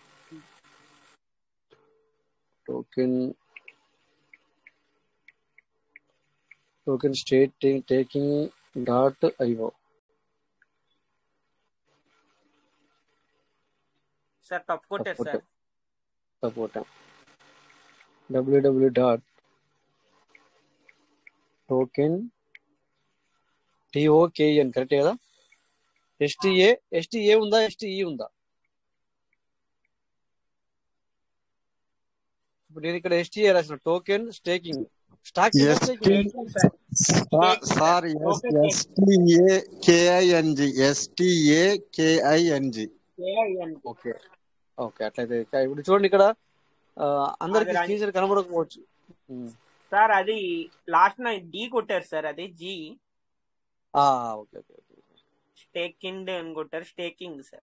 token token state taking dot I O sir తప్పు కొట్టారు sir support W W dot token T O K E N correct కదా ఎస్టీఏ ఎస్టీఏ ఉందా ఎస్టీఈ ఉందా ఇప్పుడు నేను ఇక్కడ ఎస్టీఏ రాసిన token staking stacking staking sir Okay, S T A K I N G S T A K I N G KIN. Okay okay అట్లయితే ఇక ఇప్పుడు చూడండి ఇక్కడ ఆ, అందరికి అది రా- స్క్రీన్ షాట్ కనబడకపోవచ్చు ఉమ్. సార్ అది లాస్ట్ నైట్ డి కొట్టారు సార్ అది జి ఆ, ఓకే ఓకే ఓకే స్టేకింగ్ అని కొట్టారు staking sir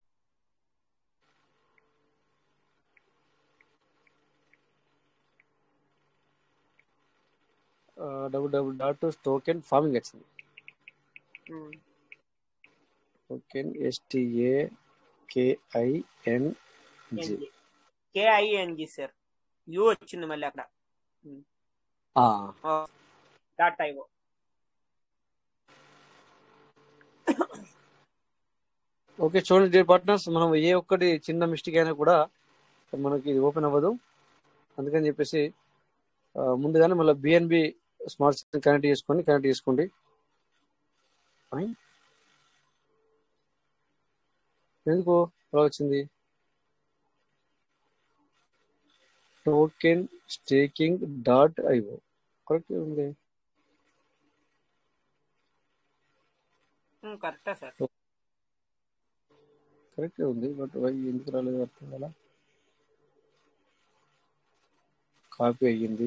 double double dot token farming వచ్చింది ఉమ్. Token S T A K I N G K I N G sir U వచ్చింది మళ్ళీ అక్కడ డాట్ ఐఓ ఓకే చూడండి డియర్ పార్ట్నర్స్ మనం ఏ ఒక్కటి చిన్న మిస్టేక్ అయినా కూడా మనకి ఇది ఓపెన్ అవ్వదు అందుకని చెప్పేసి ఆ, ముందుగానే మళ్ళీ బిఎన్బి స్మార్ట్ సిస్టమ్ కనెక్ట్ చేసుకొని కనెక్ట్ చేసుకోండి ఫైన్. ఎందుకు అలా వచ్చింది token staking dot I O correct ఉంది కరెక్టా సార్ కరెక్ట్ ఉంది బట్ వై ఎందుకు రాలేదు అర్థం కదా కాపీ అయ్యింది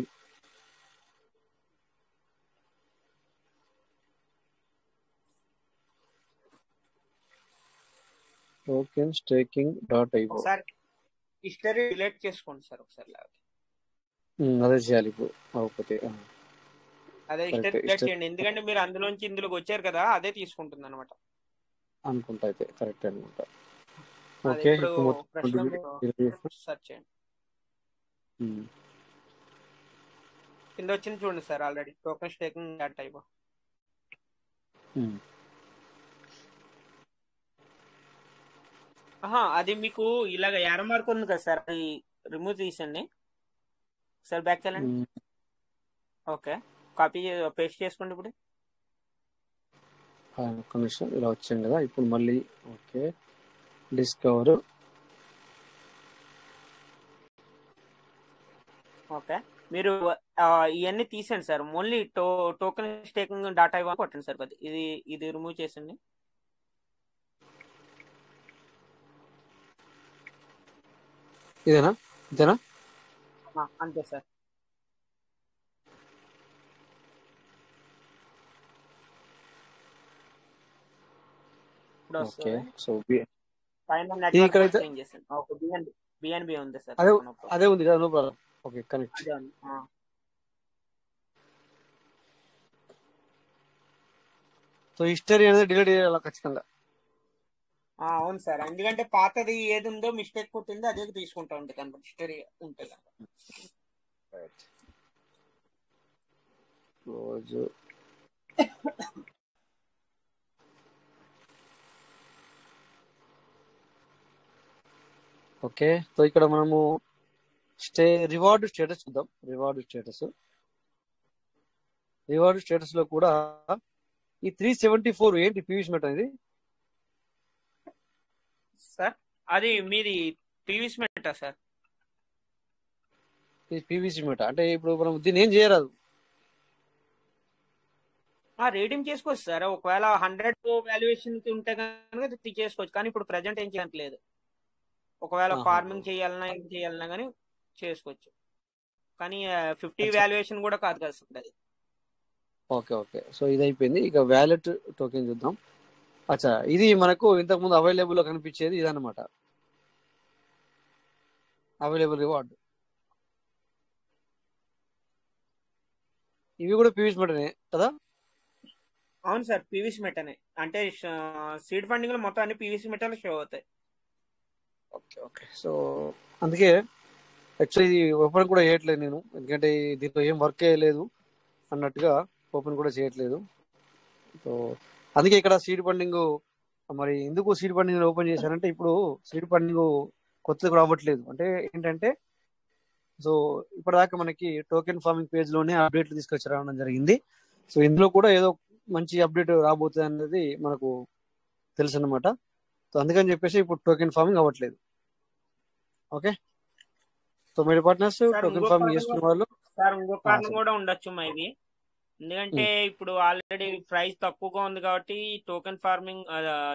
టోకెన్ స్టేకింగ్ డాట్ ఐఓ ఒకసారి హిస్టరీ డిలీట్ చేసుకోండి సార్ ఒకసారి లేకపోతే. అదే చేయాలి ఇప్పుడు అవ్వకపోతే అదే కరెక్ట్ హిస్టరీ ప్లేట్ హిస్టరీ చేయండి ఎందుకంటే మీరు అందులోంచి ఇందులోకి వచ్చారు కదా అదే తీసుకుంటుంది అనమాట అనుకుంటా అయితే కరెక్ట్ అనుకుంటా అది ఓకే ఇప్పుడు ఇప్పుడు మొత్తం ఫ్రెష్ ట్వంటీ లో ఇరవై సెర్చ్ చేయండి ఉమ్. కింద వచ్చింది చూడండి sir already token staking add type ఉమ్. ఆహా అది మీకు ఇలాగ ఎర మార్క్ ఉంది కదా సార్ అది రిమూవ్ తీసండి సార్ బ్యాక్ వెళ్ళండి ఉమ్. ఓకే కాపీ పేస్ట్ చేసుకోండి ఇప్పుడు ఆ, ఒక్క నిమిషం ఇలా వచ్చింది కదా ఇప్పుడు మళ్ళీ ఓకే డిస్కవర్ ఓకే మీరు ఆ, ఇవన్నీ తీసేయండి సార్ ఓన్లీ టో టోకెన్ స్టేకింగ్ డాటా ఇవ్వాలి కొట్టండి సార్ అది ఇది ఇది రిమూవ్ చేసండి ఇదేనా ఇదేనా ఆ, అంతే సార్ ఇప్పుడు ఓకే వస్తుంది సో పైన ఇది నెట్వర్క్ ఇక్కడైతే చేంజ్ చేసాను ఓకే బిఎన్బి బిఎన్బి ఉంది సార్ అదే నో ప్రాబ్లం అదే ఉంది కదా నో ప్రాబ్లం ఓకే కనెక్ట్ అదే ఉంది ఆ. సో హిస్టరీ అనేది డిలీట్ చేయాలి ఖచ్చితంగా ఆ, అవును సార్ ఎందుకంటే పాతది ఏది ఉందో మిస్టేక్ పుట్టిందో అదే తీసుకుంటా ఉంటుంది కనుక హిస్టరీ ఉంటుంది రోజు ఓకే సో ఇక్కడ మనము స్టే రివార్డ్ స్టేటస్ చూద్దాం రివార్డ్ స్టేటస్ రివార్డ్ స్టేటస్ లో కూడా ఈ త్రీ సెవెంటీ ఫోర్ ఏంటి పీవీస్ మెట్ అనేది సార్ అది మీది పీవీస్ మెట్టా సార్ ఈ పీవీసీ మెట అంటే ఇప్పుడు మనం దీన్ని ఏం చేయరాదు ఆ రేటింగ్ చేసుకోవచ్చు సార్ ఒకవేళ హండ్రెడ్ వాల్యుయేషన్ ఉంటే కనుక ఇది చేసుకోవచ్చు కానీ ఇప్పుడు ప్రజెంట్ ఏం చేయట్లేదు ఒకవేళ ఆహా. ఫార్మింగ్ చేయాలన్నా ఏం చేయాలన్నా కానీ చేసుకోవచ్చు కానీ ఫిఫ్టీ అచ్చా. వాల్యుయేషన్ కూడా కాదు కదా సార్ అది ఓకే ఓకే సో ఇది అయిపోయింది ఇక వ్యాలెట్ టోకెన్ చూద్దాం అచ్చా ఇది మనకు ఇంతకు ముందు అవైలబుల్ లో కనిపించేది ఇదన్నమాట అవైలబుల్ రివార్డ్ ఇవి కూడా పీవీస్ మెటనే కదా అవును సార్ పీవీసీ మెటనే అంటే సీడ్ ఫండింగ్ లో మొత్తం అన్ని పీవీసీ మెటల్ షో అవుతాయి ఓకే ఓకే సో అందుకే యాక్చువల్లీ ఇది ఓపెన్ కూడా చేయట్లేదు నేను ఎందుకంటే దీంట్లో ఏం వర్క్ చేయలేదు అన్నట్టుగా ఓపెన్ కూడా చేయట్లేదు సో అందుకే ఇక్కడ సీడ్ ఫండింగ్ మరి ఎందుకు సీడ్ ఫండింగ్ ఓపెన్ చేశారంటే ఇప్పుడు సీడ్ ఫండింగ్ కొత్తది కూడా అవ్వట్లేదు అంటే ఏంటంటే సో ఇప్పటిదాకా మనకి టోకెన్ ఫార్మింగ్ పేజ్ లోనే అప్డేట్లు తీసుకొచ్చి రావడం జరిగింది సో ఇందులో కూడా ఏదో మంచి అప్డేట్ రాబోతుంది అనేది మనకు తెలుసు అనమాట సో అందుకని చెప్పేసి ఇప్పుడు టోకెన్ ఫార్మింగ్ అవ్వట్లేదు ఓకే సో మీ పార్ట్నర్స్ సార్ టోకెన్ ఇంకో ఫార్మింగ్ కారణం చేసుకున్న వాళ్ళు సార్ ఇంకో ఆ, కారణం సరే కూడా ఉండొచ్చు మైది ఎందుకంటే ఇప్పుడు ఆల్రెడీ ప్రైస్ తక్కువగా ఉంది కాబట్టి టోకెన్ ఫార్మింగ్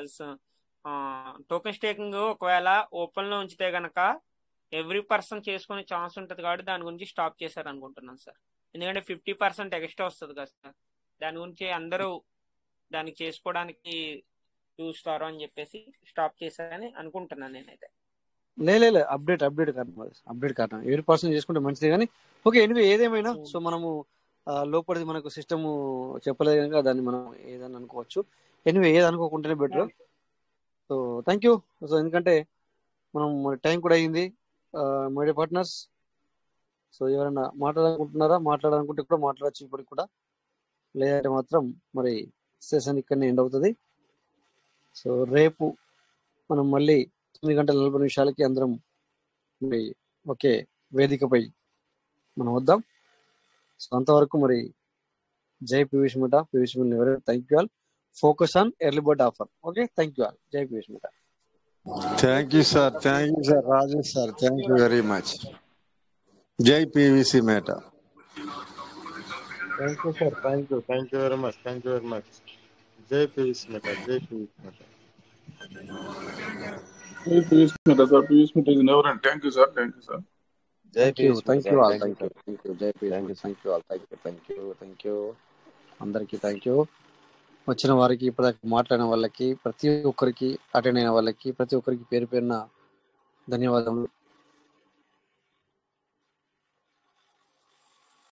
టోకెన్ స్టేకింగ్ ఒకవేళ ఓపెన్ లో ఉంచితే గనక ఎవ్రీ పర్సన్ చేసుకునే ఛాన్స్ ఉంటుంది కాబట్టి దాని గురించి స్టాప్ చేశారు అనుకుంటున్నాను సార్ ఎందుకంటే ఫిఫ్టీ పర్సెంట్ ఎక్స్ట్రా వస్తుంది కదా సార్ దాని గురించి అందరూ దానికి చేసుకోవడానికి చూస్తారు అని చెప్పేసి స్టాప్ చేశారని అనుకుంటున్నాను నేనైతే లే లే లే, అప్డేట్ అప్డేట్ కారణం అది అప్డేట్ కారణం ఏడు పర్సెంట్ చేసుకుంటే మంచిదే కానీ ఓకే ఎనివే ఏదేమైనా సో మనము ఆ, లోపలిది మనకు సిస్టమ్ చెప్పలేదు కనుక దాన్ని మనం ఏదని అనుకోవచ్చు ఎనివే ఏది అనుకోకుంటేనే better so thank you so ఎందుకంటే మనం టైం కూడా అయింది మై పార్ట్నర్స్ సో ఎవరైనా మాట్లాడాలనుకుంటున్నారా మాట్లాడాలనుకుంటే కూడా మాట్లాడచ్చు ఇప్పటికి కూడా లేదంటే మాత్రం మరి సెషన్ ఇక్కడనే ఎండ్ అవుతుంది సో రేపు మనం మళ్ళీ తొమ్మిది గంటల నలభై నిమిషాలకి అందరం మరి ఒకే వేదికపై మనం వద్దాం సో అంతవరకు మరి జై పీయూష్ మిట పీయూష్ మిల్ ఎవరైనా thank you all focus on early bird offer okay thank you all జై Piyush Mehta thank you sir thank you sir Rajesh sir thank you very much జై PVC meta thank you sir thank you thank you very much thank you very much జై PVC meta జై PVC meta Hey, Piyush Mehta, sir. Piyush Mehta is never end. Thank you, sir. Thank you, sir. జై thank you Piyush thank Mehta you all thank you thank you thank you జై Piyush thank you all thank you thank you thank you అందరికీ thank you వచ్చిన వారికి ఇప్పటిదాకా మాట్లాడిన వాళ్ళకి ప్రతి ఒక్కరికి అటెండ్ అయిన వాళ్ళకి ప్రతి ఒక్కరికి పేరు పేరున ధన్యవాదములు